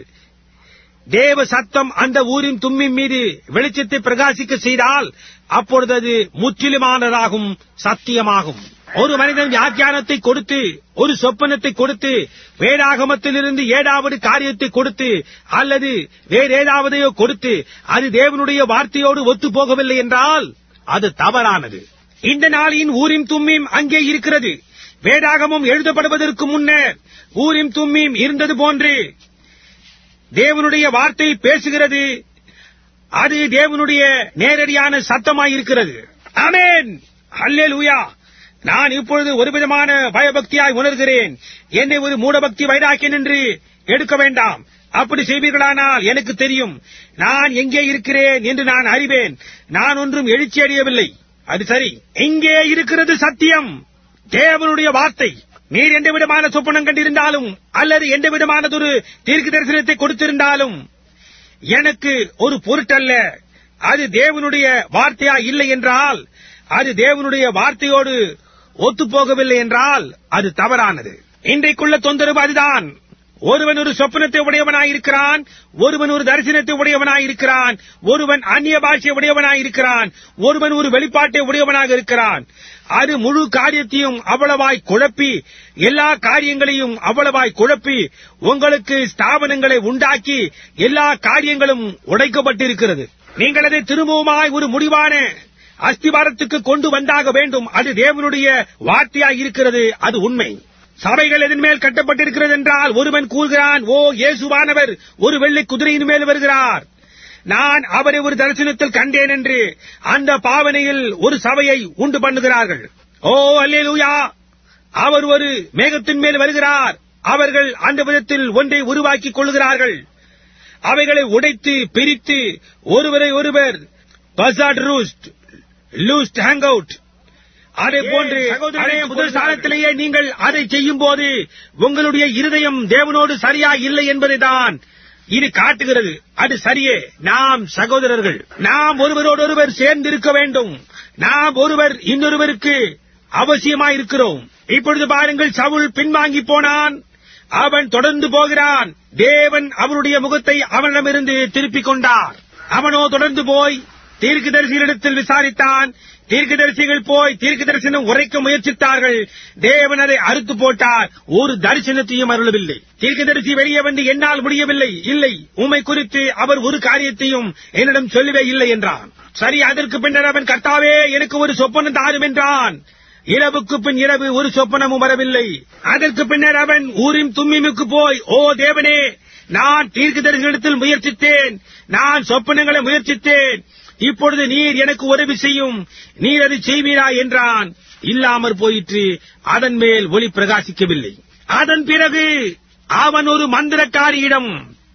தேவ சத்தம் அந்த ஊரின் தும்மின் மீது வெளிச்சத்தை பிரகாசிக்க செய்தால் அப்பொழுது அது முற்றிலுமானதாகும் சத்தியமாகும் ஒரு மனிதன் வியாக்கியானத்தை கொடுத்து ஒரு சொப்பனத்தை கொடுத்து வேதாகமத்திலிருந்து ஏழாவது காரியத்தை கொடுத்து அல்லது வேறு ஏதாவதையோ கொடுத்து அது தேவனுடைய வார்த்தையோடு ஒத்து போகவில்லை என்றால் அது தவறானது இந்த நாளின் ஊரின் தும்மீம் அங்கே இருக்கிறது வேதாகமம் எழுதப்படுவதற்கு முன்னர் ஊரின் தும்மீம் இருந்தது போன்று தேவனுடைய வார்த்தை பேசுகிறது அது தேவனுடைய நேரடியான சத்தமாயிருக்கிறது ஆமென் அல்லேலூயா நான் இப்பொழுது ஒரு விதமான பயபக்தியாய் உணர்கிறேன் என்னை ஒரு மூடபக்தி வைராக்கியன் என்று எடுக்க வேண்டாம் அப்படி செய்வீர்களானால் எனக்கு தெரியும் நான் எங்கே இருக்கிறேன் என்று நான் அறிவேன் நான் ஒன்றும் எழுச்சி அடையவில்லை அது சரி எங்கே இருக்கிறது சத்தியம் தேவனுடைய வார்த்தை நீர் எந்த விதமான சொப்பனம் கண்டிருந்தாலும் அல்லது எந்த விதமானதொரு தீர்க்க தரிசனத்தை கொடுத்திருந்தாலும் எனக்கு ஒரு பொருட்டல்ல அது தேவனுடைய வார்த்தையா இல்லை என்றால் அது தேவனுடைய வார்த்தையோடு ஒத்துப்போகவில்லை என்றால் அது தவறானது இன்றைக்குள்ள தொந்தரவு அதுதான் ஒருவன் ஒரு சொப்பனத்தை உடையவனாயிருக்கிறான் ஒருவன் ஒரு தரிசனத்தை உடையவனாயிருக்கிறான் ஒருவன் அந்நிய பாஷை உடையவனாயிருக்கிறான் ஒருவன் ஒரு வெளிப்பாட்டை உடையவனாக இருக்கிறான் அது முழு காரியத்தையும் அவ்வளவாய் குழப்பி எல்லா காரியங்களையும் அவ்வளவாய் குழப்பி உங்களுக்கு ஸ்தாபனங்களை உண்டாக்கி எல்லா காரியங்களும் உடைக்கப்பட்டிருக்கிறது நீங்கள் அதை திரும்பவுமாய் ஒரு முடிவான அஸ்திவாரத்துக்கு கொண்டு வந்தாக வேண்டும் அது தேவனுடைய வார்த்தையாய் இருக்கிறது அது உண்மை சபைகள் எதன் மேல் கட்டப்பட்டிருக்கிறது என்றால் ஒருவன் கூறுகிறான் ஓ இயேசுவானவர் ஒரு வெள்ளை குதிரையின் மேல் வருகிறார் நான் அவரை ஒரு தரிசனத்தில் கண்டேன் என்று அந்த பாவனையில் ஒரு சபையை உண்டு பண்ணுகிறார்கள் ஓ அல்லேலூயா அவர் ஒரு மேகத்தின் மேல் வருகிறார் அவர்கள் அந்த விதத்தில் ஒன்றை உருவாக்கிக் கொள்கிறார்கள் அவைகளை உடைத்து பிரித்து ஒருவரை ஒருவர் பசாட் ரூஸ்ட் லூஸ்ட் ஹேங் அவுட் அதே போன்று அதே முதல் ஸ்தானத்திலேயே நீங்கள் அதை செய்யும் போது உங்களுடைய இருதயம் தேவனோடு சரியா இல்லை என்பதைதான் இது காட்டுகிறது அது சரியே நாம் சகோதரர்கள் நாம் ஒருவரோடு ஒருவர் சேர்ந்து இருக்க வேண்டும் நாம் ஒருவர் இன்னொருவருக்கு அவசியமாயிருக்கிறோம் இப்பொழுது பாருங்கள் சவுல் பின்வாங்கி போனான் அவன் தொடர்ந்து போகிறான் தேவன் அவனுடைய முகத்தை அவனிடமிருந்து திருப்பிக் கொண்டார் அவனோ தொடர்ந்து போய் தீர்க்கதரிசிகளிடத்தில் விசாரித்தான் தீர்க்கதரிசிகள் போய் தீர்க்க தரிசனம் உரைக்க முயற்சித்தார்கள் தேவன் அதை அறுத்து போட்டார் ஒரு தரிசனத்தையும் அருளவில்லை தீர்க்கதரிசி வெளியே வந்து என்னால் முடியவில்லை இல்லை உம்மை குறித்து அவர் ஒரு காரியத்தையும் என்னிடம் சொல்லவே இல்லை என்றான் சரி அதற்கு பின்னர் அவன் கர்த்தாவே எனக்கு ஒரு சொப்பனம் தாரும் என்றான் இரவுக்கு பின் இரவு ஒரு சொப்பனமும் வரவில்லை அதற்கு பின்னர் அவன் ஊரின் தும்மிமுக்கு போய் ஓ தேவனே நான் தீர்க்கதரிசனத்தில் முயற்சித்தேன் நான் சொப்பனங்களை முயற்சித்தேன் இப்பொழுது நீர் எனக்கு உதவி செய்யும் நீர் அதை செய்வீரா என்றான் இல்லாமற் போயிற்று அதன் மேல் ஒளி பிரகாசிக்கவில்லை அதன் பிறகு அவன் ஒரு மந்திரக்காரியிடம்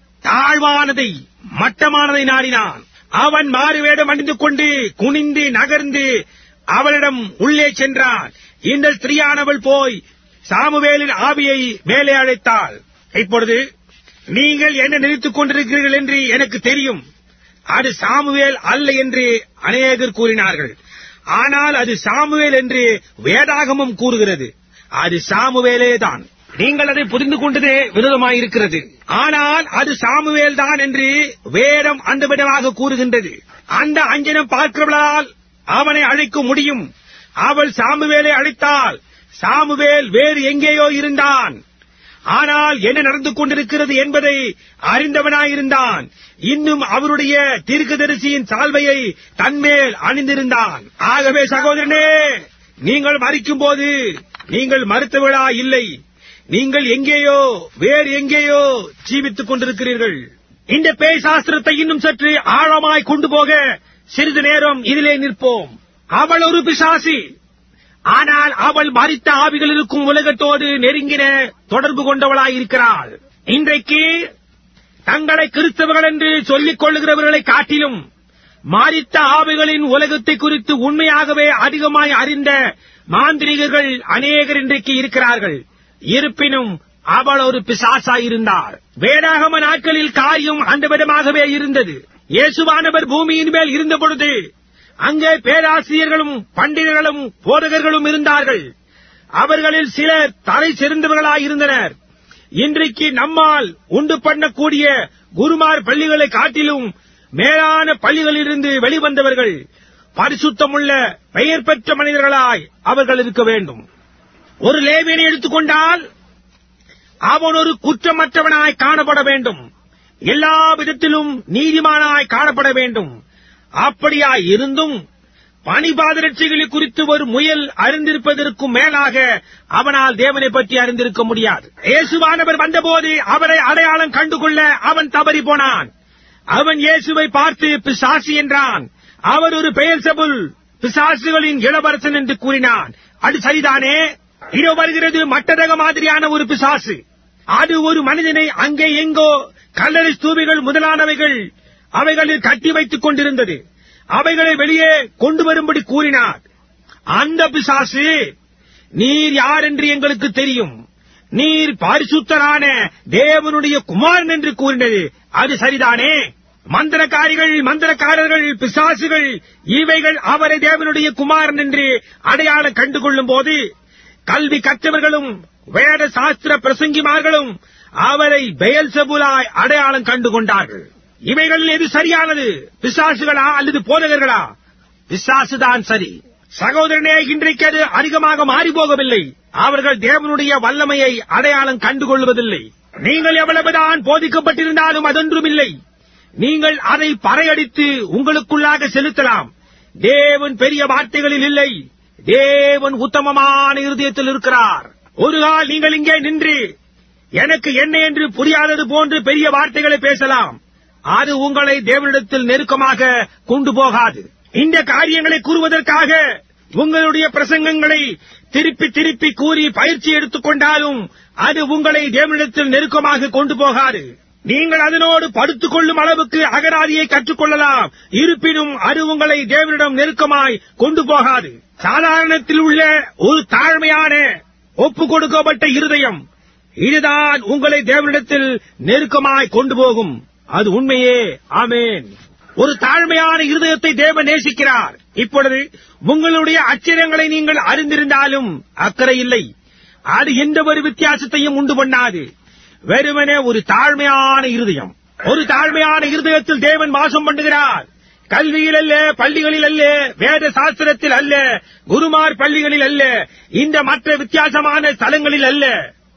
தாழ்வானதை மட்டமானதை நாடினான் அவன் மாறுவேடம் அணிந்து கொண்டு குனிந்து நகர்ந்து அவளிடம் உள்ளே சென்றான் இந்த ஸ்திரியானவள் போய் சாமுவேலின் ஆவியை மேலே அழைத்தாள் இப்பொழுது நீங்கள் என்ன நினைத்துக் கொண்டிருக்கிறீர்கள் என்று எனக்கு தெரியும் அது சாமுவேல் அல்ல என்று அநேகர் கூறினார்கள் ஆனால் அது சாமுவேல் என்று வேதாகமம் கூறுகிறது அது சாமுவேலே தான் நீங்கள் அதை புரிந்து கொண்டதே விரோதமாயிருக்கிறது ஆனால் அது சாமுவேல் தான் என்று வேதம் அந்த விதமாக கூறுகின்றது அந்த அஞ்சனம் பார்க்கிறவளால் அவனை அழைக்க முடியும் அவள் சாமுவேலை அழைத்தால் சாமுவேல் வேறு எங்கேயோ இருந்தான் ஆனால் என்ன நடந்து கொண்டிருக்கிறது என்பதை அறிந்தவனாயிருந்தான் இன்னும் அவருடைய தீர்க்கதரிசியின் சால்வையை தன்மேல் அணிந்திருந்தான் ஆகவே சகோதரனே நீங்கள் மறிக்கும் போது நீங்கள் மறுத்தவளா இல்லை நீங்கள் எங்கேயோ வேறு எங்கேயோ ஜீவித்துக் கொண்டிருக்கிறீர்கள் இந்த பேய் சாஸ்திரத்தை இன்னும் சற்று ஆழமாய் கொண்டு போக சிறிது நேரம் இதிலே நிற்போம் அவள் ஒரு பிசாசி ஆனால் அவள் மறித்த ஆவிகள் இருக்கும் உலகத்தோடு நெருங்கின தொடர்பு கொண்டவளாய் இருக்கிறாள் இன்றைக்கு தங்களை கிறிஸ்தவர்கள் என்று சொல்லிக் கொள்ளுகிறவர்களை காட்டிலும் மாறித்த ஆவிகளின் உலகத்தை குறித்து உண்மையாகவே அதிகமாய் அறிந்த மாந்திரிகர்கள் அநேகர் இன்றைக்கு இருக்கிறார்கள் இருப்பினும் அவள் ஒரு பிசாசாயிருந்தார் வேதாகம நாட்களில் காரியம் அந்த விதமாகவே இருந்தது இயேசுவானவர் பூமியின் மேல் இருந்த பொழுது அங்கே பேராசிரியர்களும் பண்டிதர்களும் போதகர்களும் இருந்தார்கள் அவர்களில் சிலர் தலை சிறந்தவர்களாயிருந்தனர் இன்றைக்கு நம்மால் உண்டு பண்ணக்கூடிய குருமார் பள்ளிகளை காட்டிலும் மேலான பள்ளிகளிலிருந்து வெளிவந்தவர்கள் பரிசுத்தமுள்ள பெயர் பெற்ற மனிதர்களாய் அவர்கள் இருக்க வேண்டும் ஒரு லேவியனை எடுத்துக்கொண்டால் அவன் ஒரு குற்றமற்றவனாய் காணப்பட வேண்டும் எல்லா விதத்திலும் நீதிமானாய் காணப்பட வேண்டும் அப்படியாய் இருந்தும் பணிபாதரட்சிகளை குறித்து ஒரு முயல் அறிந்திருப்பதற்கும் மேலாக அவனால் தேவனை பற்றி அறிந்திருக்க முடியாது இயேசுவானவர் வந்தபோது அவரை அடையாளம் கண்டுகொள்ள அவன் தவறி போனான் அவன் இயேசுவை பார்த்து பிசாசி என்றான் அவர் ஒரு பெயர் செபுல் பிசாசுகளின் இளவரசன் என்று கூறினான் அது சரிதானே இதோ வருகிறது மட்டரக மாதிரியான ஒரு பிசாசு அது ஒரு மனிதனை அங்கே எங்கோ கல்லறை ஸ்தூபிகள் முதலானவைகள் அவைகளில் கட்டி வைத்துக் கொண்டிருந்தது அவைகளை வெளியே கொண்டு வரும்படி கூறினார் அந்த பிசாசு நீர் யார் என்று எங்களுக்கு தெரியும் நீர் பரிசுத்தரான தேவனுடைய குமாரன் என்று கூறினது அது சரிதானே மந்திரக்காரிகள் மந்திரக்காரர்கள் பிசாசுகள் இவைகள் அவரை தேவனுடைய குமாரன் என்று அடையாளம் கண்டுகொள்ளும் போது கல்வி கற்றவர்களும் வேத சாஸ்திர பிரசங்கிமார்களும் அவரை பெயல்சபுலாய் அடையாளம் கண்டு கொண்டார்கள் இவைகள் எது சரியானது பிசாசுகளா அல்லது போதகர்களா பிசாசுதான் சரி சகோதரனே இன்றைக்கு அது அதிகமாக மாறி போகவில்லை அவர்கள் தேவனுடைய வல்லமையை அடையாளம் கண்டுகொள்வதில்லை நீங்கள் எவ்வளவுதான் போதிக்கப்பட்டிருந்தாலும் அதொன்றும் இல்லை நீங்கள் அதை பறையடித்து உங்களுக்குள்ளாக செலுத்தலாம் தேவன் பெரிய வார்த்தைகளில் இல்லை தேவன் உத்தமமான இருதயத்தில் இருக்கிறார் ஒரு நாள் நீங்கள் இங்கே நின்று எனக்கு என்ன என்று புரியாதது போன்று பெரிய வார்த்தைகளை பேசலாம் அது உங்களை தேவனிடத்தில் நெருக்கமாக கொண்டு போகாது இந்த காரியங்களை கூறுவதற்காக உங்களுடைய பிரசங்கங்களை திருப்பி திருப்பி கூறி பயிற்சி எடுத்துக் கொண்டாலும் அது உங்களை தேவனிடத்தில் நெருக்கமாக கொண்டு போகாது நீங்கள் அதனோடு படுத்துக் கொள்ளும் அளவுக்கு அகராதியை கற்றுக்கொள்ளலாம் இருப்பினும் அது உங்களை தேவனிடம் நெருக்கமாய் கொண்டு போகாது சாதாரணத்தில் உள்ள ஒரு தாழ்மையான ஒப்பு கொடுக்கப்பட்ட இருதயம் இதுதான் உங்களை தேவனிடத்தில் நெருக்கமாய் கொண்டு போகும் அது உண்மையே ஆமேன் ஒரு தாழ்மையான இருதயத்தை தேவன் நேசிக்கிறார் இப்பொழுது உங்களுடைய அச்சரியங்களை நீங்கள் அறிந்திருந்தாலும் அக்கறை இல்லை அது எந்த ஒரு வித்தியாசத்தையும் உண்டு பண்ணாது வெறுமனே ஒரு தாழ்மையான இருதயம் ஒரு தாழ்மையான இருதயத்தில் தேவன் வாசம் பண்ணுகிறார் கல்வியில் அல்ல பள்ளிகளில் அல்ல வேத சாஸ்திரத்தில் அல்ல குருமார் பள்ளிகளில் அல்ல இந்த மற்ற வித்தியாசமான ஸ்தலங்களில் அல்ல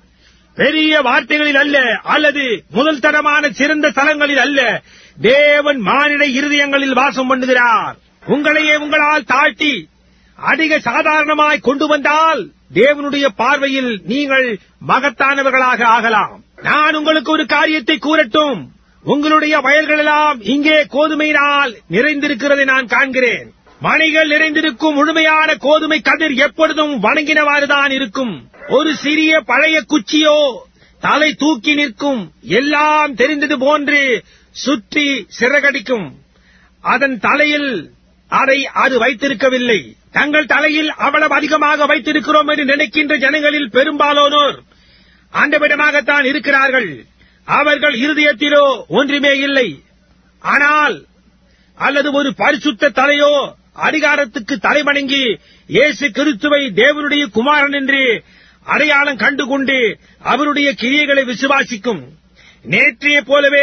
பெரிய வார்த்தைகளில் அல்ல அல்லது முதல் தரமான சிறந்த ஸ்தலங்களில் அல்ல தேவன் மானிட இருதயங்களில் வாசம் பண்ணுகிறார் உங்களையே உங்களால் தாழ்த்தி அதிக சாதாரணமாய் கொண்டு வந்தால் தேவனுடைய பார்வையில் நீங்கள் மகத்தானவர்களாக ஆகலாம் நான் உங்களுக்கு ஒரு காரியத்தை கூறட்டும் உங்களுடைய வயல்களெல்லாம் இங்கே கோதுமையினால் நிறைந்திருக்கிறதை நான் காண்கிறேன் மணிகள் நிறைந்திருக்கும் முழுமையான கோதுமை கதிர் எப்பொழுதும் வணங்கினவாறுதான் இருக்கும் ஒரு சிறிய பழைய குச்சியோ தலை தூக்கி நிற்கும் எல்லாம் தெரிந்தது போன்று சுற்றி சிறகடிக்கும் அதன் தலையில் அதை அது வைத்திருக்கவில்லை தங்கள் தலையில் அவ்வளவு அதிகமாக வைத்திருக்கிறோம் என்று நினைக்கின்ற ஜனங்களில் பெரும்பாலானோர் அந்த விதமாகத்தான் இருக்கிறார்கள் அவர்கள் இருதயத்திலோ ஒன்றுமே இல்லை ஆனால் அல்லது ஒரு பரிசுத்த தலையோ அதிகாரத்துக்கு தலைவணங்கி இயேசு கிறிஸ்துவை தேவனுடைய குமாரன் என்று அடையாளம் கண்டுகொண்டு அவருடைய கிரியைகளை விசுவாசிக்கும் நேற்றைய போலவே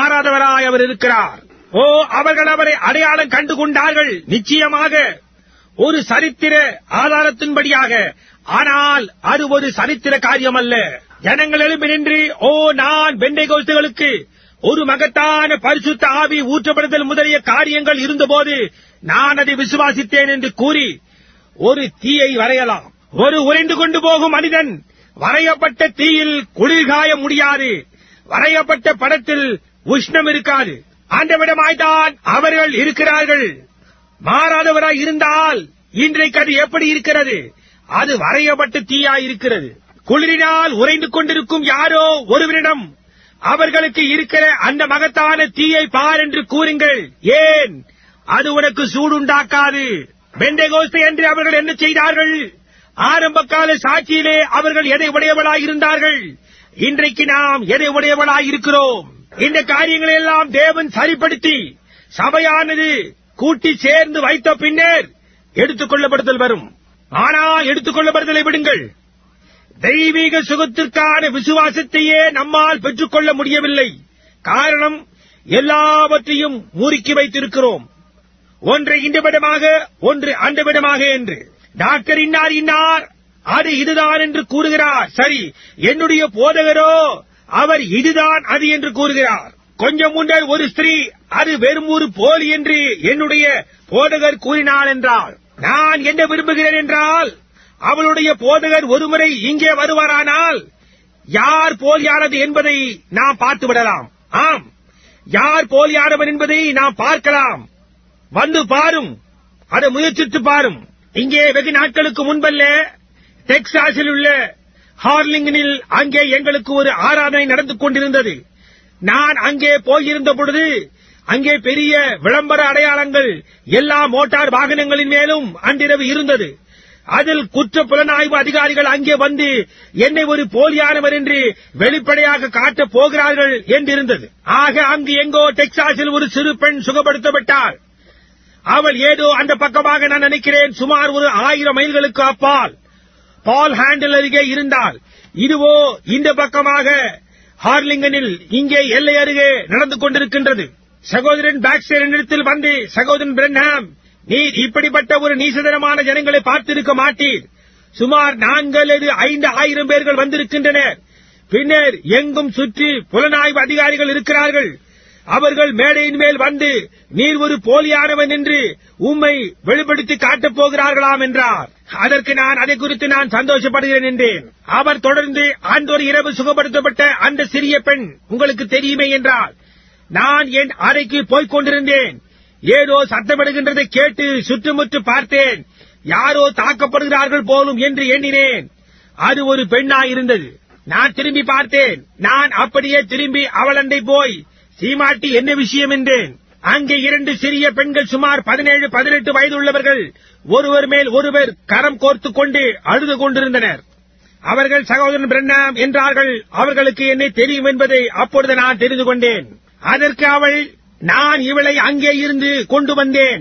மாறாதவராய் அவர் இருக்கிறார் ஓ அவர்கள் அவரை அடையாளம் கண்டு கொண்டார்கள் நிச்சயமாக ஒரு சரித்திர ஆதாரத்தின்படியாக ஆனால் அது ஒரு சரித்திர காரியம் அல்ல ஜனங்கள் எழுப்பி நின்று ஓ நான் பெண்டை கோஸ்துகளுக்கு ஒரு மகத்தான பரிசுத்த ஆவி ஊற்றப்படுதல் முதலிய காரியங்கள் இருந்தபோது நான் அதை விசுவாசித்தேன் என்று கூறி ஒரு தீயை வரையலாம் ஒரு உறைந்து கொண்டு போகும் மனிதன் வரையப்பட்ட தீயில் குளிர்காய முடியாது வரையப்பட்ட படத்தில் உஷ்ணம் இருக்காது அந்த விடமாய்தான் அவர்கள் இருக்கிறார்கள் மாறாதவராய் இருந்தால் இன்றைக்கு அது எப்படி இருக்கிறது அது வரையப்பட்ட தீயா இருக்கிறது குளிரினால் உறைந்து கொண்டிருக்கும் யாரோ ஒருவரிடம் அவர்களுக்கு இருக்கிற அந்த மகத்தான தீயை பார் என்று கூறுங்கள் ஏன் அது உனக்கு சூடுண்டாக்காது பெண்டகோஸ்து என்று அவர்கள் என்ன செய்தார்கள் ஆரம்ப கால சாட்சியிலே அவர்கள் எதை உடையவளாய் இருந்தார்கள் இன்றைக்கு நாம் எதை உடையவளாய் இருக்கிறோம் இந்த காரியங்களை எல்லாம் தேவன் சரிப்படுத்தி சபையானது கூட்டி சேர்ந்து வைத்த பின்னர் எடுத்துக் கொள்ளப்படுதல் வரும் ஆனால் எடுத்துக் கொள்ளப்படுதலை விடுங்கள் தெய்வீக சுகத்திற்கான விசுவாசத்தையே நம்மால் பெற்றுக்கொள்ள முடியவில்லை காரணம் எல்லாவற்றையும் மூறுக்கி வைத்திருக்கிறோம் ஒன்று இந்த விடமாக ஒன்று அந்த விடமாக என்று டாக்டர் இன்னார் இன்னார் அது இதுதான் என்று கூறுகிறார் சரி என்னுடைய போதகரோ அவர் இதுதான் அது என்று கூறுகிறார் கொஞ்சம் முன்னர் ஒரு ஸ்திரீ அது வெறும் ஒரு போலி என்று என்னுடைய போதகர் கூறினார் என்றால் நான் என்ன விரும்புகிறேன் என்றால் அவளுடைய போதகர் ஒருமுறை இங்கே வருவாரானால் யார் போலியானது என்பதை நாம் பார்த்து விடலாம் ஆம் யார் போலியானவன் என்பதை நாம் பார்க்கலாம் வந்து பாரும் அதை முயற்சித்து பாரும் இங்கே வெகு நாட்களுக்கு முன்பல்ல டெக்சாஸில் உள்ள ஹார்லிங்கனில் அங்கே எங்களுக்கு ஒரு ஆராதனை நடந்து கொண்டிருந்தது நான் அங்கே போயிருந்த பொழுது அங்கே பெரிய விளம்பர அடையாளங்கள் எல்லா மோட்டார் வாகனங்களின் மேலும் அன்றிரவு இருந்தது அதில் குற்ற புலனாய்வு அதிகாரிகள் அங்கே வந்து என்னை ஒரு போலியானவர் என்று வெளிப்படையாக காட்டப் போகிறார்கள் என்றிருந்தது ஆக அங்கு எங்கோ டெக்சாஸில் ஒரு சிறு பெண் சுகப்படுத்தப்பட்டாள் அவள் ஏதோ அந்த பக்கமாக நான் நினைக்கிறேன் சுமார் ஒரு ஆயிரம் மைல்களுக்கு அப்பால் பால் ஹேண்டில் அருகே இருந்தால் இதுவோ இந்த பக்கமாக ஹார்லிங்கனில் இங்கே எல்லை அருகே நடந்து கொண்டிருக்கின்றது சகோதரன் பாக்ஸ்டர் என்னிடத்தில் வந்து சகோதரன் பிரன்ஹாம் நீர் இப்படிப்பட்ட ஒரு நீசதனமான ஜனங்களை பார்த்திருக்க மாட்டீர் சுமார் நான்கு அல்லது ஐந்து ஆயிரம் பேர்கள் வந்திருக்கின்றனர் பின்னர் எங்கும் சுற்றி புலனாய்வு அதிகாரிகள் இருக்கிறார்கள் அவர்கள் மேடையின் மேல் வந்து நீர் ஒரு போலியானவன் என்று உம்மை வெளிப்படுத்தி காட்டப் போகிறார்களாம் என்றார் அதற்கு நான் அதை குறித்து நான் சந்தோஷப்படுகிறேன் என்றேன் அவர் தொடர்ந்து அன்றொரு இரவு சுகப்படுத்தப்பட்ட அந்த சிறிய பெண் உங்களுக்கு தெரியுமே என்றார் நான் என் அறைக்கு போய்க் கொண்டிருந்தேன் ஏதோ சத்தமிடுகின்றதை கேட்டு சுற்றுமுற்று பார்த்தேன் யாரோ தாக்கப்படுகிறார்கள் போலும் என்று எண்ணினேன் அது ஒரு பெண்ணாயிருந்தது நான் திரும்பி பார்த்தேன் நான் அப்படியே திரும்பி அவளண்டை போய் சீமாட்டி என்ன விஷயம் என்றேன் அங்கே இரண்டு சிறிய பெண்கள் சுமார் பதினேழு பதினெட்டு வயது உள்ளவர்கள் ஒருவர் மேல் ஒருவர் கரம் கோர்த்துக் கொண்டு அழுது கொண்டிருந்தனர் அவர்கள் சகோதரன் பிரண்ணாம் என்றார்கள் அவர்களுக்கு என்னை தெரியும் என்பதை அப்பொழுது நான் தெரிந்து கொண்டேன் அதற்கு அவள் நான் இவளை அங்கே இருந்து கொண்டு வந்தேன்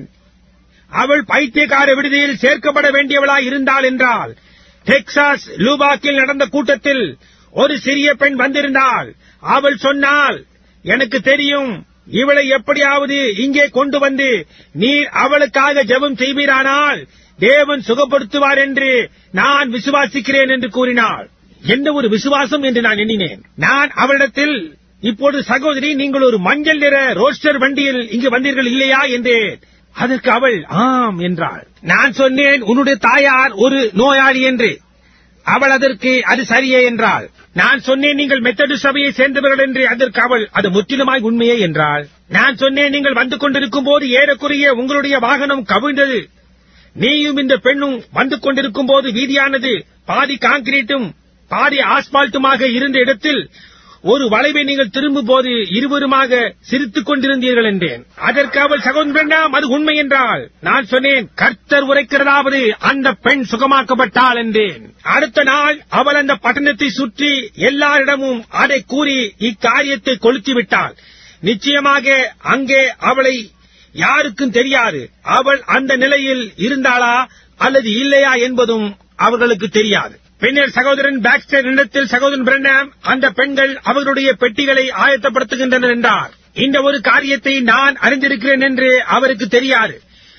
அவள் பைத்தியக்கார விடுதியில் சேர்க்கப்பட வேண்டியவளாய் இருந்தாள் என்றால் டெக்சாஸ் லூபாக்கில் நடந்த கூட்டத்தில் ஒரு சிறிய பெண் வந்திருந்தாள் அவள் சொன்னாள் எனக்கு தெரியும் இவளை எப்படியாவது இங்கே கொண்டு வந்து நீர் அவளுக்காக ஜெபம் செய்வீரானால் தேவன் சுகப்படுத்துவார் என்று நான் விசுவாசிக்கிறேன் என்று கூறினாள் எந்த ஒரு விசுவாசம் என்று நான் எண்ணினேன் நான் அவளிடத்தில் இப்போது சகோதரி நீங்கள் ஒரு மஞ்சள் நிற ரோஸ்டர் வண்டியில் இங்கு வந்தீர்கள் இல்லையா என்றேன் அதற்கு அவள் ஆம் என்றாள் நான் சொன்னேன் உன்னுடைய தாயார் ஒரு நோயாளி என்று அவள் அதற்கு அது சரியே என்றாள் நான் சொன்னேன் நீங்கள் மெத்தடு சபையை சேர்ந்தவர்கள் என்று அதற்கு அவள் அது முற்றிலுமாய் உண்மையே என்றாள் நான் சொன்னேன் நீங்கள் வந்து கொண்டிருக்கும் போது ஏறக்குறைய உங்களுடைய வாகனம் கவிழ்ந்தது நீயும் இந்த பெண்ணும் வந்து கொண்டிருக்கும் போது வீதியானது பாதி கான்கிரீட்டும் பாதி ஆஸ்பால்ட்டுமாக இருந்த இடத்தில் ஒரு வளைவை நீங்கள் திரும்பும் போது இருவருமாக சிரித்துக் கொண்டிருந்தீர்கள் என்றேன் அதற்கு அவள் சகோதரனாம் அது உண்மை என்றாள் நான் சொன்னேன் கர்த்தர் உரைக்கிறதாவது அந்த பெண் சுகமாக்கப்பட்டாள் என்றேன் அடுத்த நாள் அவள் அந்த பட்டணத்தை சுற்றி எல்லாரிடமும் அதை கூறி இக்காரியத்தை கொளுத்தி விட்டாள் நிச்சயமாக அங்கே அவளை யாருக்கும் தெரியாது அவள் அந்த நிலையில் இருந்தாளா அல்லது இல்லையா என்பதும் அவர்களுக்கு தெரியாது பின்னர் சகோதரன் பாக்ஸ்டர் இடத்தில் சகோதரன் பிரண்ணாம் அந்த பெண்கள் அவர்களுடைய பெட்டிகளை ஆயத்தப்படுத்துகின்றனர் என்றார் இந்த ஒரு காரியத்தை நான் அறிந்திருக்கிறேன் என்று அவருக்கு தெரியாது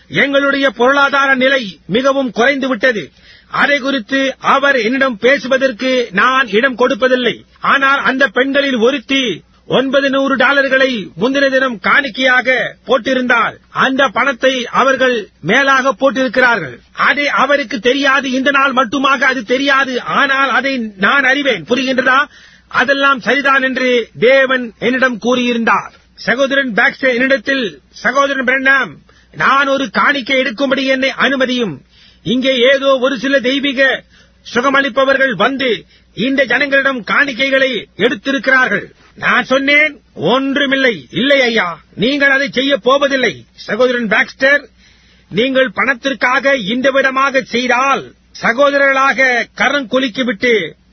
எங்களுடைய பொருளாதார நிலை மிகவும் குறைந்து விட்டது அதை குறித்து அவர் என்னிடம் பேசுவதற்கு நான் இடம் கொடுப்பதில்லை ஆனால் அந்த பெண்களில் ஒருத்தி ஒன்பது நூறு டாலர்களை முந்தின தினம் காணிக்கையாக போட்டிருந்தால் அந்த பணத்தை அவர்கள் மேலாக போட்டிருக்கிறார்கள் அது அவருக்கு தெரியாது இந்த நாள் மட்டுமாக அது தெரியாது ஆனால் அதை நான் அறிவேன் புரிகின்றதா அதெல்லாம் சரிதான் என்று தேவன் என்னிடம் கூறியிருந்தார் சகோதரன் பாக்ஸ்டர் என்னிடத்தில் சகோதரன் பிரண்ணாம் நான் ஒரு காணிக்கை எடுக்கும்படி என்னை அனுமதியும் இங்கே ஏதோ ஒரு சில தெய்வீக சுகமளிப்பவர்கள் வந்து இந்த ஜனங்களிடம் காணிக்கைகளை எடுத்திருக்கிறார்கள் நான் சொன்னேன் ஒன்றுமில்லை இல்லை ஐயா நீங்கள் அதை செய்ய போவதில்லை சகோதரன் பாக்ஸ்டர் நீங்கள் பணத்திற்காக இந்த விதமாக செய்தால் சகோதரர்களாக கரம் குலுக்கிவிட்டு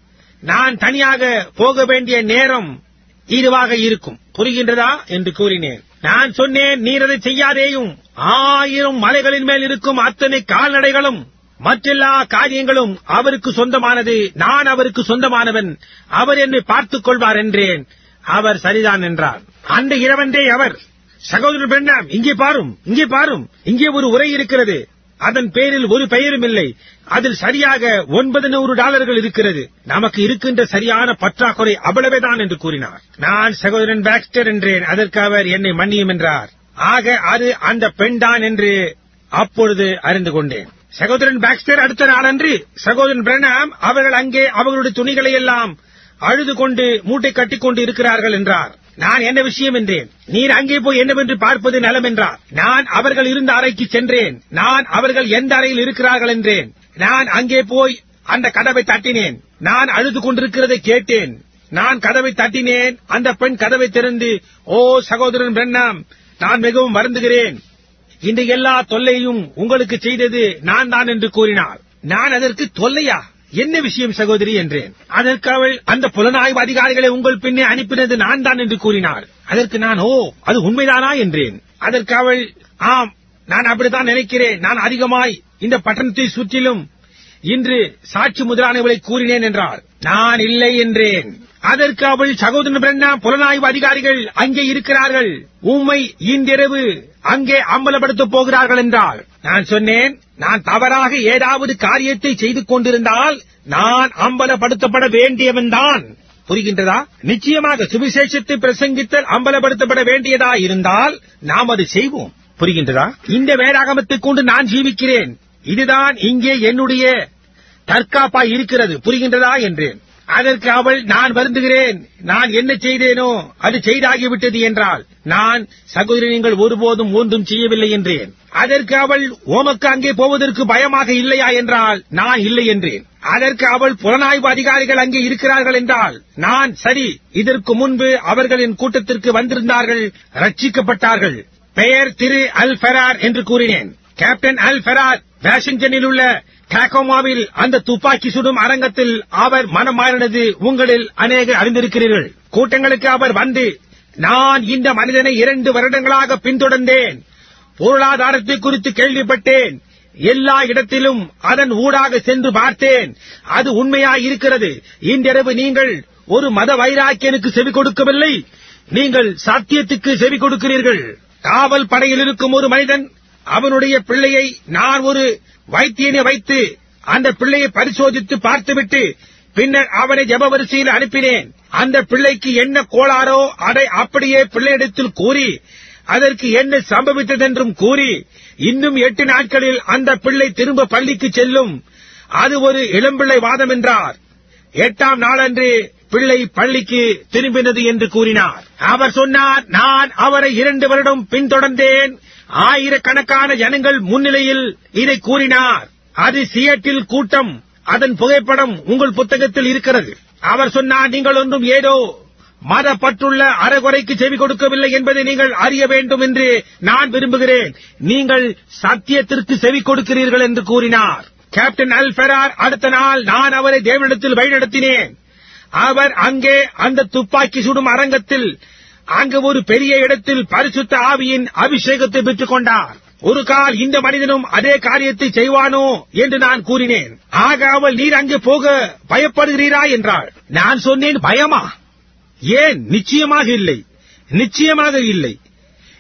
நான் தனியாக போக வேண்டிய நேரம் இதுவாக இருக்கும் புரிகின்றதா என்று கூறினேன் நான் சொன்னேன் நீர் அதை செய்யாதேயும் ஆயிரம் மலைகளின் மேல் இருக்கும் அத்தனை கால்நடைகளும் மற்றெல்லா காரியங்களும் அவருக்கு சொந்தமானது நான் அவருக்கு சொந்தமானவன் அவர் என்னை பார்த்துக் கொள்வார் என்றேன் அவர் சரிதான் என்றார் அந்த இரவன்றே அவர் சகோதரர் பெண்ணாம் இங்கே பாரும் இங்கே பாரும் இங்கே ஒரு உரை இருக்கிறது அதன் பேரில் ஒரு பெயரும் இல்லை அதில் சரியாக ஒன்பது நூறு டாலர்கள் இருக்கிறது நமக்கு இருக்கின்ற சரியான பற்றாக்குறை அவ்வளவேதான் என்று கூறினார் நான் சகோதரன் பாக்ஸ்டர் என்றேன் அதற்கு அவர் என்னை மன்னியும் என்றார் ஆக அது அந்த பெண்தான் என்று அப்பொழுது அறிந்து கொண்டேன் சகோதரன் பாக்ஸ்டர் அடுத்த நாளன்று சகோதரன் பிரணாம் அவர்கள் அங்கே அவர்களுடைய துணிகளை எல்லாம் அழுது கொண்டு மூட்டை கட்டிக் கொண்டு இருக்கிறார்கள் என்றார் நான் என்ன விஷயம் என்றேன் நீர் அங்கே போய் என்னவென்று பார்ப்பது நலம் என்றார் நான் அவர்கள் இருந்த அறைக்கு சென்றேன் நான் அவர்கள் எந்த அறையில் இருக்கிறார்கள் என்றேன் நான் அங்கே போய் அந்த கதவை தட்டினேன் நான் அழுது கொண்டிருக்கிறதை கேட்டேன் நான் கதவை தட்டினேன் அந்த பெண் கதவை திறந்து ஓ சகோதரன் பிரண்ணாம் நான் மிகவும் வருந்துகிறேன் இந்த எல்லா தொல்லையும் உங்களுக்கு செய்தது நான் தான் என்று கூறினார் நான் அதற்கு தொல்லையா என்ன விஷயம் சகோதரி என்றேன் அதற்கு அவள் அந்த புலனாய்வு அதிகாரிகளை உங்கள் பின்னே அனுப்பினது நான் தான் என்று கூறினார் அதற்கு நான் ஓ அது உண்மைதானா என்றேன் அதற்கு அவள் ஆம் நான் அப்படித்தான் நினைக்கிறேன் நான் அதிகமாய் இந்த பட்டணத்தை சுற்றிலும் இன்று சாட்சி முதலானவளை கூறினேன் என்றார் நான் இல்லை என்றேன் அதற்கு அவள் சகோதரன் பிரண்ணா புலனாய்வு அதிகாரிகள் அங்கே இருக்கிறார்கள் உம்மை இன்றிரவு அங்கே அம்பலப்படுத்தப் போகிறார்கள் என்றால் நான் சொன்னேன் நான் தவறாக ஏதாவது காரியத்தை செய்து கொண்டிருந்தால் நான் அம்பலப்படுத்தப்பட வேண்டியவன்தான் புரிகின்றதா நிச்சயமாக சுவிசேஷத்தை பிரசங்கித்தல் அம்பலப்படுத்தப்பட வேண்டியதா இருந்தால் நாம் அது செய்வோம் புரிகின்றதா இந்த வேதாகமத்தை கொண்டு நான் ஜீவிக்கிறேன் இதுதான் இங்கே என்னுடைய தற்காப்பா இருக்கிறது புரிகின்றதா என்றேன் அதற்கு அவள் நான் வருந்துகிறேன் நான் என்ன செய்தேனோ அது செய்தாகிவிட்டது என்றால் நான் சகோதரி நீங்கள் ஒருபோதும் ஒன்றும் செய்யவில்லை என்றேன் அதற்கு அவள் உமக்கு அங்கே போவதற்கு பயமாக இல்லையா என்றால் நான் இல்லை என்றேன் அதற்கு அவள் புலனாய்வு அதிகாரிகள் அங்கே இருக்கிறார்கள் என்றால் நான் சரி இதற்கு முன்பு அவர்களின் கூட்டத்திற்கு வந்திருந்தார்கள் ரட்சிக்கப்பட்டார்கள் பெயர் திரு அல் ஃபெரார் என்று கூறினேன் கேப்டன் அல் ஃபெரார் வாஷிங்டனில் உள்ள டாகோமாவில் அந்த துப்பாக்கி சுடும் அரங்கத்தில் அவர் மனம் மாறினது உங்களில் அநேகர் அறிந்திருக்கிறீர்கள் கூட்டங்களுக்கு அவர் வந்து நான் இந்த மனிதனை இரண்டு வருடங்களாக பின்தொடர்ந்தேன் பொருளாதாரத்தை குறித்து கேள்விப்பட்டேன் எல்லா இடத்திலும் அதன் ஊடாக சென்று பார்த்தேன் அது உண்மையாய் இருக்கிறது இன்றிரவு நீங்கள் ஒரு மத வைராக்கியனுக்கு செவி கொடுக்கவில்லை நீங்கள் சத்தியத்துக்கு செவி கொடுக்கிறீர்கள் காவல் படையில் இருக்கும் ஒரு மனிதன் அவனுடைய பிள்ளையை நான் ஒரு வைத்தியனை வைத்து அந்த பிள்ளையை பரிசோதித்து பார்த்துவிட்டு பின்னர் அவனை ஜப வரிசையில் அனுப்பினேன் அந்த பிள்ளைக்கு என்ன கோளாறோ அதை அப்படியே பிள்ளையிடத்தில் கூறி அதற்கு என்ன சம்பவித்ததென்றும் கூறி இன்னும் எட்டு நாட்களில் அந்த பிள்ளை திரும்ப பள்ளிக்கு செல்லும் அது ஒரு இளம்பிள்ளை வாதம் என்றார் எட்டாம் நாளன்று பிள்ளை பள்ளிக்கு திரும்பினது என்று கூறினார் அவர் சொன்னார் நான் அவரை இரண்டு வருடம் பின்தொடர்ந்தேன் ஆயிரக்கணக்கான ஜனங்கள் முன்னிலையில் இதை கூறினார் அது சியட்டில் கூட்டம் அதன் புகைப்படம் உங்கள் புத்தகத்தில் இருக்கிறது அவர் சொன்னார் நீங்கள் ஒன்றும் ஏதோ மதப்பட்டுள்ள அறகுறைக்கு செவி கொடுக்கவில்லை என்பதை நீங்கள் அறிய வேண்டும் என்று நான் விரும்புகிறேன் நீங்கள் சத்தியத்திற்கு செவி கொடுக்கிறீர்கள் என்று கூறினார் கேப்டன் அல் ஃபெரார் அடுத்த நாள் நான் அவரை தேவனிடத்தில் வழிநடத்தினேன் அவர் அங்கே அந்த துப்பாக்கி சுடும் அரங்கத்தில் அங்கு ஒரு பெரிய இடத்தில் பரிசுத்த ஆவியின் அபிஷேகத்தை பெற்றுக் கொண்டார் ஒரு கால் இந்த மனிதனும் அதே காரியத்தை செய்வானோ என்று நான் கூறினேன் ஆக அவள் நீர் அங்கே போக பயப்படுகிறீரா என்றாள் நான் சொன்னேன் பயமா ஏன் நிச்சயமாக இல்லை நிச்சயமாக இல்லை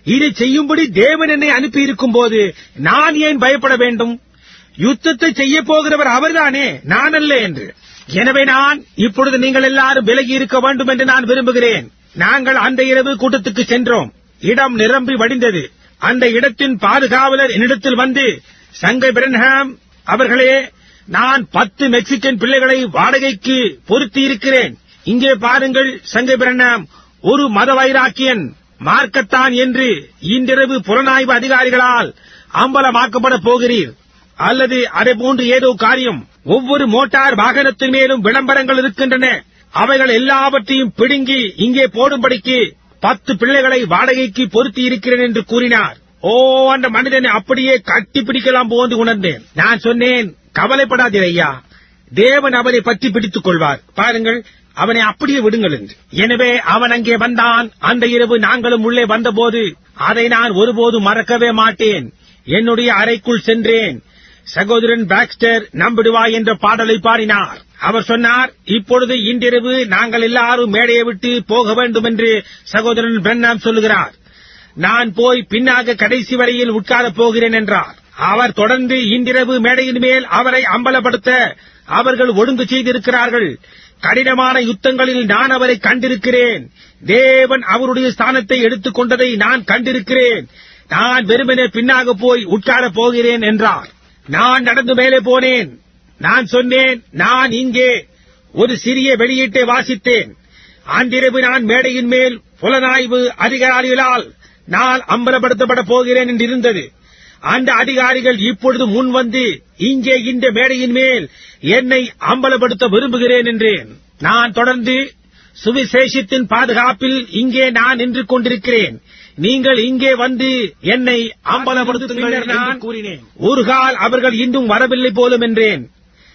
இதை செய்யும்படி தேவன் என்னை அனுப்பியிருக்கும் போது நான் ஏன் பயப்பட வேண்டும் யுத்தத்தை செய்ய போகிறவர் அவர்தானே நான் அல்ல என்று எனவே நான் இப்பொழுது நீங்கள் எல்லாரும் விலகி இருக்க வேண்டும் என்று நான் விரும்புகிறேன் நாங்கள் அந்த இரவு கூட்டத்துக்கு சென்றோம் இடம் நிரம்பி வடிந்தது அந்த இடத்தின் பாதுகாவலர் என்னிடத்தில் வந்து சங்கை பிரன்ஹாம் அவர்களே நான் பத்து மெக்சிகன் பிள்ளைகளை வாடகைக்கு பொருத்தி இருக்கிறேன் இங்கே பாருங்கள் சங்கை பிரன்ஹாம் ஒரு மத வைராக்கியன் மார்க்கத்தான் என்று இன்றிரவு புலனாய்வு அதிகாரிகளால் அம்பலமாக்கப்பட போகிறீர் அல்லது அதை போன்று ஏதோ காரியம் ஒவ்வொரு மோட்டார் வாகனத்தின் மேலும் விளம்பரங்கள் இருக்கின்றன அவைகள் எல்லாவற்றையும் பிடுங்கி இங்கே போடும்படிக்கு பத்து பிள்ளைகளை வாடகைக்கு பொருத்தி இருக்கிறேன் என்று கூறினார் ஓ அந்த மனிதனை அப்படியே கட்டி பிடிக்கலாம் போன்று உணர்ந்தேன் நான் சொன்னேன் கவலைப்படாதீர் ஐயா தேவன் அவனை பற்றி பிடித்துக் கொள்வார் பாருங்கள் அவனை அப்படியே விடுங்கள் என்று எனவே அவன் அங்கே வந்தான் அந்த இரவு நாங்களும் உள்ளே வந்தபோது அதை நான் ஒருபோதும் மறக்கவே மாட்டேன் என்னுடைய அறைக்குள் சென்றேன் சகோதரன் பாக்ஸ்டர் நம்பிடுவா என்ற பாடலை பாடினார் அவர் சொன்னார் இப்பொழுது இன்றிரவு நாங்கள் எல்லாரும் மேடையை விட்டு போக வேண்டும் என்று சகோதரன் பிரண்ணாம் சொல்லுகிறார் நான் போய் பின்னாக கடைசி வரையில் உட்காரப் போகிறேன் என்றார் அவர் தொடர்ந்து இன்றிரவு மேடையின் மேல் அவரை அம்பலப்படுத்த அவர்கள் ஒழுங்கு செய்திருக்கிறார்கள் கடினமான யுத்தங்களில் நான் அவரை கண்டிருக்கிறேன் தேவன் அவருடைய ஸ்தானத்தை எடுத்துக் கொண்டதை நான் கண்டிருக்கிறேன் நான் வெறுமனே பின்னாக போய் உட்காரப் போகிறேன் என்றார் நான் நடந்து மேலே போனேன் நான் சொன்னேன் நான் இங்கே ஒரு சிறிய வெளியீட்டை வாசித்தேன் அன்றிரவு நான் மேடையின் மேல் புலனாய்வு அதிகாரிகளால் நான் அம்பலப்படுத்தப்பட போகிறேன் என்று இருந்தது அந்த அதிகாரிகள் இப்பொழுது முன் வந்து இங்கே இந்த மேடையின் மேல் என்னை அம்பலப்படுத்த விரும்புகிறேன் என்றேன் நான் தொடர்ந்து சுவிசேஷத்தின் பாதுகாப்பில் இங்கே நான் நின்று கொண்டிருக்கிறேன் நீங்கள் இங்கே வந்து என்னை அம்பலப்படுத்துங்கள் என்று நான் கூறினேன் ஒரு கால் அவர்கள் இன்னும் வரவில்லை போலும் என்றேன்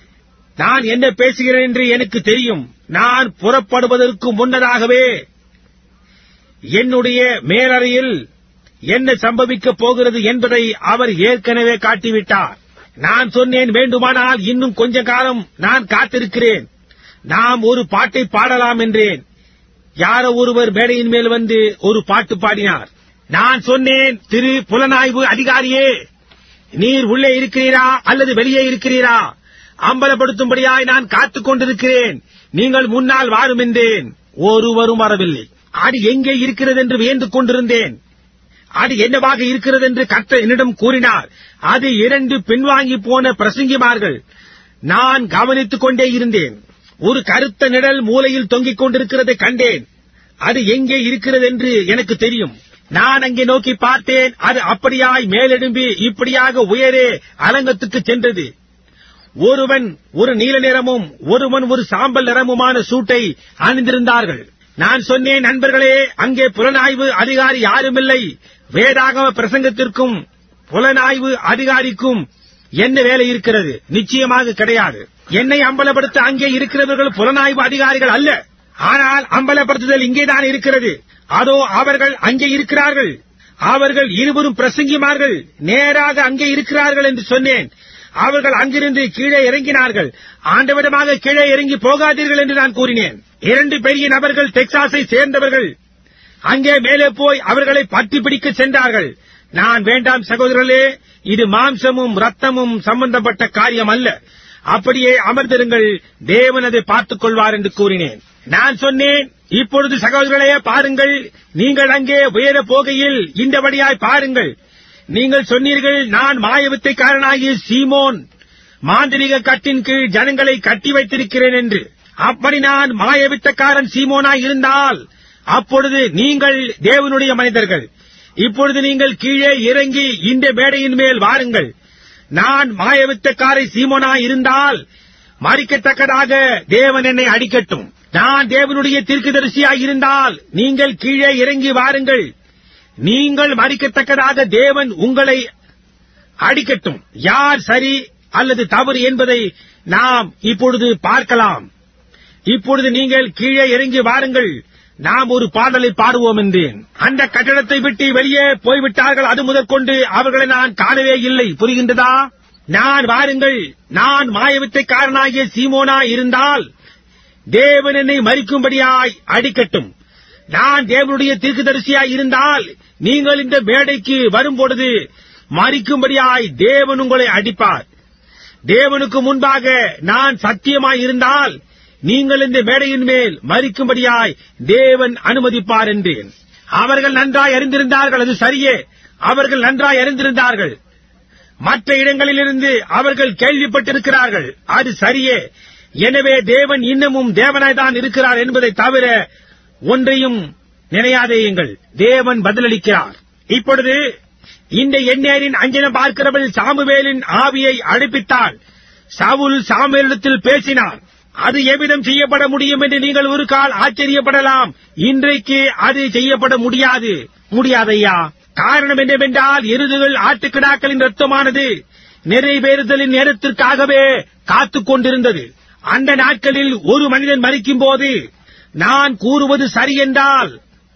நான் என்ன பேசுகிறேன் என்று எனக்கு தெரியும் நான் புறப்படுவதற்கு முன்னதாகவே என்னுடைய மேலறையில் என்ன சம்பவிக்கப் போகிறது என்பதை அவர் ஏற்கனவே காட்டிவிட்டார் நான் சொன்னேன் வேண்டுமானால் இன்னும் கொஞ்ச காலம் நான் காத்திருக்கிறேன் நாம் ஒரு பாட்டை பாடலாம் என்றேன் யாரோ ஒருவர் மேடையின் மேல் வந்து ஒரு பாட்டு பாடினார் நான் சொன்னேன் திரு புலனாய்வு அதிகாரியே நீர் உள்ளே இருக்கிறீரா அல்லது வெளியே இருக்கிறீரா அம்பலப்படுத்தும்படியாய் நான் காத்துக் கொண்டிருக்கிறேன் நீங்கள் முன்னால் வாரும் என்றேன் ஒருவரும் வரவில்லை அது எங்கே இருக்கிறது என்று வியந்து கொண்டிருந்தேன் அது என்னவாக இருக்கிறது என்று கர்த்தர் என்னிடம் கூறினார் அது இரண்டு பின்வாங்கி போன பிரசங்கிமார்கள் நான் கவனித்துக் கொண்டே இருந்தேன் ஒரு கருத்த நிழல் மூலையில் தொங்கிக் கொண்டிருக்கிறதை கண்டேன் அது எங்கே இருக்கிறது என்று எனக்கு தெரியும் நான் அங்கே நோக்கி பார்த்தேன் அது அப்படியாய் மேலெடும்பி இப்படியாக உயரே அலங்கத்துக்கு சென்றது ஒருவன் ஒரு நீல நிறமும் ஒருவன் ஒரு சாம்பல் நிறமுமான சூட்டை அணிந்திருந்தார்கள் நான் சொன்னேன் நண்பர்களே அங்கே புலனாய்வு அதிகாரி யாருமில்லை வேதாகம பிரசங்கத்திற்கும் புலனாய்வு அதிகாரிக்கும் என்ன வேலை இருக்கிறது நிச்சயமாக கிடையாது என்னை அம்பலப்படுத்த அங்கே இருக்கிறவர்கள் புலனாய்வு அதிகாரிகள் அல்ல ஆனால் அம்பலப்படுத்துதல் இங்கேதான் இருக்கிறது அதோ அவர்கள் அங்கே இருக்கிறார்கள் அவர்கள் இருவரும் பிரசங்கிமார்கள் நேராக அங்கே இருக்கிறார்கள் என்று சொன்னேன் அவர்கள் அங்கிருந்து கீழே இறங்கினார்கள் ஆண்டவிடமாக கீழே இறங்கி போகாதீர்கள் என்று நான் கூறினேன் இரண்டு பெரிய நபர்கள் டெக்சாஸை சேர்ந்தவர்கள் அங்கே மேலே போய் அவர்களை பற்றி பிடிக்க சென்றார்கள் நான் வேண்டாம் சகோதரர்களே இது மாம்சமும் ரத்தமும் சம்பந்தப்பட்ட காரியம் அல்ல அப்படியே அமர்ந்திருங்கள் தேவன் அதை பார்த்துக் கொள்வார் என்று கூறினேன் நான் சொன்னேன் இப்பொழுது சகோதரர்களே பாருங்கள் நீங்கள் அங்கே உயர போகையில் இந்தபடியாய் பாருங்கள் நீங்கள் சொன்னீர்கள் நான் மாயவித்தைக்காரனாகிய சீமோன் மாந்திரிக கட்டின் கீழ் ஜனங்களை கட்டி வைத்திருக்கிறேன் என்று அப்படி நான் மாயவித்தக்காரன் சீமோனாய் இருந்தால் அப்பொழுது நீங்கள் தேவனுடைய மனிதர்கள் இப்பொழுது நீங்கள் கீழே இறங்கி இந்த மேடையின் மேல் வாருங்கள் நான் மாயவித்தக்காரை சீமோனாய் இருந்தால் மறிக்கத்தக்கதாக தேவன் என்னை அடிக்கட்டும் நான் தேவனுடைய தீர்க்கதரிசியாய் இருந்தால் நீங்கள் கீழே இறங்கி வாருங்கள் நீங்கள் மறிக்கத்தக்கதாக தேவன் உங்களை அடிக்கட்டும் யார் சரி அல்லது தவறு என்பதை நாம் இப்பொழுது பார்க்கலாம் இப்பொழுது நீங்கள் கீழே இறங்கி வாருங்கள் நாம் ஒரு பாடலை பாடுவோம் என்றேன் அந்த கட்டடத்தை விட்டு வெளியே போய்விட்டார்கள் அது முதற்கொண்டு அவர்களை நான் காணவே இல்லை புரிகின்றதா நான் வாருங்கள் நான் மாயவித்தைக்காரனாகிய சீமோனா இருந்தால் தேவன் என்னை மறிக்கும்படியாய் அடிக்கட்டும் நான் தேவனுடைய தீர்க்கதரிசியாய் இருந்தால் நீங்கள் இந்த மேடைக்கு வரும்பொழுது மறிக்கும்படியாய் தேவன் உங்களை அடிப்பார் தேவனுக்கு முன்பாக நான் சத்தியமாய் இருந்தால் நீங்கள் இந்த மேடையின் மேல் மறிக்கும்படியாய் தேவன் அனுமதிப்பார் என்றேன் அவர்கள் நன்றாய் அறிந்திருந்தார்கள் அது சரியே அவர்கள் நன்றாய் அறிந்திருந்தார்கள் மற்ற இடங்களிலிருந்து அவர்கள் கேள்விப்பட்டிருக்கிறார்கள் அது சரியே எனவே தேவன் இன்னமும் தேவனாய் தான் இருக்கிறார் என்பதை தவிர ஒன்றையும் நினையாதேயுங்கள் தேவன் பதிலளிக்கிறார் இப்பொழுது இந்த எண்ணேரின் அஞ்சனம் பார்க்கிறவள் சாமுவேலின் ஆவியை அழைப்பித்தாள் சவுல் சாமுவேலிடத்தில் பேசினார் அது எவ்விதம் செய்யப்பட முடியும் என்று நீங்கள் ஒரு கால் ஆச்சரியப்படலாம் இன்றைக்கு அது செய்யப்பட முடியாது முடியாதையா காரணம் என்னவென்றால் எருதுகள் ஆட்டுக்கிடாக்களின் ரத்தமானது நிறைவேறுதலின் நேரத்திற்காகவே காத்துக் கொண்டிருந்தது அந்த நாட்களில் ஒரு மனிதன் மறிக்கும் போது நான் கூறுவது சரி என்றால்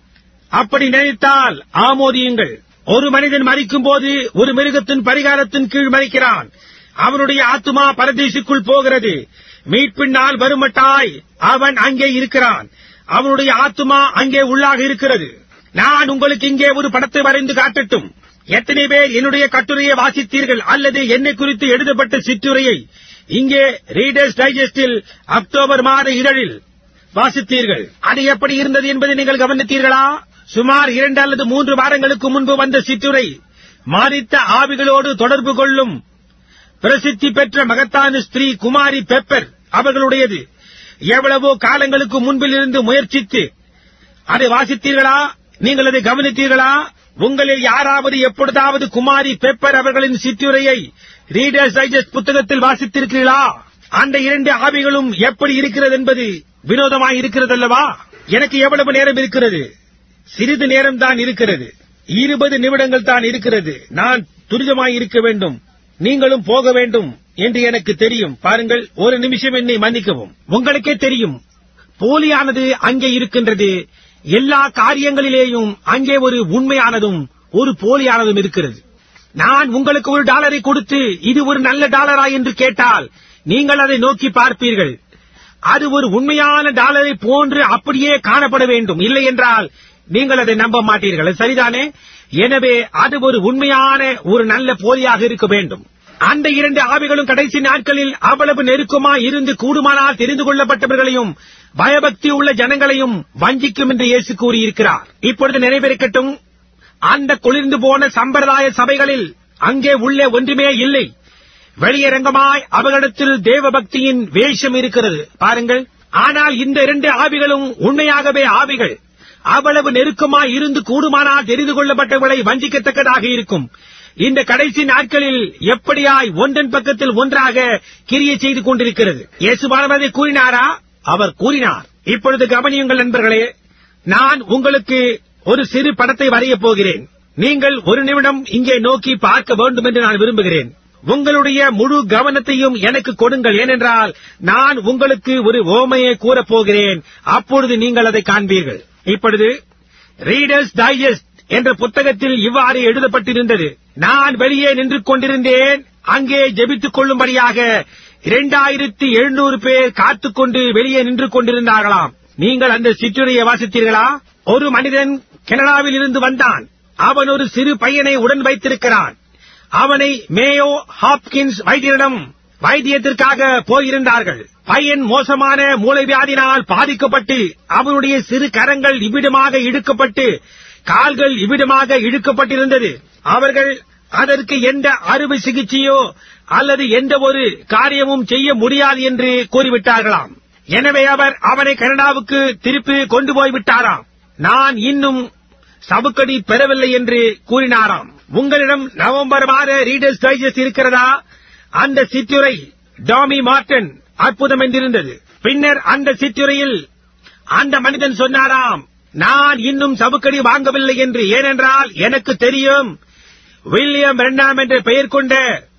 அப்படி நினைத்தால் ஆமோதியுங்கள் ஒரு மனிதன் மறிக்கும் போது ஒரு மிருகத்தின் பரிகாரத்தின் கீழ் மறிக்கிறான் அவனுடைய ஆத்துமா பரதேசுக்குள் போகிறது மீட்பின் நாள் வருமட்டாய் அவன் அங்கே இருக்கிறான் அவனுடைய ஆத்துமா அங்கே உள்ளாக இருக்கிறது நான் உங்களுக்கு இங்கே ஒரு படத்தை வரைந்து காட்டட்டும் எத்தனை பேர் என்னுடைய கட்டுரையை வாசித்தீர்கள் அல்லது என்னை குறித்து எழுதப்பட்ட சிற்றுரையை இங்கே ரீடர்ஸ் டைஜஸ்டில் அக்டோபர் மாத இதழில் வாசித்தீர்கள் அது எப்படி இருந்தது என்பதை நீங்கள் கவனித்தீர்களா சுமார் இரண்டு அல்லது மூன்று வாரங்களுக்கு முன்பு வந்த சிற்றுரை மாறித்த ஆவிகளோடு தொடர்பு கொள்ளும் பிரசித்தி பெற்ற மகத்தான ஸ்திரீ குமாரி பெப்பர் அவர்களுடையது எவ்வளவோ காலங்களுக்கு முன்பில் இருந்து முயற்சித்து அதை வாசித்தீர்களா நீங்கள் அதை கவனித்தீர்களா உங்களில் யாராவது எப்பொழுதாவது குமாரி பெப்பர் அவர்களின் சிற்றுரையை ரீடர்ஸ் டைஜஸ்ட் புத்தகத்தில் வாசித்திருக்கிறீர்களா அந்த இரண்டு ஆவிகளும் எப்படி இருக்கிறது என்பது வினோதமாய் இருக்கிறது அல்லவா எனக்கு எவ்வளவு நேரம் இருக்கிறது சிறிது நேரம் தான் இருக்கிறது இருபது நிமிடங்கள் தான் இருக்கிறது நான் துரிதமாய் இருக்க வேண்டும் நீங்களும் போக வேண்டும் என்று எனக்கு தெரியும் பாருங்கள் ஒரு நிமிஷம் என்னை மன்னிக்கவும் உங்களுக்கே தெரியும் போலியானது அங்கே இருக்கின்றது எல்லா காரியங்களிலேயும் அங்கே ஒரு உண்மையானதும் ஒரு போலியானதும் இருக்கிறது நான் உங்களுக்கு ஒரு டாலரை கொடுத்து இது ஒரு நல்ல டாலரா என்று கேட்டால் நீங்கள் அதை நோக்கி பார்ப்பீர்கள் அது ஒரு உண்மையான டாலரை போன்று அப்படியே காணப்பட வேண்டும் இல்லை என்றால் நீங்கள் அதை நம்ப மாட்டீர்கள் அது சரிதானே எனவே அது ஒரு உண்மையான ஒரு நல்ல போலியாக இருக்க வேண்டும் அந்த இரண்டு ஆவிகளும் கடைசி நாட்களில் அவ்வளவு நெருக்கமா இருந்து கூடுமானால் தெரிந்து கொள்ளப்பட்டவர்களையும் பயபக்தி உள்ள ஜனங்களையும் வஞ்சிக்கும் என்று இயேசு கூறியிருக்கிறார் இப்பொழுது நிறைவேறக்கட்டும் அந்த குளிர்ந்து போன சம்பிரதாய சபைகளில் அங்கே உள்ளே ஒன்றுமே இல்லை வெளியரங்கமாய் அவர்களிடத்தில் தேவபக்தியின் வேஷம் இருக்கிறது பாருங்கள் ஆனால் இந்த இரண்டு ஆவிகளும் உண்மையாகவே ஆவிகள் அவ்வளவு நெருக்கமாய் இருந்து கூடுமானால் தெரிந்து கொள்ளப்பட்டவர்களை வஞ்சிக்கத்தக்கதாக இருக்கும் இந்த கடைசி நாட்களில் எப்படியாய் ஒன்றன் பக்கத்தில் ஒன்றாக கிரியை செய்து கொண்டிருக்கிறது இயேசுவானவர் அதை கூறினாரா அவர் கூறினார் இப்பொழுது கவனியுங்கள் நண்பர்களே நான் உங்களுக்கு ஒரு சிறு படத்தை வரையப் போகிறேன் நீங்கள் ஒரு நிமிடம் இங்கே நோக்கி பார்க்க வேண்டும் என்று நான் விரும்புகிறேன் உங்களுடைய முழு கவனத்தையும் எனக்கு கொடுங்கள் ஏனென்றால் நான் உங்களுக்கு ஒரு ஓமையை கூறப் போகிறேன் அப்பொழுது நீங்கள் அதை காண்பீர்கள் இப்பொழுது ரீடர்ஸ் டைஜஸ்ட் என்ற புத்தகத்தில் இவ்வாறு எழுதப்பட்டிருந்தது நான் வெளியே நின்று கொண்டிருந்தேன் அங்கே ஜெபித்துக் கொள்ளும்படியாக இரண்டாயிரத்தி எழுநூறு பேர் காத்துக்கொண்டு வெளியே நின்று கொண்டிருந்தார்களாம் நீங்கள் அந்த சிற்றுரையை வாசித்தீர்களா ஒரு மனிதன் கனடாவில் இருந்து வந்தான் அவன் ஒரு சிறு பையனை உடன் வைத்திருக்கிறான் அவனை மேயோ ஹாப்கின்ஸ் வைத்தியரிடம் வைத்தியத்திற்காக போயிருந்தார்கள் பையன் மோசமான மூளைவியாதினால் பாதிக்கப்பட்டு அவனுடைய சிறு கரங்கள் இவ்விடமாக இழுக்கப்பட்டு கால்கள் இவ்விடமாக இழுக்கப்பட்டிருந்தது அவர்கள் அதற்கு எந்த அறுவை சிகிச்சையோ அல்லது எந்த ஒரு காரியமும் செய்ய முடியாது என்று கூறிவிட்டார்களாம் எனவே அவர் அவனை கனடாவுக்கு திருப்பி கொண்டு போய்விட்டாராம் நான் இன்னும் சவுக்கடி பெறவில்லை என்று கூறினாராம் உங்களிடம் நவம்பர் மாத ரீடர்ஸ் டைஜஸ்ட் இருக்கிறதா அந்த சிற்றுரை டாமி மார்டன் அற்புதம் என்றிருந்தது பின்னர் அந்த சிற்றுரையில் அந்த மனிதன் சொன்னாராம் நான் இன்னும் சவுக்கடி வாங்கவில்லை என்று ஏனென்றால் எனக்கு தெரியும் வில்லியம் ரெண்டாம் என்ற பெயர் கொண்ட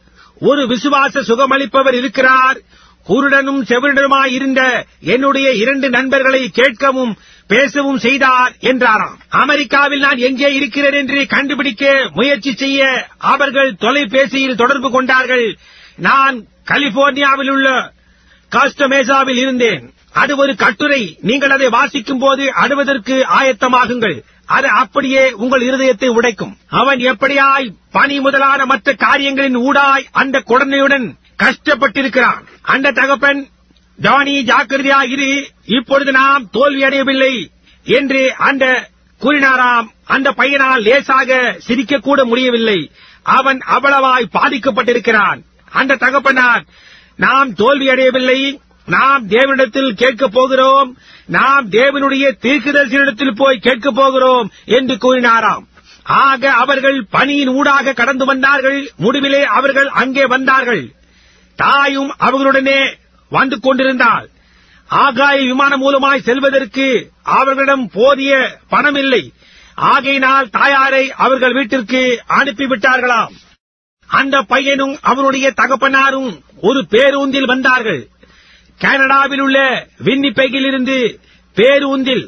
ஒரு விசுவாச சுகமளிப்பவர் இருக்கிறார் குருடனும் செவிடனுமாய் இருந்த என்னுடைய இரண்டு நண்பர்களை கேட்கவும் பேசவும் செய்தார் என்றாராம் அமெரிக்காவில் நான் எங்கே இருக்கிறேன் என்று கண்டுபிடிக்க முயற்சி செய்ய அவர்கள் தொலைபேசியில் தொடர்பு கொண்டார்கள் நான் கலிபோர்னியாவில் உள்ள காஸ்டமேசாவில் இருந்தேன் அது ஒரு கட்டுரை நீங்கள் அதை வாசிக்கும் போது அடுவதற்கு ஆயத்தமாகுங்கள் அது அப்படியே உங்கள் இருதயத்தை உடைக்கும் அவன் எப்படியாய் பணி முதலான மற்ற காரியங்களின் ஊடாய் அந்த குழந்தையுடன் கஷ்டப்பட்டிருக்கிறான் அந்த தகப்பன் ஜானி ஜாக்கிரதையா இரு இப்பொழுது நாம் தோல்வி அடையவில்லை என்று அந்த கூறினாராம் அந்த பையனால் லேசாக சிரிக்கக்கூட முடியவில்லை அவன் அவ்வளவாய் பாதிக்கப்பட்டிருக்கிறான் அந்த தகப்பனார் நாம் தோல்வி அடையவில்லை நாம் தேவனிடத்தில் கேட்கப் போகிறோம் நாம் தேவனுடைய தீர்க்குதரிசனிடத்தில் போய் கேட்கப் போகிறோம் என்று கூறினாராம் ஆக அவர்கள் பணியின் ஊடாக கடந்து வந்தார்கள் முடிவிலே அவர்கள் அங்கே வந்தார்கள் தாயும் அவர்களுடனே வந்து கொண்டிருந்தாள் ஆகாய விமானம் மூலமாய் செல்வதற்கு அவர்களிடம் போதிய பணம் இல்லை ஆகையினால் தாயாரை அவர்கள் வீட்டிற்கு அனுப்பிவிட்டார்களாம் அந்த பையனும் அவனுடைய தகப்பனாரும் ஒரு பேருந்தில் வந்தார்கள் கனடாவில் உள்ள வின்னிபெகில் இருந்து பேருந்தில்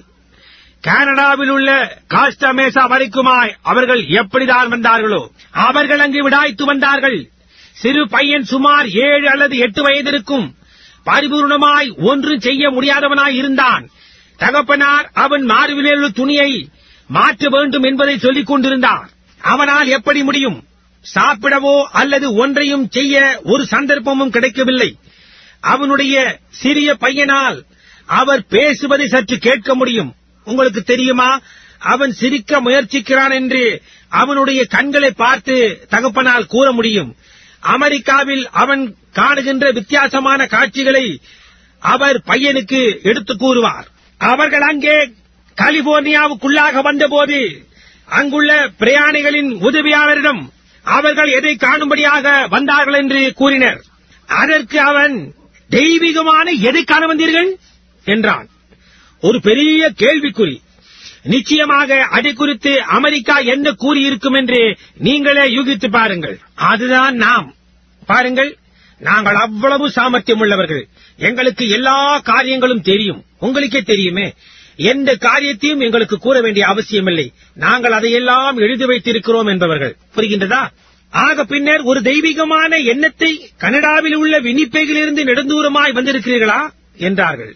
கனடாவில் உள்ள காஸ்டமேசா வரைக்குமாய் அவர்கள் எப்படிதான் வந்தார்களோ அவர்கள் அங்கு விடாய்த்து வந்தார்கள் சிறு பையன் சுமார் ஏழு அல்லது எட்டு வயதிற்கும் பரிபூர்ணமாய் ஒன்றும் செய்ய முடியாதவனாய் இருந்தான் தகப்பனார் அவன் மார்பிலே உள்ள துணியை மாற்ற வேண்டும் என்பதை சொல்லிக் கொண்டிருந்தார் அவனால் எப்படி முடியும் சாப்பிடவோ அல்லது ஒன்றையும் செய்ய ஒரு சந்தர்ப்பமும் கிடைக்கவில்லை அவனுடைய சிறிய பையனால் அவர் பேசுவதை சற்று கேட்க முடியும் உங்களுக்கு தெரியுமா அவன் சிரிக்க முயற்சிக்கிறான் என்று அவனுடைய கண்களை பார்த்து தகப்பனால் கூற முடியும் அமெரிக்காவில் அவன் காணுகின்ற வித்தியாசமான காட்சிகளை அவர் பையனுக்கு எடுத்துக் கூறுவார் அவர்கள் அங்கே கலிபோர்னியாவுக்குள்ளாக வந்தபோது அங்குள்ள பிரயாணிகளின் உதவியாளரிடம் அவர்கள் எதை காணும்படியாக வந்தார்கள் என்று கூறினர் அதற்கு அவன் தெய்வீகமான எதை காண வந்தீர்கள் என்றான் ஒரு பெரிய கேள்விக்குறி நிச்சயமாக அதை குறித்து அமெரிக்கா என்ன கூறியிருக்கும் என்று நீங்களே யூகித்து பாருங்கள் அதுதான் நாம் பாருங்கள் நாங்கள் அவ்வளவு சாமர்த்தியம் உள்ளவர்கள் எங்களுக்கு எல்லா காரியங்களும் தெரியும் உங்களுக்கே தெரியுமே எந்த காரியத்தையும் எங்களுக்கு கூற வேண்டிய அவசியமில்லை நாங்கள் அதையெல்லாம் எழுதி வைத்திருக்கிறோம் என்பவர்கள் புரிகின்றதா ஆக பின்னர் ஒரு தெய்வீகமான எண்ணத்தை கனடாவில் உள்ள வினிப்பேகிலிருந்து நெடுந்தூரமாய் வந்திருக்கிறீர்களா என்றார்கள்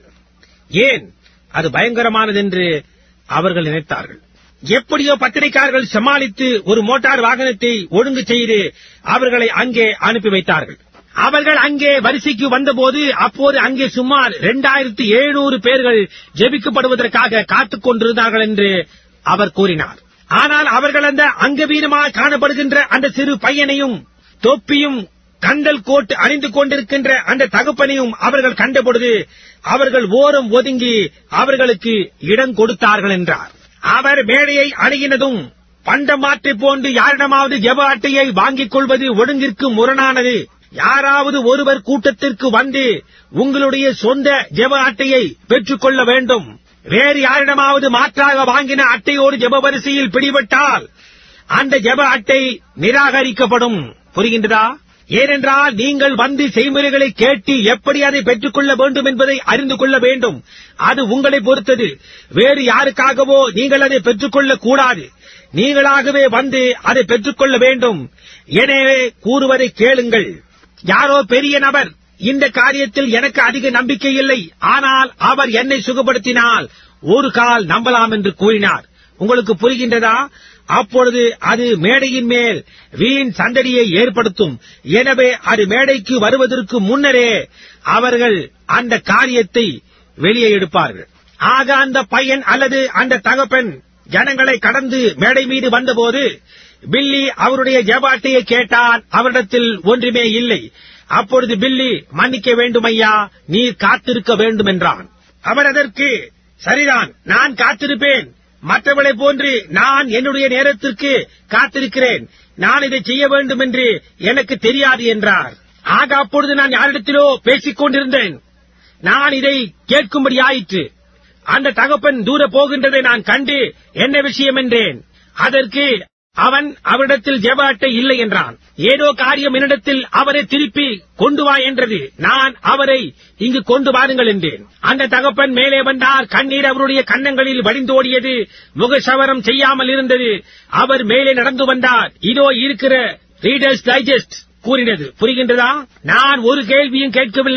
ஏன் அது பயங்கரமானது என்று அவர்கள் நினைத்தார்கள் எப்படியோ பத்திரிகையாளர்கள் சமாளித்து ஒரு மோட்டார் வாகனத்தை ஒழுங்கு செய்து அவர்களை அங்கே அனுப்பி வைத்தார்கள் அவர்கள் அங்கே வரிசைக்கு வந்தபோது அப்போது அங்கே சுமார் இரண்டாயிரத்தி எழுநூறு பேர்கள் ஜெபிக்கப்படுவதற்காக காத்துக் கொண்டிருந்தார்கள் என்று அவர் கூறினார் ஆனால் அவர்கள் அந்த அங்கவீனமாக காணப்படுகின்ற அந்த சிறு பையனையும் தொப்பியும் கண்டல் கோட் அணிந்து கொண்டிருக்கின்ற அந்த தகப்பனையும் அவர்கள் கண்டபொழுது அவர்கள் ஓரம் ஒதுங்கி அவர்களுக்கு இடம் கொடுத்தார்கள் என்றார் அவர் மேடையை அணுகினதும் பண்டமாற்றை போன்று யாரிடமாவது ஜெப அட்டையை வாங்கிக் கொள்வது ஒழுங்கிற்கு முரணானது யாராவது ஒருவர் கூட்டத்திற்கு வந்து உங்களுடைய சொந்த ஜெப அட்டையை பெற்றுக் கொள்ள வேண்டும் வேறு யாரிடமாவது மாற்றாக வாங்கின அட்டையோடு ஜெப வரிசையில் பிடிபட்டால் அந்த ஜெப அட்டை நிராகரிக்கப்படும் புரிகின்றதா ஏனென்றால் நீங்கள் வந்து செய்முறைகளை கேட்டு எப்படி அதை பெற்றுக் கொள்ள வேண்டும் என்பதை அறிந்து கொள்ள வேண்டும் அது உங்களை பொறுத்தது வேறு யாருக்காகவோ நீங்கள் அதை பெற்றுக்கொள்ளக் கூடாது நீங்களாகவே வந்து அதை பெற்றுக்கொள்ள வேண்டும் எனவே கூறுவதை கேளுங்கள் யாரோ பெரிய நபர் இந்த காரியத்தில் எனக்கு அதிக நம்பிக்கை இல்லை ஆனால் அவர் என்னை சுகப்படுத்தினால் ஒரு கால் நம்பலாம் என்று கூறினார் உங்களுக்கு புரிகின்றதா அப்பொழுது அது மேடையின் மேல் வீண் சந்தடியை ஏற்படுத்தும் எனவே அது மேடைக்கு வருவதற்கு முன்னரே அவர்கள் அந்த காரியத்தை வெளியே எடுப்பார்கள் ஆக அந்த பையன் அல்லது அந்த தகப்பன் ஜனங்களை கடந்து மேடை மீது வந்தபோது பில்லி அவருடைய ஜெபாட்டையை கேட்டான் அவரிடத்தில் ஒன்றுமே இல்லை அப்பொழுது பில்லி மன்னிக்க வேண்டும் ஐயா நீர் காத்திருக்க வேண்டும் என்றான் அவர் அதற்கு சரிதான் நான் காத்திருப்பேன் மற்றவளை போன்று நான் என்னுடைய நேரத்திற்கு காத்திருக்கிறேன் நான் இதை செய்ய வேண்டும் என்று எனக்கு தெரியாது என்றார் ஆக அப்பொழுது நான் யாரிடத்திலோ பேசிக் கொண்டிருந்தேன் நான் இதை கேட்கும்படி ஆயிற்று அந்த தகப்பன் தூர போகின்றதை நான் கண்டு என்ன விஷயம் என்றேன் அதற்கு அவன் அவரிடத்தில் ஜெப அட்டை இல்லை என்றான் ஏதோ காரியம் என்னிடத்தில் அவரை திருப்பி கொண்டு வா என்றது நான் அவரை இங்கு கொண்டு வாருங்கள் என்றேன் அந்த தகப்பன் மேலே வந்தார் கண்ணீர் அவருடைய கன்னங்களில் வடிந்தோடியது முகசவரம் செய்யாமல் இருந்தது அவர் மேலே நடந்து வந்தார் இதோ இருக்கிற ரீடர்ஸ் டைஜஸ்ட் கூறினது புரிகின்றதா நான் ஒரு கேள்வியும் கேட்கவில்லை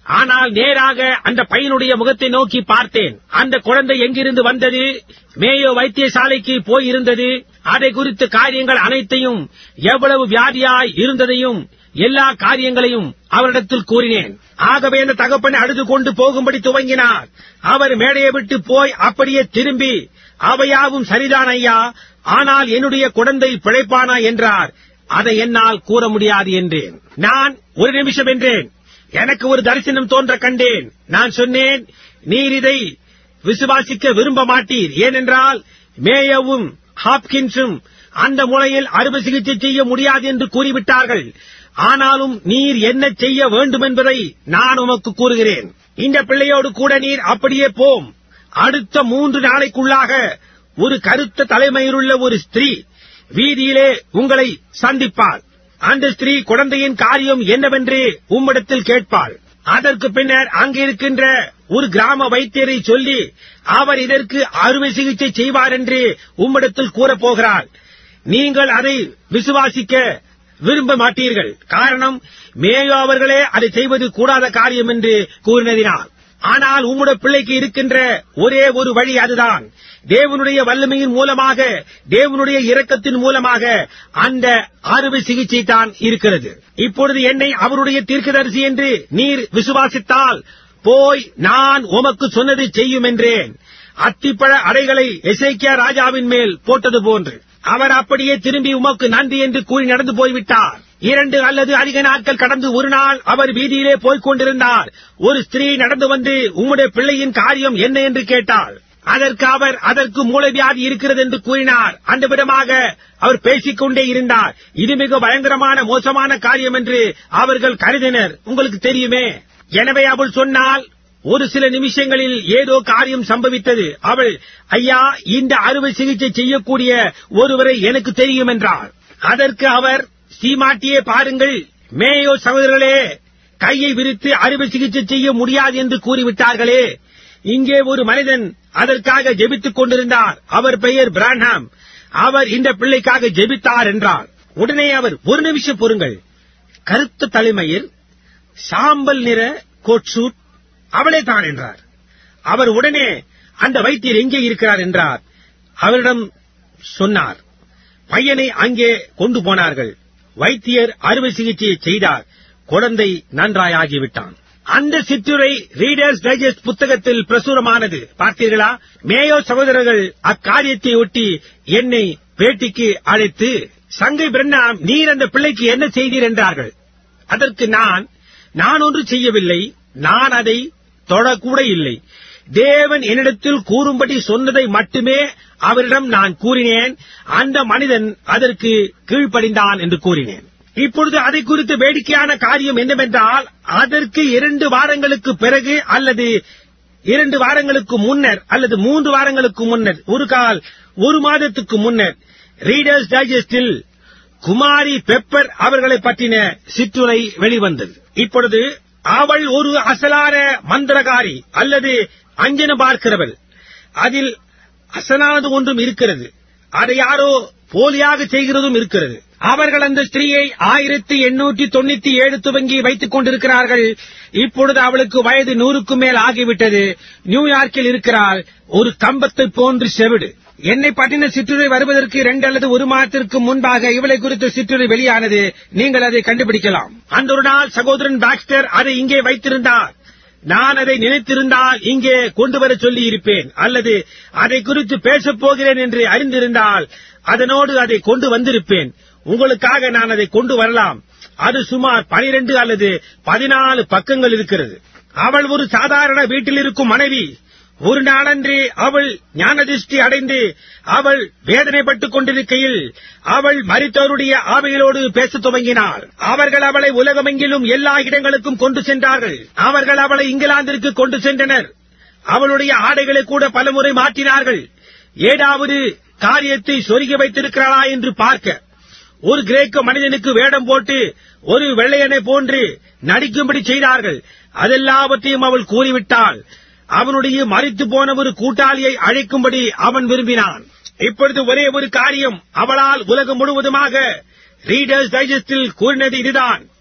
ஆனால் நேராக அந்த பையனுடைய முகத்தை நோக்கி பார்த்தேன் அந்த குழந்தை எங்கிருந்து வந்தது மேயோ வைத்தியசாலைக்கு போயிருந்தது அதை குறித்த காரியங்கள் அனைத்தையும் எவ்வளவு வியாதியாய் இருந்ததையும் எல்லா காரியங்களையும் அவரிடத்தில் கூறினேன் ஆகவே அந்த தகப்பனை அழுது கொண்டு போகும்படி துவங்கினார் அவர் மேடையை விட்டு போய் அப்படியே திரும்பி அவையாவும் சரிதான் ஐயா ஆனால் என்னுடைய குழந்தை பிழைப்பானா என்றார் அதை என்னால் கூற முடியாது என்றேன் நான் ஒரு நிமிஷம் என்றேன் எனக்கு ஒரு தரிசனம் தோன்ற கண்டேன் நான் சொன்னேன் நீர் இதை விசுவாசிக்க விரும்ப மாட்டீர் ஏனென்றால் மேயவும் ஹாப்கின்ஸும் அந்த முறையில் அறுவை சிகிச்சை செய்ய முடியாது என்று கூறிவிட்டார்கள் ஆனாலும் நீர் என்ன செய்ய வேண்டும் என்பதை நான் உமக்கு கூறுகிறேன் இந்த பிள்ளையோடு கூட நீர் அப்படியே போம் அடுத்த மூன்று நாளைக்குள்ளாக ஒரு கருத்த தலைமையிலுள்ள ஒரு ஸ்திரீ வீதியிலே உங்களை சந்திப்பாள் அந்த ஸ்திரீ குழந்தையின் காரியம் என்னவென்று உம்மிடத்தில் கேட்பாள் அதற்கு பின்னர் அங்கிருக்கின்ற ஒரு கிராம வைத்தியரை சொல்லி அவர் இதற்கு அறுவை சிகிச்சை செய்வார் என்று உம்மிடத்தில் கூறப் போகிறார் நீங்கள் அதை விசுவாசிக்க விரும்ப மாட்டீர்கள் காரணம் மேயோ அவர்களே அதை செய்வது கூடாத காரியம் என்று கூறினதினால் ஆனால் உம்முடைய பிள்ளைக்கு இருக்கின்ற ஒரே ஒரு வழி அதுதான் தேவனுடைய வல்லமையின் மூலமாக தேவனுடைய இரக்கத்தின் மூலமாக அந்த அறுவை சிகிச்சை தான் இருக்கிறது இப்பொழுது என்னை அவருடைய தீர்க்கதரிசி என்று நீர் விசுவாசித்தால் போய் நான் உமக்கு சொன்னதை செய்யும் என்றேன் அத்திப்பழ அடைகளை எசேக்கியா ராஜாவின் மேல் போட்டது போன்று அவர் அப்படியே திரும்பி உமக்கு நன்றி என்று கூறி நடந்து போய்விட்டார் இரண்டு அல்லது அதிக நாட்கள் கடந்து ஒரு நாள் அவர் வீதியிலே போய்க் கொண்டிருந்தார் ஒரு ஸ்திரீ நடந்து வந்து உம்முடைய பிள்ளையின் காரியம் என்ன என்று கேட்டாள் அதற்கு அவர் அதற்கு மூளைவியாதி இருக்கிறது என்று கூறினார் அந்த விதமாக அவர் பேசிக் கொண்டே இருந்தார் இது மிக பயங்கரமான மோசமான காரியம் என்று அவர்கள் கருதினர் உங்களுக்கு தெரியுமே எனவே அவள் சொன்னால் ஒரு சில நிமிஷங்களில் ஏதோ காரியம் சம்பவித்தது அவள் ஐயா இந்த அறுவை சிகிச்சை செய்யக்கூடிய ஒருவரை எனக்கு தெரியும் என்றார் அதற்கு அவர் சீமாட்டியே பாருங்கள் மேயோ சகோதரர்களே கையை விரித்து அறுவை சிகிச்சை செய்ய முடியாது என்று கூறிவிட்டார்களே இங்கே ஒரு மனிதன் அதற்காக ஜெபித்துக் கொண்டிருந்தார் அவர் பெயர் பிரான்ஹாம் அவர் இந்த பிள்ளைக்காக ஜெபித்தார் என்றார் உடனே அவர் ஒரு நிமிஷம் பொறுங்கள் கருத்த தலைமையில் சாம்பல் நிற கோட் சூட் அவளே தான் என்றார் அவர் உடனே அந்த வைத்தியர் எங்கே இருக்கிறார் என்றார் அவரிடம் சொன்னார் பையனை அங்கே கொண்டு போனார்கள் வைத்தியர் அறுவை சிகிச்சையை செய்தார் குழந்தை நன்றாயாகிவிட்டான் அந்த சிற்றுரை ரீடர்ஸ் டைஜஸ்ட் புத்தகத்தில் பிரசுரமானது பார்த்தீர்களா மேயோ சகோதரர்கள் அக்காரியத்தை ஒட்டி என்னை பேட்டிக்கு அழைத்து சங்கை பிரண்ணாம் நீர் அந்த பிள்ளைக்கு என்ன செய்தீர் என்றார்கள் அதற்கு நான் நான் ஒன்று செய்யவில்லை நான் அதை தொடக்கூட இல்லை தேவன் என்னிடத்தில் கூறும்படி சொன்னதை மட்டுமே அவரிடம் நான் கூறினேன் அந்த மனிதன் அதற்கு கீழ்ப்படிந்தான் என்று கூறினேன் இப்பொழுது அதை குறித்து வேடிக்கையான காரியம் என்னவென்றால் அதற்கு இரண்டு வாரங்களுக்கு பிறகு அல்லது இரண்டு வாரங்களுக்கு முன்னர் அல்லது மூன்று வாரங்களுக்கு முன்னர் ஒரு கால் ஒரு மாதத்துக்கு முன்னர் ரீடர்ஸ் டைஜஸ்டில் குமாரி பெப்பர் அவர்களை பற்றின சிற்றுரை வெளிவந்தது இப்பொழுது அவள் ஒரு அசலான மந்திரகாரி அல்லது அஞ்சன பார்க்கிறவள் அதில் அசலானது ஒன்றும் இருக்கிறது அதை யாரோ போலியாக செய்கிறதும் இருக்கிறது அவர்கள் அந்த ஸ்திரீயை ஆயிரத்தி எண்ணூற்றி தொண்ணூத்தி ஏழு துவங்கி வைத்துக் கொண்டிருக்கிறார்கள் இப்பொழுது அவளுக்கு வயது நூறுக்கு மேல் ஆகிவிட்டது நியூயார்க்கில் இருக்கிறாள் ஒரு கம்பத்தை போன்று செவிடு என்னை பற்றின சிற்றுரை வருவதற்கு இரண்டு அல்லது ஒரு மாதத்திற்கு முன்பாக இவளை குறித்த சிற்றுரை வெளியானது நீங்கள் அதை கண்டுபிடிக்கலாம் அந்த ஒரு நாள் சகோதரன் பாக்ஸ்டர் அதை இங்கே வைத்திருந்தார் நான் அதை நினைத்திருந்தால் இங்கே கொண்டு வர சொல்லி இருப்பேன் அல்லது அதை குறித்து பேசப் போகிறேன் என்று அறிந்திருந்தால் அதனோடு அதை கொண்டு வந்திருப்பேன் உங்களுக்காக நான் அதை கொண்டு வரலாம் அது சுமார் பனிரெண்டு அல்லது பதினாலு பக்கங்கள் இருக்கிறது அவள் ஒரு சாதாரண வீட்டில் இருக்கும் மனைவி ஒரு நாளன்று அவள் ஞானதிஷ்டி அடைந்து அவள் வேதனைப்பட்டுக் கொண்டிருக்கையில் அவள் மரித்தோருடைய ஆவைகளோடு பேசத் துவங்கினாள் அவர்கள் அவளை உலகமெங்கிலும் எல்லா இடங்களுக்கும் கொண்டு சென்றார்கள் அவர்கள் அவளை இங்கிலாந்திற்கு கொண்டு சென்றனர் அவளுடைய ஆடைகளை கூட பலமுறை மாற்றினார்கள் ஏதாவது காரியத்தை சொருகி வைத்திருக்கிறாளா என்று பார்க்க ஒரு கிரேக்க மனிதனுக்கு வேடம் போட்டு ஒரு வெள்ளையனை போன்று நடிக்கும்படி செய்தார்கள் அதெல்லாவற்றையும் அவள் கூறிவிட்டாள் அவனுடைய மறித்து போன ஒரு கூட்டாளியை அழைக்கும்படி அவன் விரும்பினான் இப்பொழுது ஒரே ஒரு காரியம் அவளால் உலகம் முழுவதுமாக ரீடர்ஸ் டைஜஸ்டில் கூறினது இதுதான்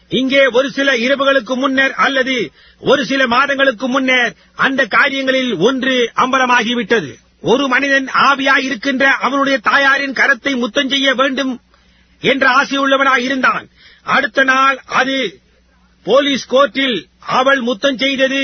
இங்கே ஒரு சில இரவுகளுக்கு முன்னர் அல்லது ஒரு சில மாதங்களுக்கு முன்னர் அந்த காரியங்களில் ஒன்று அம்பலமாகிவிட்டது ஒரு மனிதன் ஆவியாய் இருக்கின்ற அவனுடைய தாயாரின் கரத்தை முத்தம் செய்ய வேண்டும் என்ற ஆசையுள்ளவனாய் இருந்தான் அடுத்த நாள் அது போலீஸ் கோர்ட்டில் அவள் முத்தம் செய்தது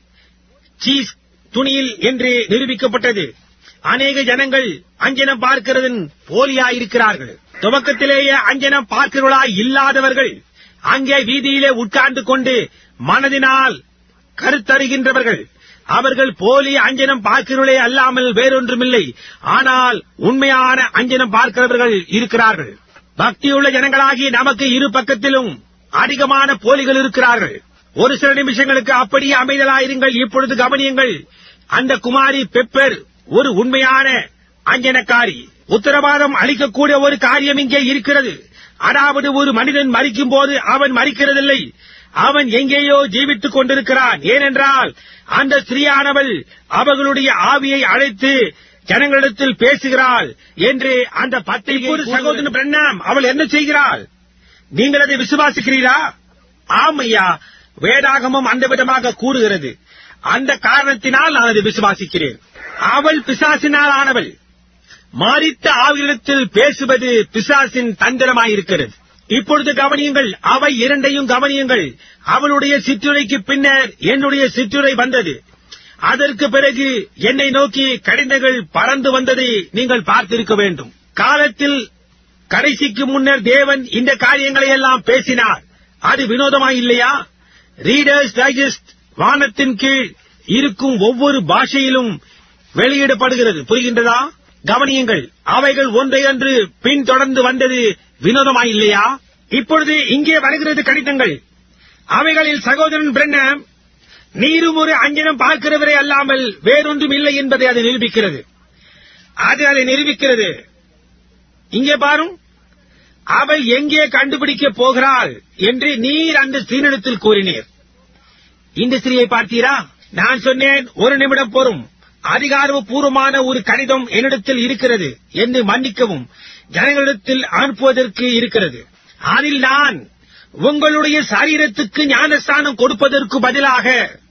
சீஸ் துணியில் என்று நிரூபிக்கப்பட்டது அநேக ஜனங்கள் அஞ்சனம் பார்க்கிறதன் போலியாயிருக்கிறார்கள் துவக்கத்திலேயே அஞ்சனம் பார்க்கிறவர்களாய் இல்லாதவர்கள் அங்கே வீதியிலே உட்கார்ந்து கொண்டு மனதினால் கருத்தருகின்றவர்கள் அவர்கள் போலி அஞ்சனம் பார்க்கிறவர்களே அல்லாமல் வேறொன்றுமில்லை ஆனால் உண்மையான அஞ்சனம் பார்க்கிறவர்கள் இருக்கிறார்கள் பக்தியுள்ள ஜனங்களாகி நமக்கு இரு பக்கத்திலும் அதிகமான போலிகள் இருக்கிறார்கள் ஒரு சில நிமிஷங்களுக்கு அப்படியே அமைதலாயிருங்கள் இப்பொழுது கவனியுங்கள் அந்த குமாரி பெப்பர் ஒரு உண்மையான அஞ்சனக்காரி உத்தரவாதம் அளிக்கக்கூடிய ஒரு காரியம் இங்கே இருக்கிறது அதாவது ஒரு மனிதன் மறிக்கும் போது அவன் மறிக்கிறதில்லை அவன் எங்கேயோ ஜீவித்துக் கொண்டிருக்கிறான் ஏனென்றால் அந்த ஸ்திரீயானவள் அவர்களுடைய ஆவியை அழைத்து ஜனங்களிடத்தில் பேசுகிறாள் என்று அந்த பத்திரிகை சகோதரன் பிரண்ணாம் அவள் என்ன செய்கிறாள் நீங்கள் அதை விசுவாசிக்கிறீரா ஆமையா வேதாகமம் அந்த விதமாக கூறுகிறது அந்த காரணத்தினால் நான் அதை விசுவாசிக்கிறேன் அவள் பிசாசினால் ஆனவள் மாறித்த ஆவியிடத்தில் பேசுவது பிசாசின் தந்திரமாயிருக்கிறது இப்பொழுது கவனியுங்கள் அவை இரண்டையும் கவனியுங்கள் அவளுடைய சிற்றுரைக்கு பின்னர் என்னுடைய சிற்றுரை வந்தது அதற்கு பிறகு என்னை நோக்கி கடிதங்கள் பறந்து வந்ததை நீங்கள் பார்த்திருக்க வேண்டும் காலத்தில் கடைசிக்கு முன்னர் தேவன் இந்த காரியங்களை எல்லாம் பேசினார் அது வினோதமாய் இல்லையா ரீடர்ஸ் டைஜஸ்ட் வானத்தின் கீழ் இருக்கும் ஒவ்வொரு பாஷையிலும் வெளியிடப்படுகிறது புரிகின்றதா கவனியுங்கள் அவைகள் ஒன்றையொன்று பின்தொடர்ந்து வந்தது வினோதமாய் இல்லையா இப்பொழுது இங்கே வருகிறது கடிதங்கள் அவைகளில் சகோதரன் பிரண்ணம் நீரும் ஒரு அஞ்சனம் பார்க்கிறவரே அல்லாமல் வேறொன்றும் இல்லை என்பதை அது நிரூபிக்கிறது அது அதை நிரூபிக்கிறது இங்கே பாரும் அவள் எங்கே கண்டுபிடிக்கப் போகிறாள் என்று நீர் அந்த ஸ்ரீனிடத்தில் கூறினீர் இந்த ஸ்திரீயை பார்த்தீரா நான் சொன்னேன் ஒரு நிமிடம் போரும் அதிகாரப்பூர்வமான ஒரு கடிதம் என்னிடத்தில் இருக்கிறது என்று மன்னிக்கவும் ஜனங்களிடத்தில் அனுப்புவதற்கு இருக்கிறது அதில் நான் உங்களுடைய சரீரத்துக்கு ஞானஸ்தானம் கொடுப்பதற்கு பதிலாக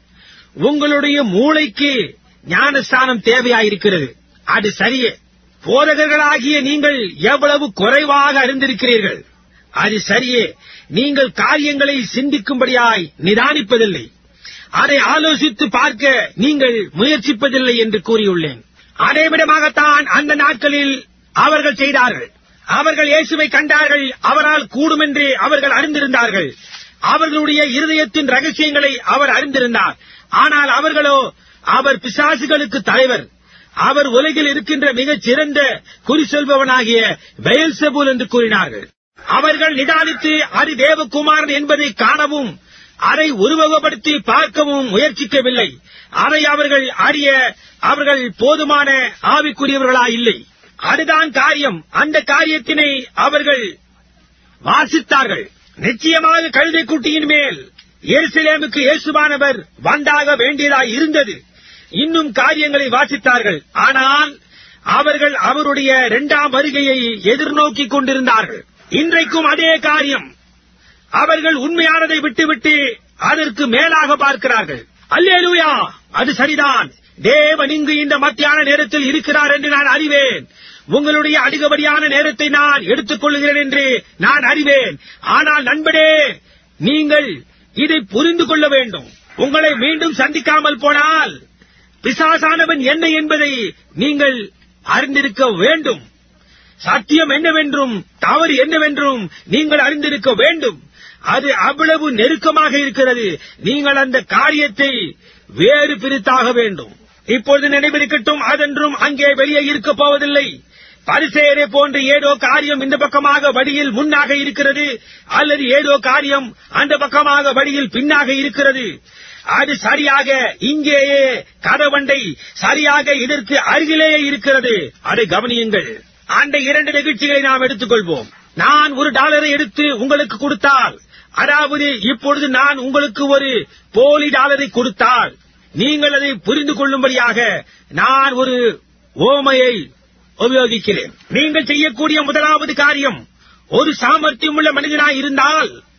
உங்களுடைய மூளைக்கு ஞானஸ்தானம் தேவையாயிருக்கிறது அது சரியே போதகர்களாகிய நீங்கள் எவ்வளவு குறைவாக அறிந்திருக்கிறீர்கள் அது சரியே நீங்கள் காரியங்களை சிந்திக்கும்படியாய் நிதானிப்பதில்லை அதை ஆலோசித்து பார்க்க நீங்கள் முயற்சிப்பதில்லை என்று கூறியுள்ளேன் அதே விதமாகத்தான் அந்த நாட்களில் அவர்கள் செய்தார்கள் அவர்கள் இயேசுவை கண்டார்கள் அவரால் கூடும் என்று அவர்கள் அறிந்திருந்தார்கள் அவர்களுடைய இருதயத்தின் ரகசியங்களை அவர் அறிந்திருந்தார் ஆனால் அவர்களோ அவர் பிசாசுகளுக்கு தலைவர் அவர் உலகில் இருக்கின்ற மிகச் சிறந்த குறி சொல்பவனாகிய பெயல்செபூல் என்று கூறினார்கள் அவர்கள் நிதானித்து அது தேவகுமாரன் என்பதை காணவும் அதை உருவகப்படுத்தி பார்க்கவும் முயற்சிக்கவில்லை அதை அவர்கள் அறிய அவர்கள் போதுமான ஆவிக்குரியவர்களா இல்லை அதுதான் காரியம் அந்த காரியத்தினை அவர்கள் வாசித்தார்கள் நிச்சயமாக கழுதை குட்டியின் மேல் எருசலேமுக்கு இயேசுவானவர் வந்தாக வேண்டியதாய் இருந்தது இன்னும் காரியங்களை வாசித்தார்கள் ஆனால் அவர்கள் அவருடைய இரண்டாம் வருகையை எதிர்நோக்கிக் கொண்டிருந்தார்கள் இன்றைக்கும் அதே காரியம் அவர்கள் உண்மையானதை விட்டுவிட்டு அதற்கு மேலாக பார்க்கிறார்கள் அல்லேலூயா அது சரிதான் தேவன் இங்கு இந்த மத்தியான நேரத்தில் இருக்கிறார் என்று நான் அறிவேன் உங்களுடைய அதிகப்படியான நேரத்தை நான் எடுத்துக் கொள்கிறேன் என்று நான் அறிவேன் ஆனால் நண்பனே நீங்கள் இதை புரிந்து கொள்ள வேண்டும் உங்களை மீண்டும் சந்திக்காமல் போனால் பிசாசானவன் என்ன என்பதை நீங்கள் அறிந்திருக்க வேண்டும் சத்தியம் என்னவென்றும் தவறு என்னவென்றும் நீங்கள் அறிந்திருக்க வேண்டும் அது அவ்வளவு நெருக்கமாக இருக்கிறது நீங்கள் அந்த காரியத்தை வேறு பிரித்தாக வேண்டும் இப்பொழுது நினைவிருக்கட்டும் அதென்றும் அங்கே வெளியே இருக்க போவதில்லை பரிசேரை போன்ற ஏதோ காரியம் இந்த பக்கமாக வழியில் முன்னாக இருக்கிறது அல்லது ஏதோ காரியம் அந்த பக்கமாக வழியில் பின்னாக இருக்கிறது அது சரியாக இங்கேயே கதவண்டை சரியாக இதற்கு அருகிலேயே இருக்கிறது அதை கவனியுங்கள் அந்த இரண்டு நிகழ்ச்சிகளை நாம் எடுத்துக்கொள்வோம் நான் ஒரு டாலரை எடுத்து உங்களுக்கு கொடுத்தால் அதாவது இப்பொழுது நான் உங்களுக்கு ஒரு போலி டாலரை கொடுத்தால் நீங்கள் அதை புரிந்து கொள்ளும்படியாக நான் ஒரு ஓமையை உபயோகிக்கிறேன் நீங்கள் செய்யக்கூடிய முதலாவது காரியம் ஒரு சாமர்த்தியம் உள்ள மனிதனாய் இருந்தால்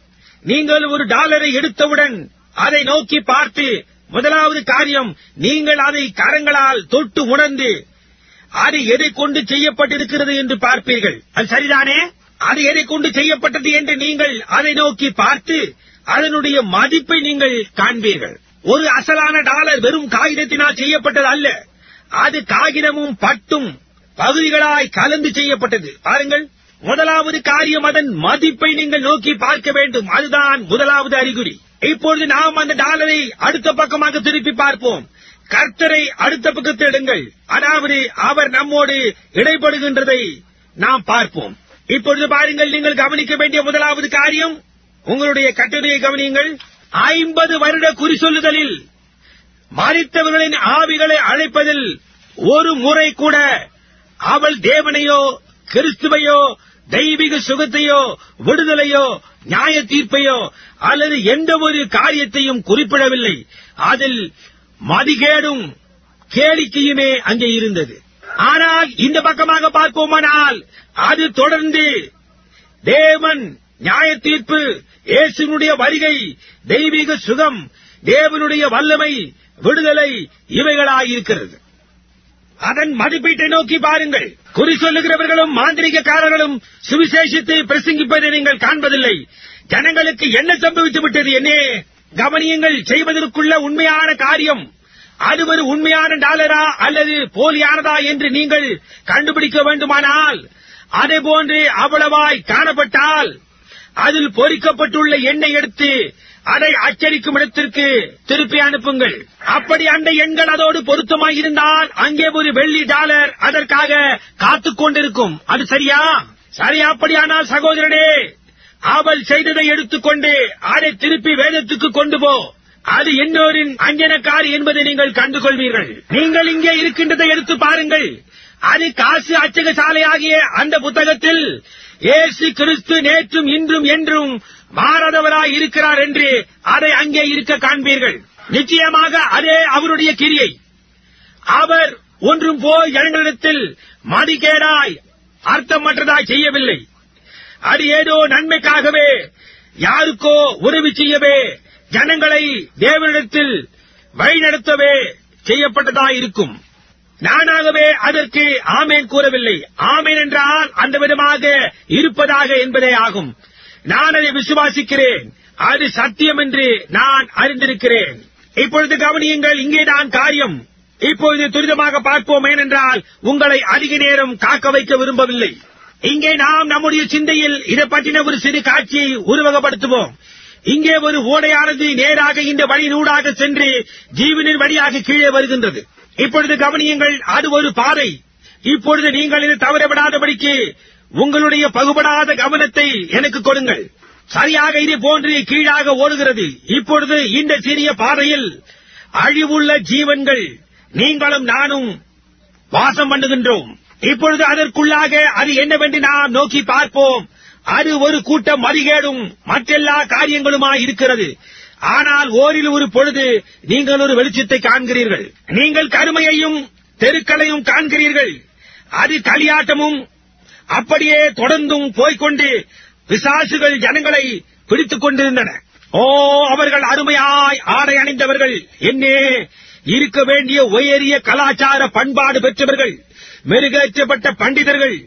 நீங்கள் ஒரு டாலரை எடுத்தவுடன் அதை நோக்கி பார்த்து முதலாவது காரியம் நீங்கள் அதை கரங்களால் தொட்டு உணர்ந்து அது எதை கொண்டு செய்யப்பட்டிருக்கிறது என்று பார்ப்பீர்கள் அது சரிதானே அது எதை கொண்டு செய்யப்பட்டது என்று நீங்கள் அதை நோக்கி பார்த்து அதனுடைய மதிப்பை நீங்கள் காண்பீர்கள் ஒரு அசலான டாலர் வெறும் காகிதத்தினால் செய்யப்பட்டது அல்ல அது காகிதமும் பட்டும் பகுதிகளாய் கலந்து செய்யப்பட்டது பாருங்கள் முதலாவது காரியம் அதன் மதிப்பை நீங்கள் நோக்கி பார்க்க வேண்டும் அதுதான் முதலாவது அறிகுறி இப்பொழுது நாம் அந்த டாலரை அடுத்த பக்கமாக திருப்பி பார்ப்போம் கர்த்தரை அடுத்த பக்கத்தில் எடுங்கள் அதாவது அவர் நம்மோடு இடைப்படுகின்றதை நாம் பார்ப்போம் இப்பொழுது பாருங்கள் நீங்கள் கவனிக்க வேண்டிய முதலாவது காரியம் உங்களுடைய கட்டுரையை கவனியுங்கள் ஐம்பது வருட குறி சொல்லுதலில் மறித்தவர்களின் ஆவிகளை அழைப்பதில் ஒரு முறை கூட அவள் தேவனையோ கிறிஸ்துவையோ தெய்வீக சுகத்தையோ விடுதலையோ நியாய தீர்ப்பையோ அல்லது எந்த ஒரு காரியத்தையும் குறிப்பிடவில்லை அதில் மதிகேடும் கேளிக்கையுமே அங்கே இருந்தது ஆனால் இந்த பக்கமாக பார்ப்போமானால் அது தொடர்ந்து தேவன் நியாய தீர்ப்பு இயேசுனுடைய வருகை தெய்வீக சுகம் தேவனுடைய வல்லமை விடுதலை இவைகளாயிருக்கிறது அதன் மதிப்பீட்டை நோக்கி பாருங்கள் குறி சொல்லுகிறவர்களும் மாந்திரிகக்காரர்களும் சுவிசேஷத்தை பிரசங்கிப்பதை நீங்கள் காண்பதில்லை ஜனங்களுக்கு என்ன சம்பவித்து விட்டது என்னே கவனியங்கள் செய்வதற்குள்ள உண்மையான காரியம் அது ஒரு உண்மையான டாலரா அல்லது போலியானதா என்று நீங்கள் கண்டுபிடிக்க வேண்டுமானால் அதே போன்று அவ்வளவாய் காணப்பட்டால் அதில் பொறிக்கப்பட்டுள்ள எண்ணெய் எடுத்து அதை அச்சரிக்கும் இடத்திற்கு திருப்பி அனுப்புங்கள் அப்படி அந்த எண்கள் அதோடு பொருத்தமாயிருந்தால் அங்கே ஒரு வெள்ளி டாலர் அதற்காக காத்துக் கொண்டிருக்கும் அது சரியா சரி அப்படியானால் சகோதரனே அவள் செய்ததை எடுத்துக்கொண்டு அதை திருப்பி வேதத்துக்கு கொண்டு போ அது இன்னொரின் அஞ்சனக்காரி என்பதை நீங்கள் கண்டுகொள்வீர்கள் நீங்கள் இங்கே இருக்கின்றதை எடுத்து பாருங்கள் அது காசு அச்சக சாலையாகிய அந்த புத்தகத்தில் இயேசு கிறிஸ்து நேற்றும் இன்றும் என்றும் மாறாதவராய் இருக்கிறார் என்று அதை அங்கே இருக்க காண்பீர்கள் நிச்சயமாக அதே அவருடைய கிரியை அவர் ஒன்றும் போய் ஜனங்களிடத்தில் மதிகேடாய் அர்த்தமற்றதாய் செய்யவில்லை அது ஏதோ நன்மைக்காகவே யாருக்கோ உதவி செய்யவே ஜனங்களை தேவனிடத்தில் வழிநடத்தவே செய்யப்பட்டதாயிருக்கும் நானாகவே அதற்கு ஆமேன் கூறவில்லை ஆமேன் என்றால் அந்த விதமாக இருப்பதாக என்பதே ஆகும் நான் அதை விசுவாசிக்கிறேன் அது சத்தியம் என்று நான் அறிந்திருக்கிறேன் இப்பொழுது கவனியுங்கள் இங்கேதான் காரியம் இப்பொழுது துரிதமாக பார்ப்போம் ஏனென்றால் உங்களை அதிக நேரம் காக்க வைக்க விரும்பவில்லை இங்கே நாம் நம்முடைய சிந்தையில் இதை பற்றின ஒரு சிறு காட்சியை உருவகப்படுத்துவோம் இங்கே ஒரு ஓடையானது நேராக இந்த வழிநூடாக சென்று ஜீவனின் வழியாக கீழே வருகின்றது இப்பொழுது கவனியுங்கள் அது ஒரு பாதை இப்பொழுது நீங்கள் இது தவறவிடாதபடிக்கு உங்களுடைய பகுபடாத கவனத்தை எனக்கு கொடுங்கள் சரியாக இது போன்று கீழாக ஓடுகிறது இப்பொழுது இந்த சிறிய பாதையில் அழிவுள்ள ஜீவன்கள் நீங்களும் நானும் வாசம் பண்ணுகின்றோம் இப்பொழுது அதற்குள்ளாக அது என்னவென்று நாம் நோக்கி பார்ப்போம் அது ஒரு கூட்டம் மதிகேடும் மற்றெல்லா காரியங்களுமாய் இருக்கிறது ஆனால் ஓரில் ஒரு பொழுது நீங்கள் ஒரு வெளிச்சத்தை காண்கிறீர்கள் நீங்கள் கருமையையும் தெருக்களையும் காண்கிறீர்கள் அது களியாட்டமும் அப்படியே தொடர்ந்தும் போய்க்கொண்டு பிசாசுகள் ஜனங்களை பிடித்துக் கொண்டிருந்தன ஓ அவர்கள் அருமையாய் ஆடை அணிந்தவர்கள் என்னே இருக்க வேண்டிய உயரிய கலாச்சார பண்பாடு பெற்றவர்கள் மெருகேற்றப்பட்ட பண்டிதர்கள்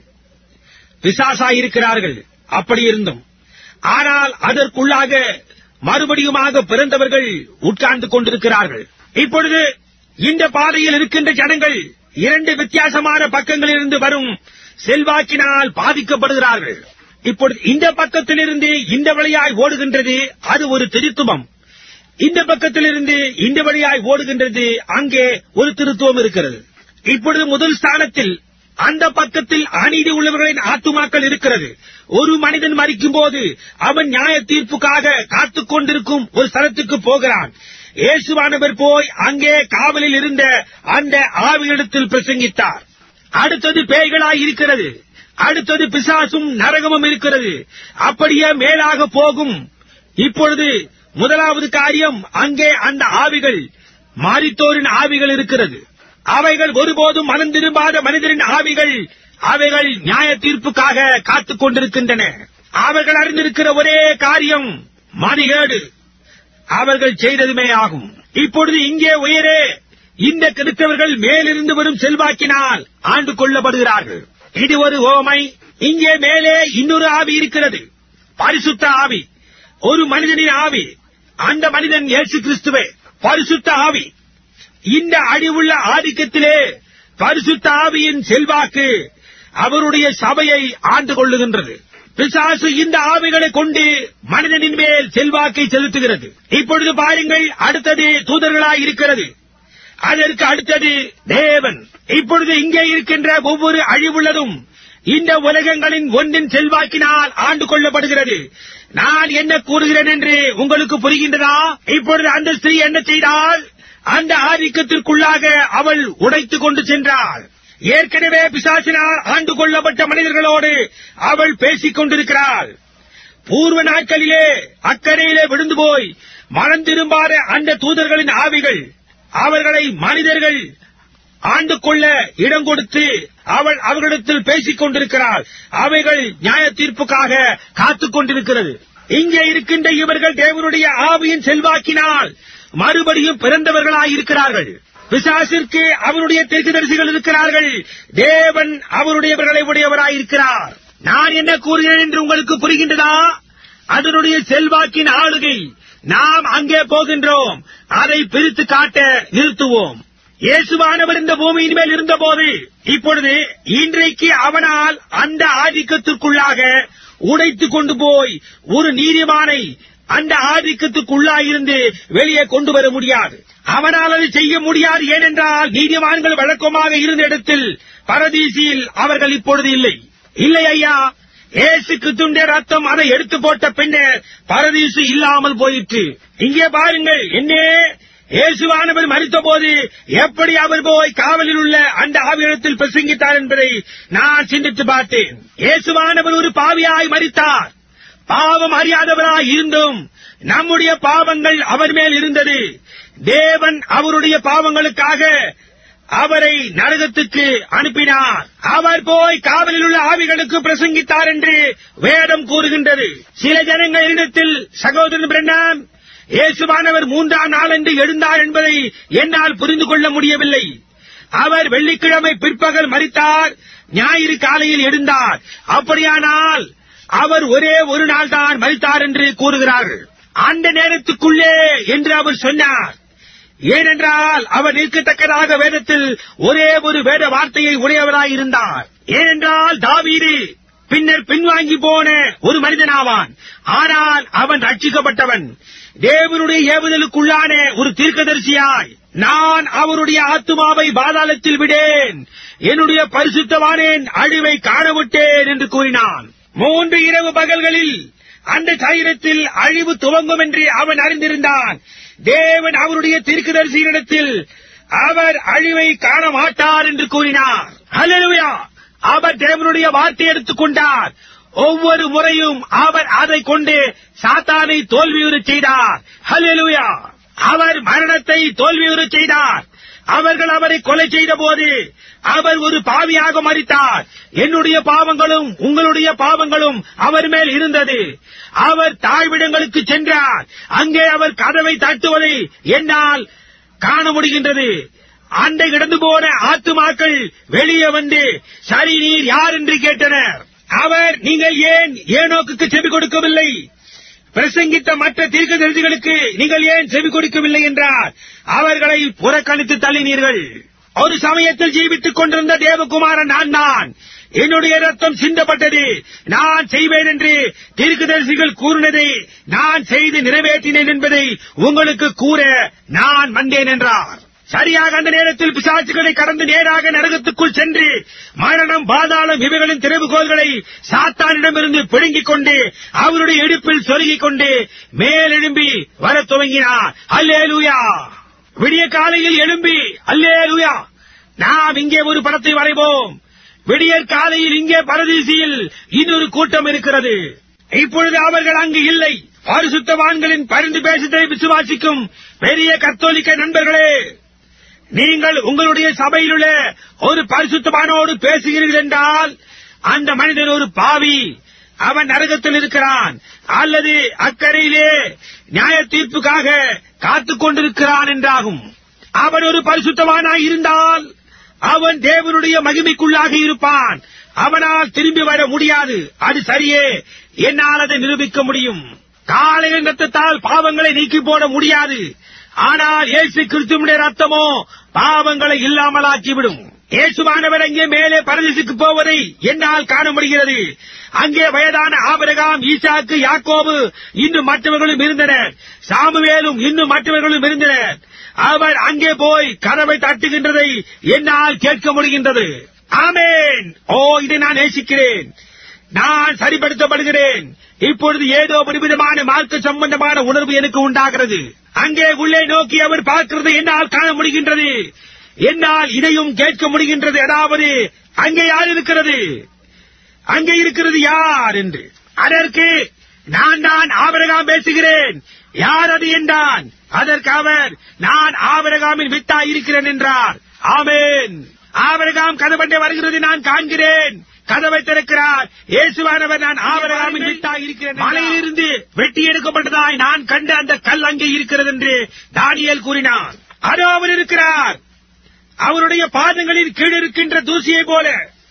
பிசாசாயிருக்கிறார்கள் அப்படி இருந்தும் ஆனால் அதற்குள்ளாக மறுபடியுமாக பிறந்தவர்கள் உட்கார்ந்து கொண்டிருக்கிறார்கள் இப்பொழுது இந்த பாதையில் இருக்கின்ற ஜனங்கள் இரண்டு வித்தியாசமான பக்கங்களிலிருந்து வரும் செல்வாக்கினால் பாதிக்கப்படுகிறார்கள் இப்பொழுது இந்த பக்கத்திலிருந்து இந்த வழியாய் ஓடுகின்றது அது ஒரு திருத்துவம் இந்த பக்கத்திலிருந்து இந்த வழியாய் ஓடுகின்றது அங்கே ஒரு திருத்துவம் இருக்கிறது இப்பொழுது முதல் ஸ்தானத்தில் அந்த பக்கத்தில் அநீதி உள்ளவர்களின் ஆத்துமாக்கள் இருக்கிறது ஒரு மனிதன் மறிக்கும் போது அவன் நியாய தீர்ப்புக்காக காத்துக் கொண்டிருக்கும் ஒரு ஸ்தலத்துக்கு போகிறான் இயேசுவானவர் போய் அங்கே காவலில் இருந்த அந்த ஆவியிடத்தில் பிரசங்கித்தார் அடுத்தது பேய்களாய் இருக்கிறது அடுத்தது பிசாசும் நரகமும் இருக்கிறது அப்படியே மேலாக போகும் இப்பொழுது முதலாவது காரியம் அங்கே அந்த ஆவிகள் மாரித்தோரின் ஆவிகள் இருக்கிறது அவைகள் ஒருபோதும் மனம் திரும்பாத மனிதரின் ஆவிகள் அவைகள் நியாய தீர்ப்புக்காக காத்துக் கொண்டிருக்கின்றன அவர்கள் அறிந்திருக்கிற ஒரே காரியம் மதிகேடு அவர்கள் செய்ததுமே ஆகும் இப்பொழுது இங்கே உயரே இந்த கிறிஸ்தவர்கள் மேலிருந்து வரும் செல்வாக்கினால் ஆண்டு கொள்ளப்படுகிறார்கள் இது ஒரு ஓமை இங்கே மேலே இன்னொரு ஆவி இருக்கிறது பரிசுத்த ஆவி ஒரு மனிதனின் ஆவி அந்த மனிதன் இயேசு கிறிஸ்துவே பரிசுத்த ஆவி இந்த அடிவுள்ள ஆதிக்கத்திலே பரிசுத்த ஆவியின் செல்வாக்கு அவருடைய சபையை ஆண்டு கொள்ளுகின்றது பிசாசு இந்த ஆவிகளை கொண்டு மனிதனின் மேல் செல்வாக்கை செலுத்துகிறது இப்பொழுது பாருங்கள் அடுத்தது தூதர்களாய் இருக்கிறது அதற்கு அடுத்தது தேவன் இப்பொழுது இங்கே இருக்கின்ற ஒவ்வொரு அழிவுள்ளதும் இந்த உலகங்களின் ஒன்றின் செல்வாக்கினால் ஆண்டு கொள்ளப்படுகிறது நான் என்ன கூறுகிறேன் என்று உங்களுக்கு புரிகின்றதா இப்பொழுது அந்த ஸ்திரீ என்ன செய்தால் அந்த ஆதிக்கத்திற்குள்ளாக அவள் உடைத்துக் கொண்டு சென்றாள் ஏற்கனவே பிசாசினால் ஆண்டு கொள்ளப்பட்ட மனிதர்களோடு அவள் பேசிக் கொண்டிருக்கிறாள் பூர்வ நாட்களிலே அக்கறையிலே விழுந்து போய் மனம் திரும்பாத அந்த தூதர்களின் ஆவிகள் அவர்களை மனிதர்கள் ஆண்டு கொள்ள இடம் கொடுத்து அவள் அவர்களிடத்தில் பேசிக் கொண்டிருக்கிறாள் அவைகள் நியாய தீர்ப்புக்காக காத்துக் கொண்டிருக்கிறது இங்கே இருக்கின்ற இவர்கள் தேவனுடைய ஆவியின் செல்வாக்கினால் மறுபடியும் பிறந்தவர்களாய் இருக்கிறார்கள் பிசாசிற்கு அவருடைய தீர்க்கதரிசிகள் இருக்கிறார்கள் தேவன் அவருடையவர்களை உடையவராய் இருக்கிறார் நான் என்ன கூறுகிறேன் என்று உங்களுக்கு புரிகின்றதா அதனுடைய செல்வாக்கின் ஆளுகை நாம் அங்கே போகின்றோம் அதை பிரித்து காட்ட நிறுத்துவோம் இயேசுவானவர் இந்த பூமியின் மேல் இருந்தபோது இப்பொழுது இன்றைக்கு அவனால் அந்த ஆதிக்கத்திற்குள்ளாக உடைத்துக் கொண்டு போய் ஒரு நீதிமானை அந்த ஆதிக்கத்துக்குள்ளாயிருந்து வெளியே கொண்டு வர முடியாது அவனால் அது செய்ய முடியாது ஏனென்றால் நீதிமான்கள் வழக்கமாக இருந்த இடத்தில் பரதீசியில் அவர்கள் இப்பொழுது இல்லை இல்லை ஐயா ஏசு கிறிஸ்துடைய ரத்தம் அதை எடுத்து போட்ட பின்னர் பரதீசு இல்லாமல் போயிற்று இங்கே பாருங்கள் என்னே இயேசுவானவர் மறித்தபோது எப்படி அவர் போய் காவலில் உள்ள அந்த ஆவியிடத்தில் பிரசங்கித்தார் என்பதை நான் சிந்தித்து பார்த்தேன் இயேசுவானவர் ஒரு பாவியாய் மறித்தார் பாவம் அறியாதவராய் இருந்தும் நம்முடைய பாவங்கள் அவர் மேல் இருந்தது தேவன் அவருடைய பாவங்களுக்காக அவரை நரகத்துக்கு அனுப்பினார் அவர் போய் காவலில் உள்ள ஆவிகளுக்கு பிரசங்கித்தார் என்று வேதம் கூறுகின்றது சில ஜனங்களிடத்தில் சகோதரன் பிரண்ணாம் இயேசுவானவர் மூன்றாம் நாளன்று எழுந்தார் என்பதை என்னால் புரிந்து கொள்ள முடியவில்லை அவர் வெள்ளிக்கிழமை பிற்பகல் மறித்தார் ஞாயிறு காலையில் எழுந்தார் அப்படியானால் அவர் ஒரே ஒரு நாள் தான் மறித்தார் என்று கூறுகிறார்கள் அந்த நேரத்துக்குள்ளே என்று அவர் சொன்னார் ஏனென்றால் அவர் நிற்கத்தக்கதாக வேதத்தில் ஒரே ஒரு வேத வார்த்தையை உடையவராய் இருந்தார் ஏனென்றால் தாவீது பின்னர் பின்வாங்கி போன ஒரு மனிதனாவான் ஆனால் அவன் ரட்சிக்கப்பட்டவன் தேவனுடைய ஏவுதலுக்குள்ளான ஒரு தீர்க்கதரிசியாய் நான் அவருடைய ஆத்துமாவை பாதாளத்தில் விடேன் என்னுடைய பரிசுத்தவானேன் அழிவை காணவிட்டேன் என்று கூறினான் மூன்று இரவு பகல்களில் அந்த சரீரத்தில் அழிவு துவங்கும் என்று அவன் அறிந்திருந்தான் தேவன் அவருடைய தீர்க்கதரிசியினிடத்தில் அவர் அழிவை காண மாட்டார் என்று கூறினார் ஹalleluya அவர் தேவனுடைய வார்த்தை எடுத்துக் கொண்டார் ஒவ்வொரு முறையும் அவர் அதை கொண்டு சாத்தானை தோல்வியுறச் செய்தார் ஹalleluya அவர் மரணத்தை தோல்வியுறச் செய்தார் அவர்கள் அவரை கொலை செய்த போது அவர் ஒரு பாவியாக மறித்தார் என்னுடைய பாவங்களும் உங்களுடைய பாவங்களும் அவர் மேல் இருந்தது அவர் தாழ்விடங்களுக்கு சென்றார் அங்கே அவர் கதவை தட்டுவதை என்னால் காண முடிகின்றது அண்டை கிடந்து போன ஆத்துமாக்கள் வெளியே வந்து சரி நீர் யார் என்று கேட்டனர் அவர் நீங்கள் ஏன் ஏனோக்குக்கு செவி கொடுக்கவில்லை பிரசங்கித்த மற்ற தீர்க்கதரிசிகளுக்கு நீங்கள் ஏன் செவி கொடுக்கவில்லை என்றார் அவர்களை புறக்கணித்து தள்ளினீர்கள் ஒரு சமயத்தில் ஜீவித்துக் கொண்டிருந்த தேவகுமாரன் நான் தான் என்னுடைய ரத்தம் சிந்தப்பட்டது நான் செய்வேன் என்று தீர்க்கதரிசிகள் கூறினதை நான் செய்து நிறைவேற்றினேன் என்பதை உங்களுக்கு கூற நான் வந்தேன் என்றார் சரியாக அந்த நேரத்தில் பிசாசுகளை கடந்து நேராக நரகத்துக்குள் சென்று மரணம் பாதாளம் இவைகளின் திறவுகோள்களை சாத்தானிடமிருந்து பிடுங்கிக் கொண்டு அவருடைய இடுப்பில் சொருகிக் கொண்டு மேலெழும்பி வரத் துவங்கினார் அல்லேலூயா விடிய காலையில் எழும்பி அல்லேலூயா நாம் இங்கே ஒரு படத்தை வரைவோம் விடியற் காலையில் இங்கே பரதீசியில் இன்னொரு கூட்டம் இருக்கிறது இப்பொழுது அவர்கள் அங்கு இல்லை பரிசுத்தவான்களின் பரிந்து பேசத்தை விசுவாசிக்கும் பெரிய கத்தோலிக்க நண்பர்களே நீங்கள் உங்களுடைய சபையிலுள்ள ஒரு பரிசுத்தவானோடு பேசுகிறீர்கள் என்றால் அந்த மனிதன் ஒரு பாவி அவன் நரகத்தில் இருக்கிறான் அல்லது அக்கறையிலே நியாய தீர்ப்புக்காக காத்துக் கொண்டிருக்கிறான் என்றாகும் அவன் ஒரு பரிசுத்தவானாய் இருந்தால் அவன் தேவனுடைய மகிமைக்குள்ளாக இருப்பான் அவனால் திரும்பி வர முடியாது அது சரியே என்னால் அதை நிரூபிக்க முடியும் காளையின் ரத்தத்தால் பாவங்களை நீக்கி போட முடியாது ஆனால் இயேசு கிறிஸ்துவனுடைய ரத்தமோ பாவங்களை இல்லாமலாக்கிவிடும் இயேசுவானவர் அங்கே மேலே பரதேசுக்கு போவதை என்னால் காண முடிகிறது அங்கே வயதான ஆபரகாம் ஈசாக்கு யாக்கோபு இன்னும் மற்றவர்களும் இருந்தனர் சாமுவேலும் இன்னும் மற்றவர்களும் இருந்தனர் அவர் அங்கே போய் கதவை தட்டுகின்றதை என்னால் கேட்க முடிகின்றது ஆமேன் ஓ இதை நான் நேசிக்கிறேன் நான் சரிப்படுத்தப்படுகிறேன் இப்பொழுது ஏதோ ஒருவிதமான மார்க்க சம்பந்தமான உணர்வு எனக்கு உண்டாகிறது அங்கே உள்ளே நோக்கி அவர் பார்க்கிறது என்னால் காண முடிகின்றது என்னால் இதையும் கேட்க முடிகின்றது அதாவது அங்கே யார் இருக்கிறது அங்கே இருக்கிறது யார் என்று அதற்கு நான் தான் ஆபரகாம் பேசுகிறேன் யார் அது என்றான் அதற்கு அவர் நான் ஆபரகாமின் வித்தா இருக்கிறேன் என்றார் ஆமேன் ஆபரகாம் கதவண்டை வருகிறது நான் காண்கிறேன் கதவை திறக்கிறார் இயேசுவானவர் நான் ஆபரகாமின் வித்தா இருக்கிறேன் மலையிலிருந்து வெட்டி எடுக்கப்பட்டதாய் நான் கண்ட அந்த கல் அங்கே இருக்கிறது என்று தானியேல் கூறினான் அதோ அவர் இருக்கிறார் அவருடைய பாதங்களின் கீழ் இருக்கின்ற தூசியை போல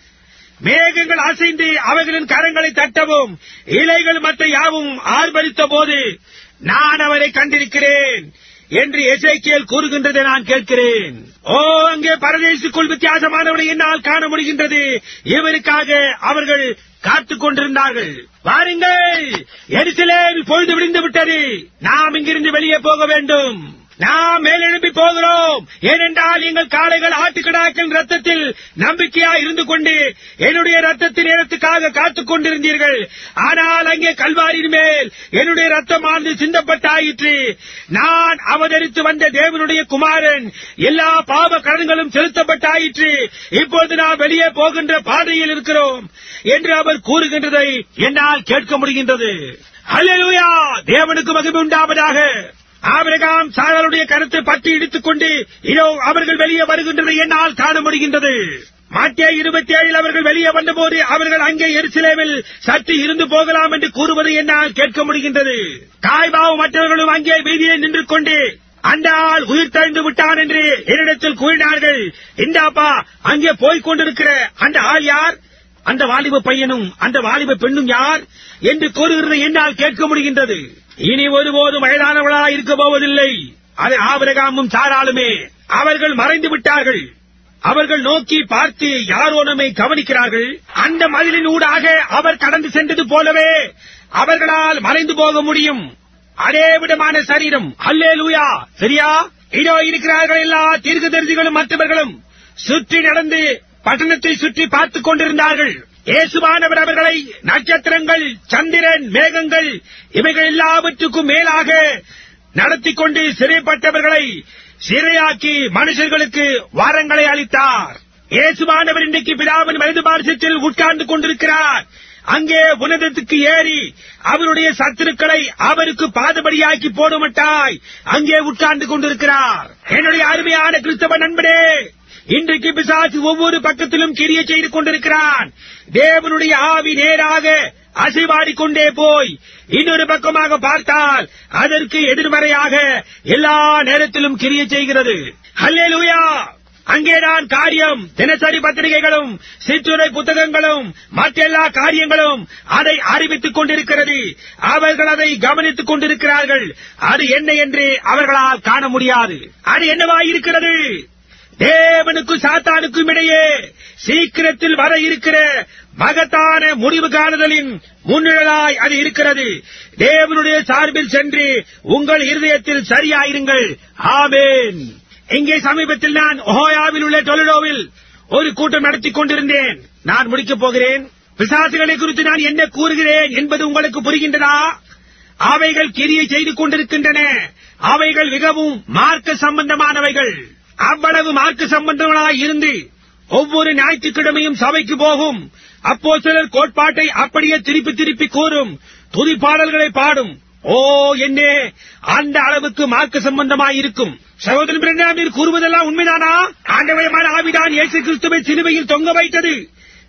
மேகங்கள் அசைந்து அவைகளின் கரங்களை தட்டவும் இலைகள் மற்ற யாவும் ஆர்ப்பரித்த போது நான் அவரை கண்டிருக்கிறேன் என்று எசேக்கியேல் கூறுகின்றதை நான் கேட்கிறேன் ஓ அங்கே பரதேசுக்குள் வித்தியாசமானவனை என்னால் காண முடிகின்றது இவருக்காக அவர்கள் காத்துக் கொண்டிருந்தார்கள் வாருங்கள் எரிசிலேல் பொழுது விடிந்து விட்டது நாம் இங்கிருந்து வெளியே போக வேண்டும் நாம் மேலெழும்பி போகிறோம் ஏனென்றால் எங்கள் காளைகள் ஆட்டுக்கடாக்கள் ரத்தத்தில் நம்பிக்கையா இருந்து கொண்டு என்னுடைய ரத்தத்தின் நேரத்துக்காக காத்துக் கொண்டிருந்தீர்கள் ஆனால் அங்கே கல்வாரின் மேல் என்னுடைய ரத்தமானது சிந்தப்பட்டாயிற்று நான் அவதரித்து வந்த தேவனுடைய குமாரன் எல்லா பாவ கடன்களும் செலுத்தப்பட்டாயிற்று இப்பொழுது நாம் வெளியே போகின்ற பாதையில் இருக்கிறோம் என்று அவர் கூறுகின்றதை என்னால் கேட்க முடிகின்றது அல்லேலூயா தேவனுக்கு மகிமை உண்டாவதாக ஆபிரகாம் சாகருடைய கருத்தை பற்றி இடித்துக் கொண்டு இதோ அவர்கள் வெளியே வருகின்றதை என்னால் காண முடிகின்றது மாட்டிய இருபத்தி ஏழில் அவர்கள் வெளியே வந்தபோது அவர்கள் அங்கே எருசலேமில் சற்று இருந்து போகலாம் என்று கூறுவதை என்னால் கேட்க முடிகின்றது காய்பாவு மற்றவர்களும் அங்கே வீதியை நின்று கொண்டு அந்த ஆள் உயிர் தழுந்து விட்டான் என்று என்னிடத்தில் கூறினார்கள் இந்தாப்பா அங்கே போய்க் கொண்டிருக்கிற அந்த ஆள் யார் அந்த வாலிப பையனும் அந்த வாலிப பெண்ணும் யார் என்று கூறுகிறதை என்னால் கேட்க முடிகின்றது இனி ஒருபோதும் வயதானவளா இருக்க போவதில்லை அது ஆபரகாமும் சாராளுமே அவர்கள் மறைந்து விட்டார்கள் அவர்கள் நோக்கி பார்த்து யாரோ நம்மை கவனிக்கிறார்கள் அந்த மதிலின் ஊடாக அவர் கடந்து சென்றது போலவே அவர்களால் மறைந்து போக முடியும் அதே விதமான சரீரம் அல்லே லூயா சரியா இதோ இருக்கிறார்கள் எல்லா தீர்க்கதரிசிகளும் மற்றவர்களும் சுற்றி நடந்து பட்டணத்தை சுற்றி பார்த்துக் கொண்டிருந்தார்கள் இயேசுவானவர் அவர்களை நட்சத்திரங்கள் சந்திரன் மேகங்கள் இவைகள் எல்லாவற்றுக்கும் மேலாக நடத்தி கொண்டு சிறைப்பட்டவர்களை சிறையாக்கி மனுஷர்களுக்கு வாரங்களை அளித்தார் இயேசுவானவர் இன்றைக்கு பிதாவின் வலது பாரசத்தில் உட்கார்ந்து கொண்டிருக்கிறார் அங்கே உன்னதத்துக்கு ஏறி அவருடைய சத்துருக்களை அவருக்கு பாதபடியாக்கி போடுமட்டாய் அங்கே உட்கார்ந்து கொண்டிருக்கிறார் என்னுடைய அருமையான கிறிஸ்தவ நண்பனே இன்றைக்கு பிசாசு ஒவ்வொரு பக்கத்திலும் கிரிய செய்து கொண்டிருக்கிறான் தேவனுடைய ஆவி நேராக அசைவாடிக் கொண்டே போய் இன்னொரு பக்கமாக பார்த்தால் அதற்கு எதிர்மறையாக எல்லா நேரத்திலும் கிரிய செய்கிறது ஹல்லேலூயா அங்கேதான் காரியம் தினசரி பத்திரிகைகளும் சிற்றுரை புத்தகங்களும் மற்றெல்லா காரியங்களும் அதை அறிவித்துக் கொண்டிருக்கிறது அவர்கள் அதை கவனித்துக் கொண்டிருக்கிறார்கள் அது என்ன என்று அவர்களால் காண முடியாது அது என்னவாயிருக்கிறது தேவனுக்கும் சாத்தானுக்கும் இடையே சீக்கிரத்தில் வர இருக்கிற மகத்தான முடிவு காணுதலின் முன்னிழலாய் அது இருக்கிறது தேவனுடைய சார்பில் சென்று உங்கள் இருதயத்தில் சரியாயிருங்கள் ஆமேன் இங்கே சமீபத்தில் நான் ஒஹோயாவில் உள்ள டொலடோவில் ஒரு கூட்டம் நடத்திக் கொண்டிருந்தேன் நான் முடிக்கப் போகிறேன் பிசாசுகளை குறித்து நான் என்ன கூறுகிறேன் என்பது உங்களுக்கு புரிகின்றதா அவைகள் கிரியை செய்து கொண்டிருக்கின்றன அவைகள் மிகவும் மார்க்க சம்பந்தமானவைகள் அவ்வளவு மார்க்க சம்பந்தங்களாய் இருந்து ஒவ்வொரு ஞாயிற்றுக்கிழமையும் சபைக்கு போகும் அப்போ சிலர் கோட்பாட்டை அப்படியே திருப்பி திருப்பி கூறும் துதி பாடல்களை பாடும் ஓ என்னே அந்த அளவுக்கு மார்க்க சம்பந்தமாய் இருக்கும் சகோதரன் பிரண்ணாமீர் கூறுவதெல்லாம் உண்மைதானா ஆண்டவயமான ஆவிதான் இயேசு கிறிஸ்துவை சிலுவையில் தொங்க வைத்தது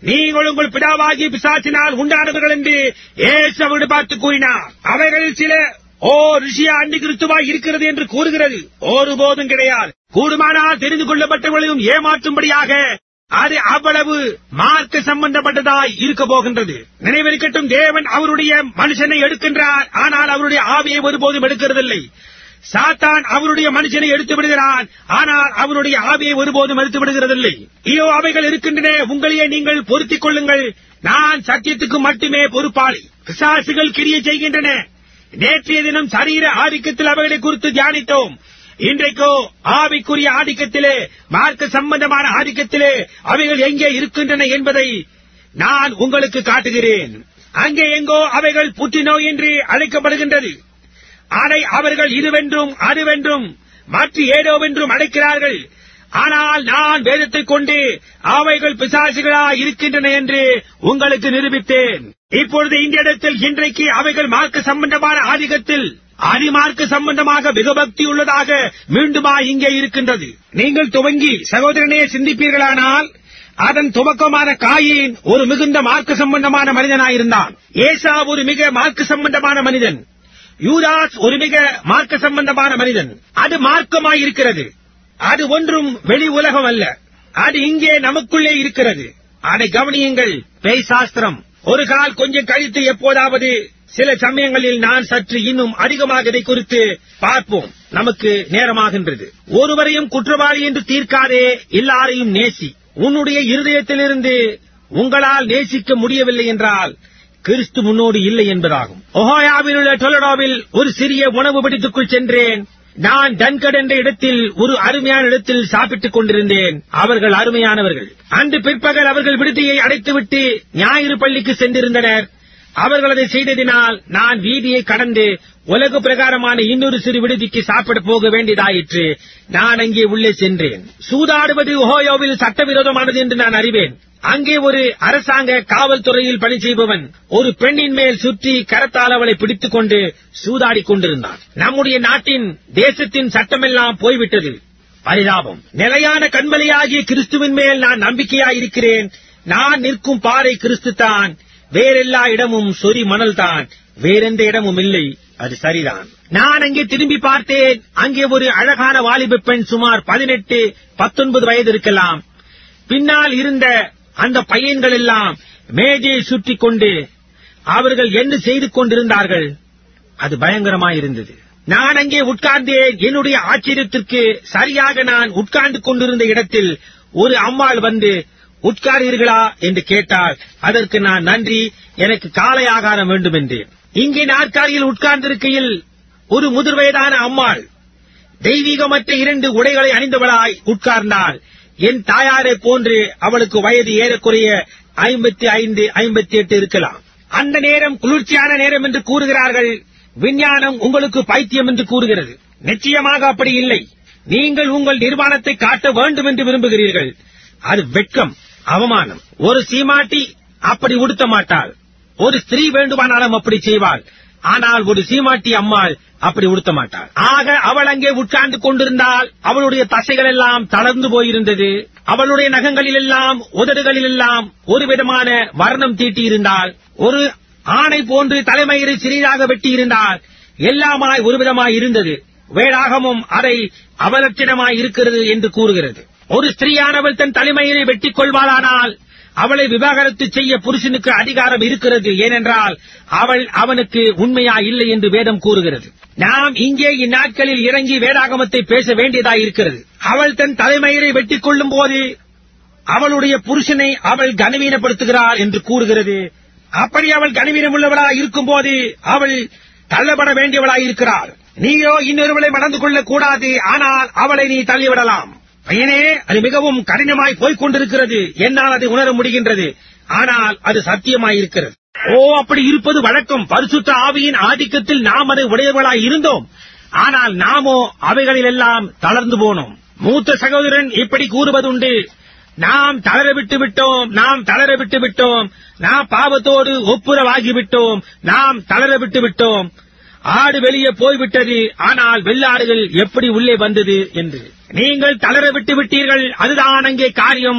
நீங்கள் உங்கள் பிதாவாகிய பிசாசினால் உண்டானவர்கள் என்று ஏசு அவர்கள் பார்த்து கூறினார் அவைகளில் சில ஓ ரிஷியா அந்தி கிறிஸ்துவாய் இருக்கிறது என்று கூறுகிறது ஒருபோதும் கிடையாது கூடுமானால் தெரிந்து கொள்ளப்பட்டவர்களையும் ஏமாற்றும்படியாக அது அவ்வளவு மார்க்க சம்பந்தப்பட்டதாய் இருக்க போகின்றது நினைவிருக்கட்டும் தேவன் அவருடைய மனுஷனை எடுக்கின்றார் ஆனால் அவருடைய ஆவியை ஒருபோதும் எடுக்கிறதில்லை சாத்தான் அவருடைய மனுஷனை எடுத்து விடுகிறான் ஆனால் அவருடைய ஆவியை ஒருபோதும் எடுத்து விடுகிறதில்லை ஐயோ அவைகள் இருக்கின்றன உங்களையே நீங்கள் பொருத்திக் கொள்ளுங்கள் நான் சத்தியத்துக்கு மட்டுமே பொறுப்பாளி பிசாசுகள் கிரிய செய்கின்றன நேற்றைய தினம் சரீர ஆதிக்கத்தில் அவைகளை குறித்து தியானித்தோம் இன்றைக்கோ ஆவிக்குரிய ஆதிக்கத்திலே மார்க்க சம்பந்தமான ஆதிக்கத்திலே அவைகள் எங்கே இருக்கின்றன என்பதை நான் உங்களுக்கு காட்டுகிறேன் அங்கே எங்கோ அவைகள் புற்றுநோய் என்று அழைக்கப்படுகின்றது அதை அவர்கள் இதுவென்றும் அதுவென்றும் மாற்றி ஏதோவென்றும் அழைக்கிறார்கள் ஆனால் நான் வேதத்தைக் கொண்டு அவைகள் பிசாசுகளா இருக்கின்றன என்று உங்களுக்கு நிரூபித்தேன் இப்பொழுது இந்த இடத்தில் இன்றைக்கு அவைகள் மார்க்க சம்பந்தமான ஆதிக்கத்தில் அதிமார்க்க சம்பந்தமாக மிகபக்தி உள்ளதாக மீண்டுமா இங்கே இருக்கின்றது நீங்கள் துவங்கி சகோதரனே சிந்திப்பீர்களானால் அதன் துவக்கமான காயின் ஒரு மிகுந்த மார்க்க சம்பந்தமான மனிதனாயிருந்தான் ஏசா ஒரு மிக மார்க்க சம்பந்தமான மனிதன் யூதாஸ் ஒரு மிக மார்க்க சம்பந்தமான மனிதன் அது மார்க்கமாயிருக்கிறது அது ஒன்றும் வெளி உலகம் அல்ல அது இங்கே நமக்குள்ளே இருக்கிறது அதை கவனியுங்கள் பேய் சாஸ்திரம் ஒரு கால் கொஞ்சம் கழித்து எப்போதாவது சில சமயங்களில் நான் சற்று இன்னும் அதிகமாக இதை குறித்து பார்ப்போம் நமக்கு நேரமாகின்றது ஒருவரையும் குற்றவாளி என்று தீர்க்காதே எல்லாரையும் நேசி உன்னுடைய இருதயத்திலிருந்து உங்களால் நேசிக்க முடியவில்லை என்றால் கிறிஸ்து முன்னோடு இல்லை என்பதாகும் ஒஹோயாவில் உள்ள டொலடோவில் ஒரு சிறிய உணவு பிடித்துக்குள் சென்றேன் நான் டன்கட் என்ற இடத்தில் ஒரு அருமையான இடத்தில் சாப்பிட்டுக் கொண்டிருந்தேன் அவர்கள் அருமையானவர்கள் அன்று பிற்பகல் அவர்கள் விடுதியை அடைத்துவிட்டு ஞாயிறு பள்ளிக்கு சென்றிருந்தனர் அவர்கள் அதை செய்ததினால் நான் வீதியை கடந்து உலக பிரகாரமான இன்னொரு சிறு விடுதிக்கு சாப்பிட போக வேண்டியதாயிற்று நான் அங்கே உள்ளே சென்றேன் சூதாடுவது ஓஹோயோவில் சட்டவிரோதமானது என்று நான் அறிவேன் அங்கே ஒரு அரசாங்க காவல்துறையில் பணி செய்பவன் ஒரு பெண்ணின் மேல் சுற்றி கரத்தால் அவளை பிடித்துக் கொண்டு சூதாடிக் கொண்டிருந்தான் நம்முடைய நாட்டின் தேசத்தின் சட்டமெல்லாம் போய்விட்டது பரிதாபம் நிலையான கண்மலையாகிய கிறிஸ்துவின் மேல் நான் நம்பிக்கையாயிருக்கிறேன் நான் நிற்கும் பாறை கிறிஸ்துதான் வேறெல்லா இடமும் சொறி மணல்தான் வேறெந்த இடமும் இல்லை அது சரிதான் நான் அங்கே திரும்பி பார்த்தேன் அங்கே ஒரு அழகான வாலிப பெண் சுமார் பதினெட்டு பத்தொன்பது வயது இருக்கலாம் பின்னால் இருந்த அந்த பையன்கள் எல்லாம் மேஜையை சுற்றி கொண்டு அவர்கள் என்ன செய்து கொண்டிருந்தார்கள் அது பயங்கரமாயிருந்தது நான் அங்கே உட்கார்ந்தேன் என்னுடைய ஆச்சரியத்திற்கு சரியாக நான் உட்கார்ந்து கொண்டிருந்த இடத்தில் ஒரு அம்மாள் வந்து உட்காரீர்களா என்று கேட்டால் அதற்கு நான் நன்றி எனக்கு காலை ஆகாரம் வேண்டும் என்றேன் இங்கே நாற்காலியில் உட்கார்ந்திருக்கையில் ஒரு முதிர் வயதான அம்மாள் தெய்வீகமற்ற இரண்டு உடைகளை அணிந்தவளாய் உட்கார்ந்தாள் என் தாயாரை போன்று அவளுக்கு வயது ஏறக்குறைய ஐம்பத்தி ஐந்து ஐம்பத்தி எட்டு இருக்கலாம் அந்த நேரம் குளிர்ச்சியான நேரம் என்று கூறுகிறார்கள் விஞ்ஞானம் உங்களுக்கு பைத்தியம் என்று கூறுகிறது நிச்சயமாக அப்படி இல்லை நீங்கள் உங்கள் நிர்வாணத்தை காட்ட வேண்டும் என்று விரும்புகிறீர்கள் அது வெட்கம் அவமானம் ஒரு சீமாட்டி அப்படி உடுத்த மாட்டாள் ஒரு ஸ்திரீ வேண்டுமானாலும் அப்படி செய்வாள் ஆனால் ஒரு சீமாட்டி அம்மாள் அப்படி உடுத்த மாட்டாள் ஆக அவள் அங்கே உட்கார்ந்து கொண்டிருந்தால் அவளுடைய தசைகள் எல்லாம் தளர்ந்து போயிருந்தது அவளுடைய நகங்களில் எல்லாம் உதடுகளில் எல்லாம் ஒரு விதமான வர்ணம் தீட்டியிருந்தால் ஒரு ஆணை போன்று தலைமயிரை சிறிதாக வெட்டியிருந்தால் எல்லாமாய் ஒரு விதமாய் இருந்தது வேடாகமும் அதை அவலட்சணமாய் இருக்கிறது என்று கூறுகிறது ஒரு ஸ்திரீயானவள் தன் தலைமையினை வெட்டிக் கொள்வாளானால் அவளை விவாகரத்து செய்ய புருஷனுக்கு அதிகாரம் இருக்கிறது ஏனென்றால் அவள் அவனுக்கு உண்மையா இல்லை என்று வேதம் கூறுகிறது நாம் இங்கே இந்நாட்களில் இறங்கி வேதாகமத்தை பேச வேண்டியதாயிருக்கிறது அவள் தன் தலைமயிரை வெட்டிக் கொள்ளும் போது அவளுடைய புருஷனை அவள் கனவீனப்படுத்துகிறாள் என்று கூறுகிறது அப்படி அவள் கனவீனம் உள்ளவளாய் இருக்கும்போது அவள் தள்ளப்பட வேண்டியவளாய் இருக்கிறாள் நீயோ இன்னொருவளை மணந்து கொள்ளக் கூடாது ஆனால் அவளை நீ தள்ளிவிடலாம் பையனே அது மிகவும் கடினமாய் போய்க் கொண்டிருக்கிறது என்னால் அதை உணர முடிகின்றது ஆனால் அது சத்தியமாயிருக்கிறது ஓ அப்படி இருப்பது வழக்கம் பரிசுத்த ஆவியின் ஆதிக்கத்தில் நாம் அதை உடையவர்களாய் இருந்தோம் ஆனால் நாமோ அவைகளிலெல்லாம் தளர்ந்து போனோம் மூத்த சகோதரன் இப்படி கூறுவதுண்டு நாம் தளர விட்டு விட்டோம் நாம் தளர விட்டு விட்டோம் நாம் பாவத்தோடு ஒப்புரவாகிவிட்டோம் நாம் தளர விட்டு விட்டோம் ஆடு வெளியே போய்விட்டது ஆனால் வெள்ளாடுகள் எப்படி உள்ளே வந்தது என்று நீங்கள் தளர விட்டு விட்டீர்கள் அதுதான் அங்கே காரியம்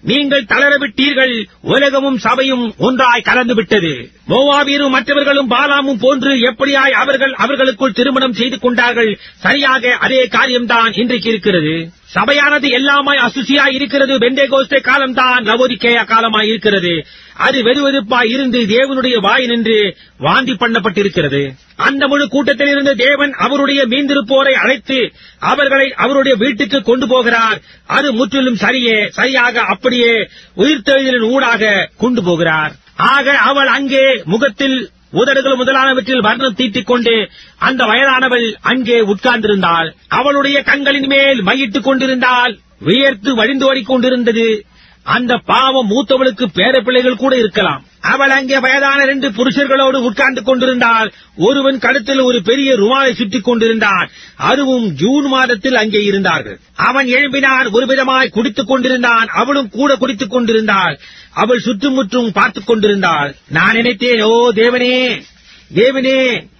நீங்கள் தளரவிட்டீர்கள் உலகமும் சபையும் ஒன்றாய் கலந்து விட்டது மோவாவியரும் மற்றவர்களும் பாலாமும் போன்று எப்படியாய் அவர்கள் அவர்களுக்குள் திருமணம் செய்து கொண்டார்கள் சரியாக அதே காரியம்தான் இன்றைக்கு இருக்கிறது சபையானது எல்லாமாய் அசுசியாய் இருக்கிறது பெண்டேகோஸ்தே காலம்தான் லவோதிக்கேயா காலமாய் இருக்கிறது அது வெறுவெறுப்பாய் இருந்து தேவனுடைய வாய் நின்று வாந்தி பண்ணப்பட்டிருக்கிறது அந்த முழு கூட்டத்தில் இருந்து தேவன் அவருடைய மீந்திருப்போரை அழைத்து அவர்களை அவருடைய வீட்டுக்கு கொண்டு போகிறார் அது முற்றிலும் சரியே சரியாக அப்படியே உயிர்த்தெழுதலின் ஊடாக கொண்டு போகிறார் ஆக அவள் அங்கே முகத்தில் உதடுகள் முதலானவற்றில் வர்ணம் தீட்டிக் கொண்டு அந்த வயதானவள் அங்கே உட்கார்ந்திருந்தாள் அவளுடைய கண்களின் மேல் மையிட்டுக் கொண்டிருந்தாள் வியர்த்து வழிந்தோடிக் கொண்டிருந்தது அந்த பாவம் மூத்தவளுக்கு பேரப்பிள்ளைகள் கூட இருக்கலாம் அவள் அங்கே வயதான ரெண்டு புருஷர்களோடு உட்கார்ந்து கொண்டிருந்தாள் ஒருவன் கழுத்தில் ஒரு பெரிய ருமாலை சுற்றிக் கொண்டிருந்தான் அதுவும் ஜூன் மாதத்தில் அங்கே இருந்தார்கள் அவன் எழும்பினான் ஒரு விதமாய் குடித்துக் கொண்டிருந்தான் அவளும் கூட குடித்துக் கொண்டிருந்தாள் அவள் சுற்றுமுற்றும் பார்த்துக் கொண்டிருந்தாள் நான் நினைத்தேன் ஓ தேவனே தேவனே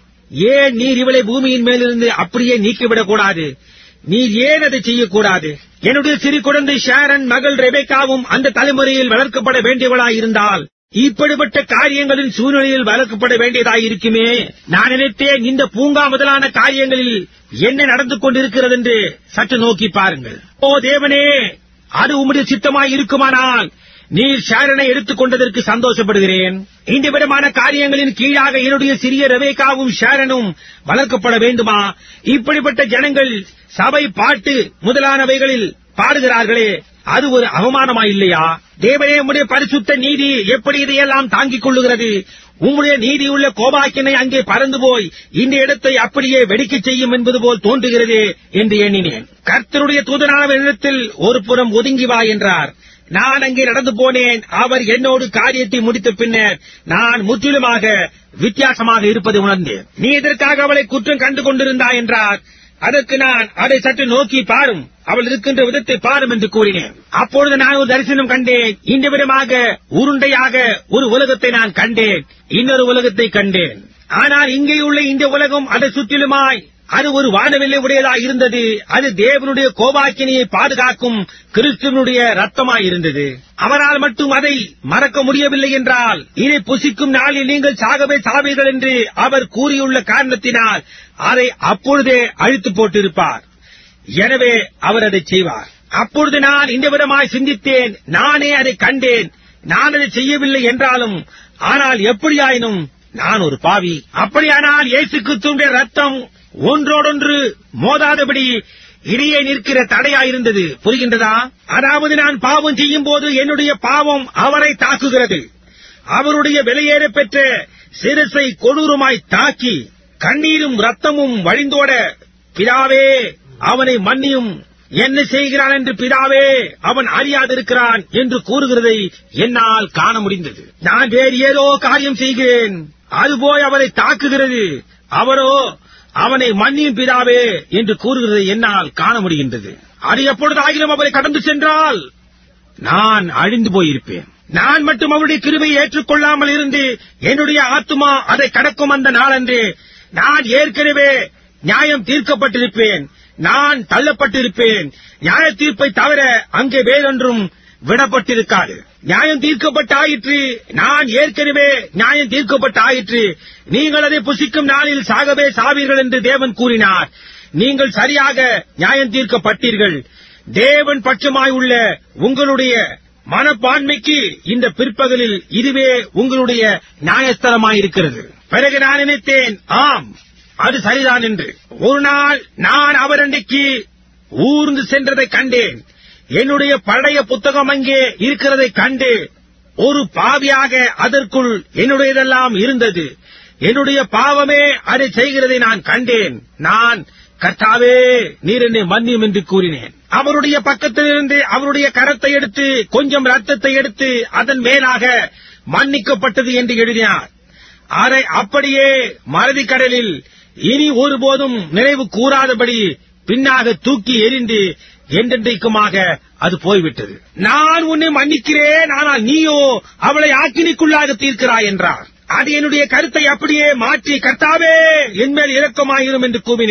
ஏன் நீர் இவளை பூமியின் மேலிருந்து அப்படியே நீக்கிவிடக் கூடாது நீர் ஏன் அதை செய்யக்கூடாது என்னுடைய சிறு குழந்தை ஷாரன் மகள் ரெபேக்காவும் அந்த தலைமுறையில் வளர்க்கப்பட வேண்டியவளாய் இருந்தால் இப்படிப்பட்ட காரியங்களின் சூழ்நிலையில் வளர்க்கப்பட வேண்டியதாய் இருக்குமே நான் நினைத்தேன் இந்த பூங்கா முதலான காரியங்களில் என்ன நடந்து கொண்டிருக்கிறது என்று சற்று நோக்கி பாருங்கள் ஓ தேவனே அது உம்முடைய சித்தமாய் இருக்குமானால் நீர் ஷாரனை எடுத்துக் கொண்டதற்கு சந்தோஷப்படுகிறேன் இந்த விதமான காரியங்களின் கீழாக என்னுடைய சிறிய ரவேகாவும் ஷாரனும் வளர்க்கப்பட வேண்டுமா இப்படிப்பட்ட ஜனங்கள் சபை பாட்டு முதலானவைகளில் பாடுகிறார்களே அது ஒரு அவமானமா இல்லையா தேவனே உம்முடைய பரிசுத்த நீதி எப்படி இதையெல்லாம் தாங்கிக் கொள்ளுகிறது உம்முடைய நீதியுள்ள கோபாக்கினை அங்கே பறந்து போய் இந்த இடத்தை அப்படியே வெடிக்கச் செய்யும் என்பது போல் தோன்றுகிறது என்று எண்ணினேன் கர்த்தருடைய தூதனான இடத்தில் ஒரு புறம் ஒதுங்கி வா என்றார் நான் அங்கே நடந்து போனேன் அவர் என்னோடு காரியத்தை முடித்த பின்னர் நான் முற்றிலுமாக வித்தியாசமாக இருப்பதை உணர்ந்தேன் நீ இதற்காக அவளை குற்றம் கண்டு கொண்டிருந்தாய் என்றார் அதற்கு நான் அதை சற்று நோக்கி பாரும் அவள் இருக்கின்ற விதத்தை பாரும் என்று கூறினேன் அப்பொழுது நான் ஒரு தரிசனம் கண்டேன் இந்த விதமாக உருண்டையாக ஒரு உலகத்தை நான் கண்டேன் இன்னொரு உலகத்தை கண்டேன் ஆனால் இங்கே உள்ள இந்த உலகம் அதை சுற்றிலுமாய் அது ஒரு வானவில்லை உடையதாய் இருந்தது அது தேவனுடைய கோபாக்கினியை பாதுகாக்கும் கிறிஸ்துவனுடைய ரத்தமாய் இருந்தது அவரால் மட்டும் அதை மறக்க முடியவில்லை என்றால் இதை புசிக்கும் நாளில் நீங்கள் சாகவே சாவீர்கள் என்று அவர் கூறியுள்ள காரணத்தினால் அதை அப்பொழுதே அழித்து போட்டிருப்பார் எனவே அவர் அதை செய்வார் அப்பொழுது நான் இந்த விதமாய் சிந்தித்தேன் நானே அதை கண்டேன் நான் அதை செய்யவில்லை என்றாலும் ஆனால் எப்படியாயினும் நான் ஒரு பாவி அப்படியானால் இயேசு கிறிஸ்துடைய ரத்தம் ஒன்றோடொன்று மோதாதபடி இடையே நிற்கிற தடையாயிருந்தது புரிகின்றதா அதாவது நான் பாவம் செய்யும் போது என்னுடைய பாவம் அவரை தாக்குகிறது அவருடைய வெளியேற பெற்ற சிரசை கொடூரமாய் தாக்கி கண்ணீரும் ரத்தமும் வழிந்தோட பிதாவே அவனை மன்னியும் என்ன செய்கிறான் என்று பிதாவே அவன் அறியாதிருக்கிறான் என்று கூறுகிறதை என்னால் காண முடிந்தது நான் வேறு ஏதோ காரியம் செய்கிறேன் அது போய் அவரை தாக்குகிறது அவரோ அவனை மன்னியும் பிதாவே என்று கூறுகிறதை என்னால் காண முடிகின்றது அது எப்பொழுதாகிலும் அவரை கடந்து சென்றால் நான் அழிந்து போயிருப்பேன் நான் மட்டும் அவருடைய கிருபையை ஏற்றுக்கொள்ளாமல் இருந்து என்னுடைய ஆத்துமா அதை கடக்கும் அந்த நாளன்று நான் ஏற்கனவே நியாயம் தீர்க்கப்பட்டிருப்பேன் நான் தள்ளப்பட்டிருப்பேன் நியாய தீர்ப்பை தவிர அங்கே வேறொன்றும் விடப்பட்டிருக்காது நியாயம் தீர்க்கப்பட்டாயிற்று நான் ஏற்கனவே நியாயம் தீர்க்கப்பட்டாயிற்று நீங்கள் அதை புசிக்கும் நாளில் சாகவே சாவீர்கள் என்று தேவன் கூறினார் நீங்கள் சரியாக நியாயம் தீர்க்கப்பட்டீர்கள் தேவன் பட்சமாய் உள்ள உங்களுடைய மனப்பான்மைக்கு இந்த பிற்பகலில் இதுவே உங்களுடைய நியாயஸ்தலமாயிருக்கிறது பிறகு நான் நினைத்தேன் ஆம் அது சரிதான் என்று ஒரு நாள் நான் அவரண்டைக்கு ஊர்ந்து சென்றதை கண்டேன் என்னுடைய பழைய புத்தகம் அங்கே இருக்கிறதை கண்டு ஒரு பாவியாக அதற்குள் என்னுடையதெல்லாம் இருந்தது என்னுடைய பாவமே அதை செய்கிறதை நான் கண்டேன் நான் கர்த்தாவே நீர் என்னை மன்னியும் என்று கூறினேன் அவருடைய பக்கத்திலிருந்து அவருடைய கரத்தை எடுத்து கொஞ்சம் ரத்தத்தை எடுத்து அதன் மேலாக மன்னிக்கப்பட்டது என்று எழுதினார் அதை அப்படியே மறதி கடலில் இனி ஒருபோதும் நினைவு கூறாதபடி பின்னாக தூக்கி எறிந்து என்றென்றைக்குமாக அது போய்விட்டது நான் உன்னை மன்னிக்கிறேன் ஆனால் நீயோ அவளை ஆக்கினிக்குள்ளாக தீர்க்கிறாய் என்றார் அது என்னுடைய கருத்தை அப்படியே மாற்றி கர்த்தாவே என்மேல் இரக்கமாயிரும் என்று கூவினேன்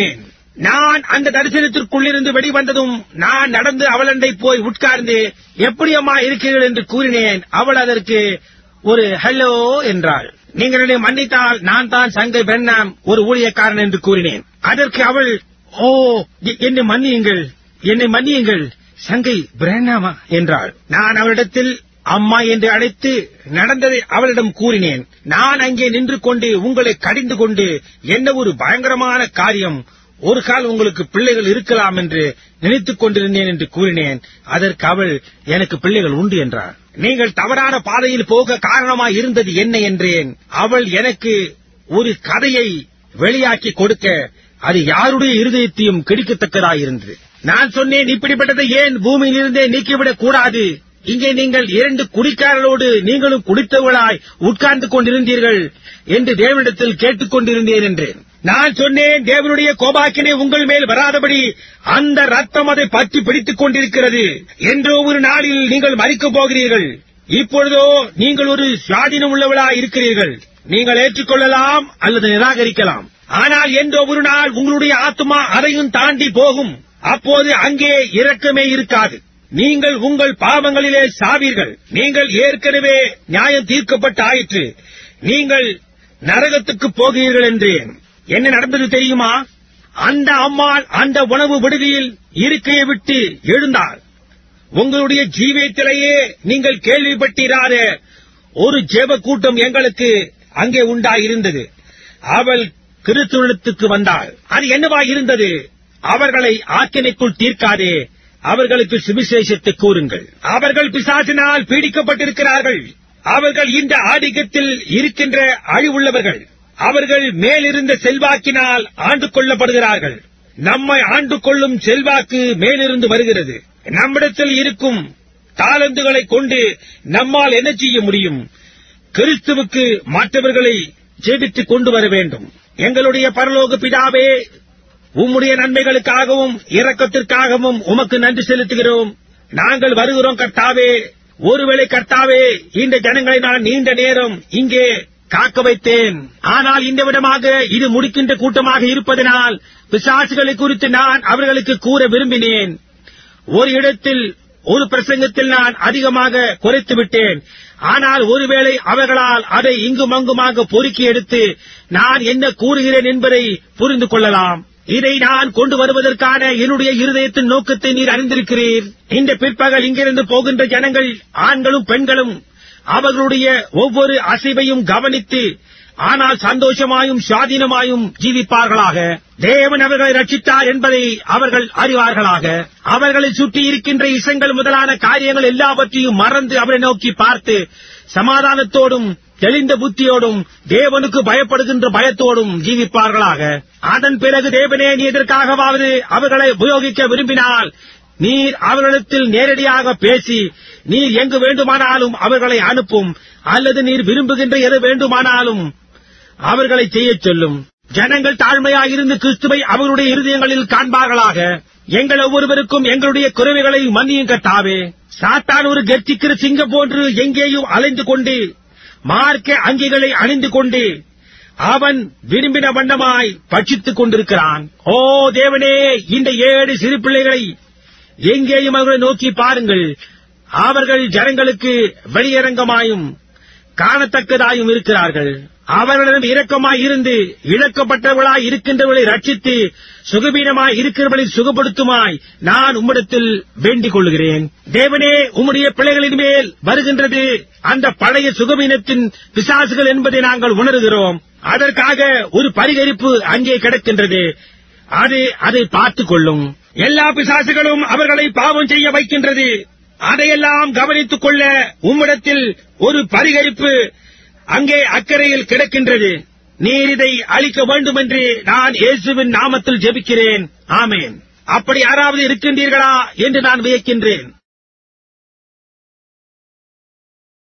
நான் அந்த தரிசனத்திற்குள்ளிருந்து வெளிவந்ததும் நான் நடந்து அவளண்டை போய் உட்கார்ந்து எப்படி அம்மா இருக்கிறீர்கள் என்று கூறினேன் அவள் அதற்கு ஒரு ஹலோ என்றாள் நீங்கள் என்னை மன்னித்தால் நான் தான் சங்கை பெண்ணாம் ஒரு ஊழியக்காரன் என்று கூறினேன் அதற்கு அவள் ஓ எ- என்னை மன்னியுங்கள் என்னை மன்னியுங்கள் சங்கை பிரேனாமா என்றாள் நான் அவளிடத்தில் அம்மா என்று அழைத்து நடந்ததை அவளிடம் கூறினேன் நான் அங்கே நின்று கொண்டு உங்களை கடிந்து கொண்டு என்ன ஒரு பயங்கரமான காரியம் ஒரு கால் உங்களுக்கு பிள்ளைகள் இருக்கலாம் என்று நினைத்துக் கொண்டிருந்தேன் என்று கூறினேன் அதற்கு அவள் எனக்கு பிள்ளைகள் உண்டு என்றாள் நீங்கள் தவறான பாதையில் போக காரணமாய் இருந்தது என்ன என்றேன் அவள் எனக்கு ஒரு கதையை வெளியாக்கி கொடுக்க அது யாருடைய இருதயத்தையும் கெடுக்கத்தக்கதாயிருந்தது நான் சொன்னேன் இப்படிப்பட்டதை ஏன் பூமியில் இருந்தே நீக்கிவிடக் கூடாது இங்கே நீங்கள் இரண்டு குடிக்காரர்களோடு நீங்களும் குடித்தவர்களாய் உட்கார்ந்து கொண்டிருந்தீர்கள் என்று தேவனிடத்தில் கேட்டுக் கொண்டிருந்தேன் என்றேன் நான் சொன்னேன் தேவனுடைய கோபாக்கினை உங்கள் மேல் வராதபடி அந்த ரத்தம் அதை பற்றி பிடித்துக் கொண்டிருக்கிறது என்றோ ஒரு நாளில் நீங்கள் மறிக்கப் போகிறீர்கள் இப்பொழுதோ நீங்கள் ஒரு சுவாதீனம் உள்ளவளாய் இருக்கிறீர்கள் நீங்கள் ஏற்றுக்கொள்ளலாம் அல்லது நிராகரிக்கலாம் ஆனால் என்றோ ஒரு நாள் உங்களுடைய ஆத்மா அதையும் தாண்டி போகும் அப்போது அங்கே இரக்கமே இருக்காது நீங்கள் உங்கள் பாவங்களிலே சாவீர்கள் நீங்கள் ஏற்கனவே நியாயம் தீர்க்கப்பட்டு ஆயிற்று நீங்கள் நரகத்துக்கு போகிறீர்கள் என்றேன் என்ன நடந்தது தெரியுமா அந்த அம்மாள் அந்த உணவு விடுதியில் இருக்கையை விட்டு எழுந்தாள் உங்களுடைய ஜீவியத்திலேயே நீங்கள் கேள்விப்பட்டிராத ஒரு ஜெப கூட்டம் எங்களுக்கு அங்கே உண்டாயிருந்தது அவள் கிறிஸ்துவனுக்கு வந்தாள் அது என்னவா இருந்தது அவர்களை ஆக்கினைக்குள் தீர்க்காதே அவர்களுக்கு சுவிசேஷத்தை கூறுங்கள் அவர்கள் பிசாசினால் பீடிக்கப்பட்டிருக்கிறார்கள் அவர்கள் இந்த ஆதிக்கத்தில் இருக்கின்ற அழிவுள்ளவர்கள் அவர்கள் மேலிருந்த செல்வாக்கினால் ஆண்டு கொள்ளப்படுகிறார்கள் நம்மை ஆண்டு கொள்ளும் செல்வாக்கு மேலிருந்து வருகிறது நம்மிடத்தில் இருக்கும் தாளந்துகளை கொண்டு நம்மால் என்ன செய்ய முடியும் கிறிஸ்துவுக்கு மற்றவர்களை ஜெபித்துக் கொண்டு வர வேண்டும் எங்களுடைய பரலோக பிதாவே உம்முடைய நன்மைகளுக்காகவும் இரக்கத்திற்காகவும் உமக்கு நன்றி செலுத்துகிறோம் நாங்கள் வருகிறோம் கர்த்தாவே ஒருவேளை கர்த்தாவே இந்த ஜனங்களை நான் நீண்ட நேரம் இங்கே காக்க வைத்தேன் ஆனால் இந்த விடமாக இது முடிக்கின்ற கூட்டமாக இருப்பதனால் பிசாசுகளை குறித்து நான் அவர்களுக்கு கூற விரும்பினேன் ஒரு இடத்தில் ஒரு பிரசங்கத்தில் நான் அதிகமாக குறைத்து விட்டேன் ஆனால் ஒருவேளை அவர்களால் அதை இங்கும் அங்குமாக பொறுக்கி எடுத்து நான் என்ன கூறுகிறேன் என்பதை புரிந்து கொள்ளலாம் இதை நான் கொண்டு வருவதற்கான என்னுடைய இருதயத்தின் நோக்கத்தை நீர் அறிந்திருக்கிறீர் இந்த பிற்பகல் இங்கிருந்து போகின்ற ஜனங்கள் ஆண்களும் பெண்களும் அவர்களுடைய ஒவ்வொரு அசைவையும் கவனித்து ஆனால் சந்தோஷமாயும் சுவாதீனமாயும் ஜீவிப்பார்களாக தேவன் அவர்களை ரட்சித்தார் என்பதை அவர்கள் அறிவார்களாக அவர்களை சுற்றி இருக்கின்ற இசங்கள் முதலான காரியங்கள் எல்லாவற்றையும் மறந்து அவரை நோக்கி பார்த்து சமாதானத்தோடும் தெளிந்த புத்தியோடும் தேவனுக்கு பயப்படுகின்ற பயத்தோடும் ஜீவிப்பார்களாக அதன் பிறகு தேவனே நீ எதற்காகவாவது அவர்களை உபயோகிக்க விரும்பினால் நீர் அவர்களிடத்தில் நேரடியாக பேசி நீர் எங்கு வேண்டுமானாலும் அவர்களை அனுப்பும் அல்லது நீர் விரும்புகின்ற எது வேண்டுமானாலும் அவர்களை செய்யச் சொல்லும் ஜனங்கள் தாழ்மையாயிருந்து கிறிஸ்துவை அவர்களுடைய இருதயங்களில் காண்பார்களாக எங்கள் ஒவ்வொருவருக்கும் எங்களுடைய குறைவுகளை மன்னியும் கட்டாவே சாத்தான் ஒரு கர்ச்சிக்கிற சிங்கம் போன்று எங்கேயும் அலைந்து கொண்டு மார்க்க அங்கிகளை அணிந்து கொண்டு அவன் விரும்பின வண்ணமாய் பட்சித்துக் கொண்டிருக்கிறான் ஓ தேவனே இந்த ஏழு சிறு பிள்ளைகளை எங்கேயும் அவர்களை நோக்கி பாருங்கள் அவர்கள் ஜனங்களுக்கு வெளியரங்கமாயும் காணத்தக்கதாயும் இருக்கிறார்கள் அவர்களிடம் இரக்கமாய் இருந்து இழக்கப்பட்டவர்களாய் இருக்கின்றவர்களை ரட்சித்து சுகபீனமாய் இருக்கிறவர்களை சுகப்படுத்துமாய் நான் உம்மிடத்தில் வேண்டிக் கொள்கிறேன் தேவனே உம்முடைய பிள்ளைகளின் மேல் வருகின்றது அந்த பழைய சுகபீனத்தின் பிசாசுகள் என்பதை நாங்கள் உணர்கிறோம் அதற்காக ஒரு பரிகரிப்பு அங்கே கிடக்கின்றது அது அதை பார்த்துக் கொள்ளும் எல்லா பிசாசுகளும் அவர்களை பாவம் செய்ய வைக்கின்றது அதையெல்லாம் கவனித்துக் கொள்ள உம்மிடத்தில் ஒரு பரிகரிப்பு அங்கே அக்கறையில் கிடக்கின்றது நீர் இதை அளிக்க வேண்டும் என்று நான் இயேசுவின் நாமத்தில் ஜெபிக்கிறேன் ஆமேன் அப்படி யாராவது இருக்கின்றீர்களா என்று நான் வியக்கின்றேன்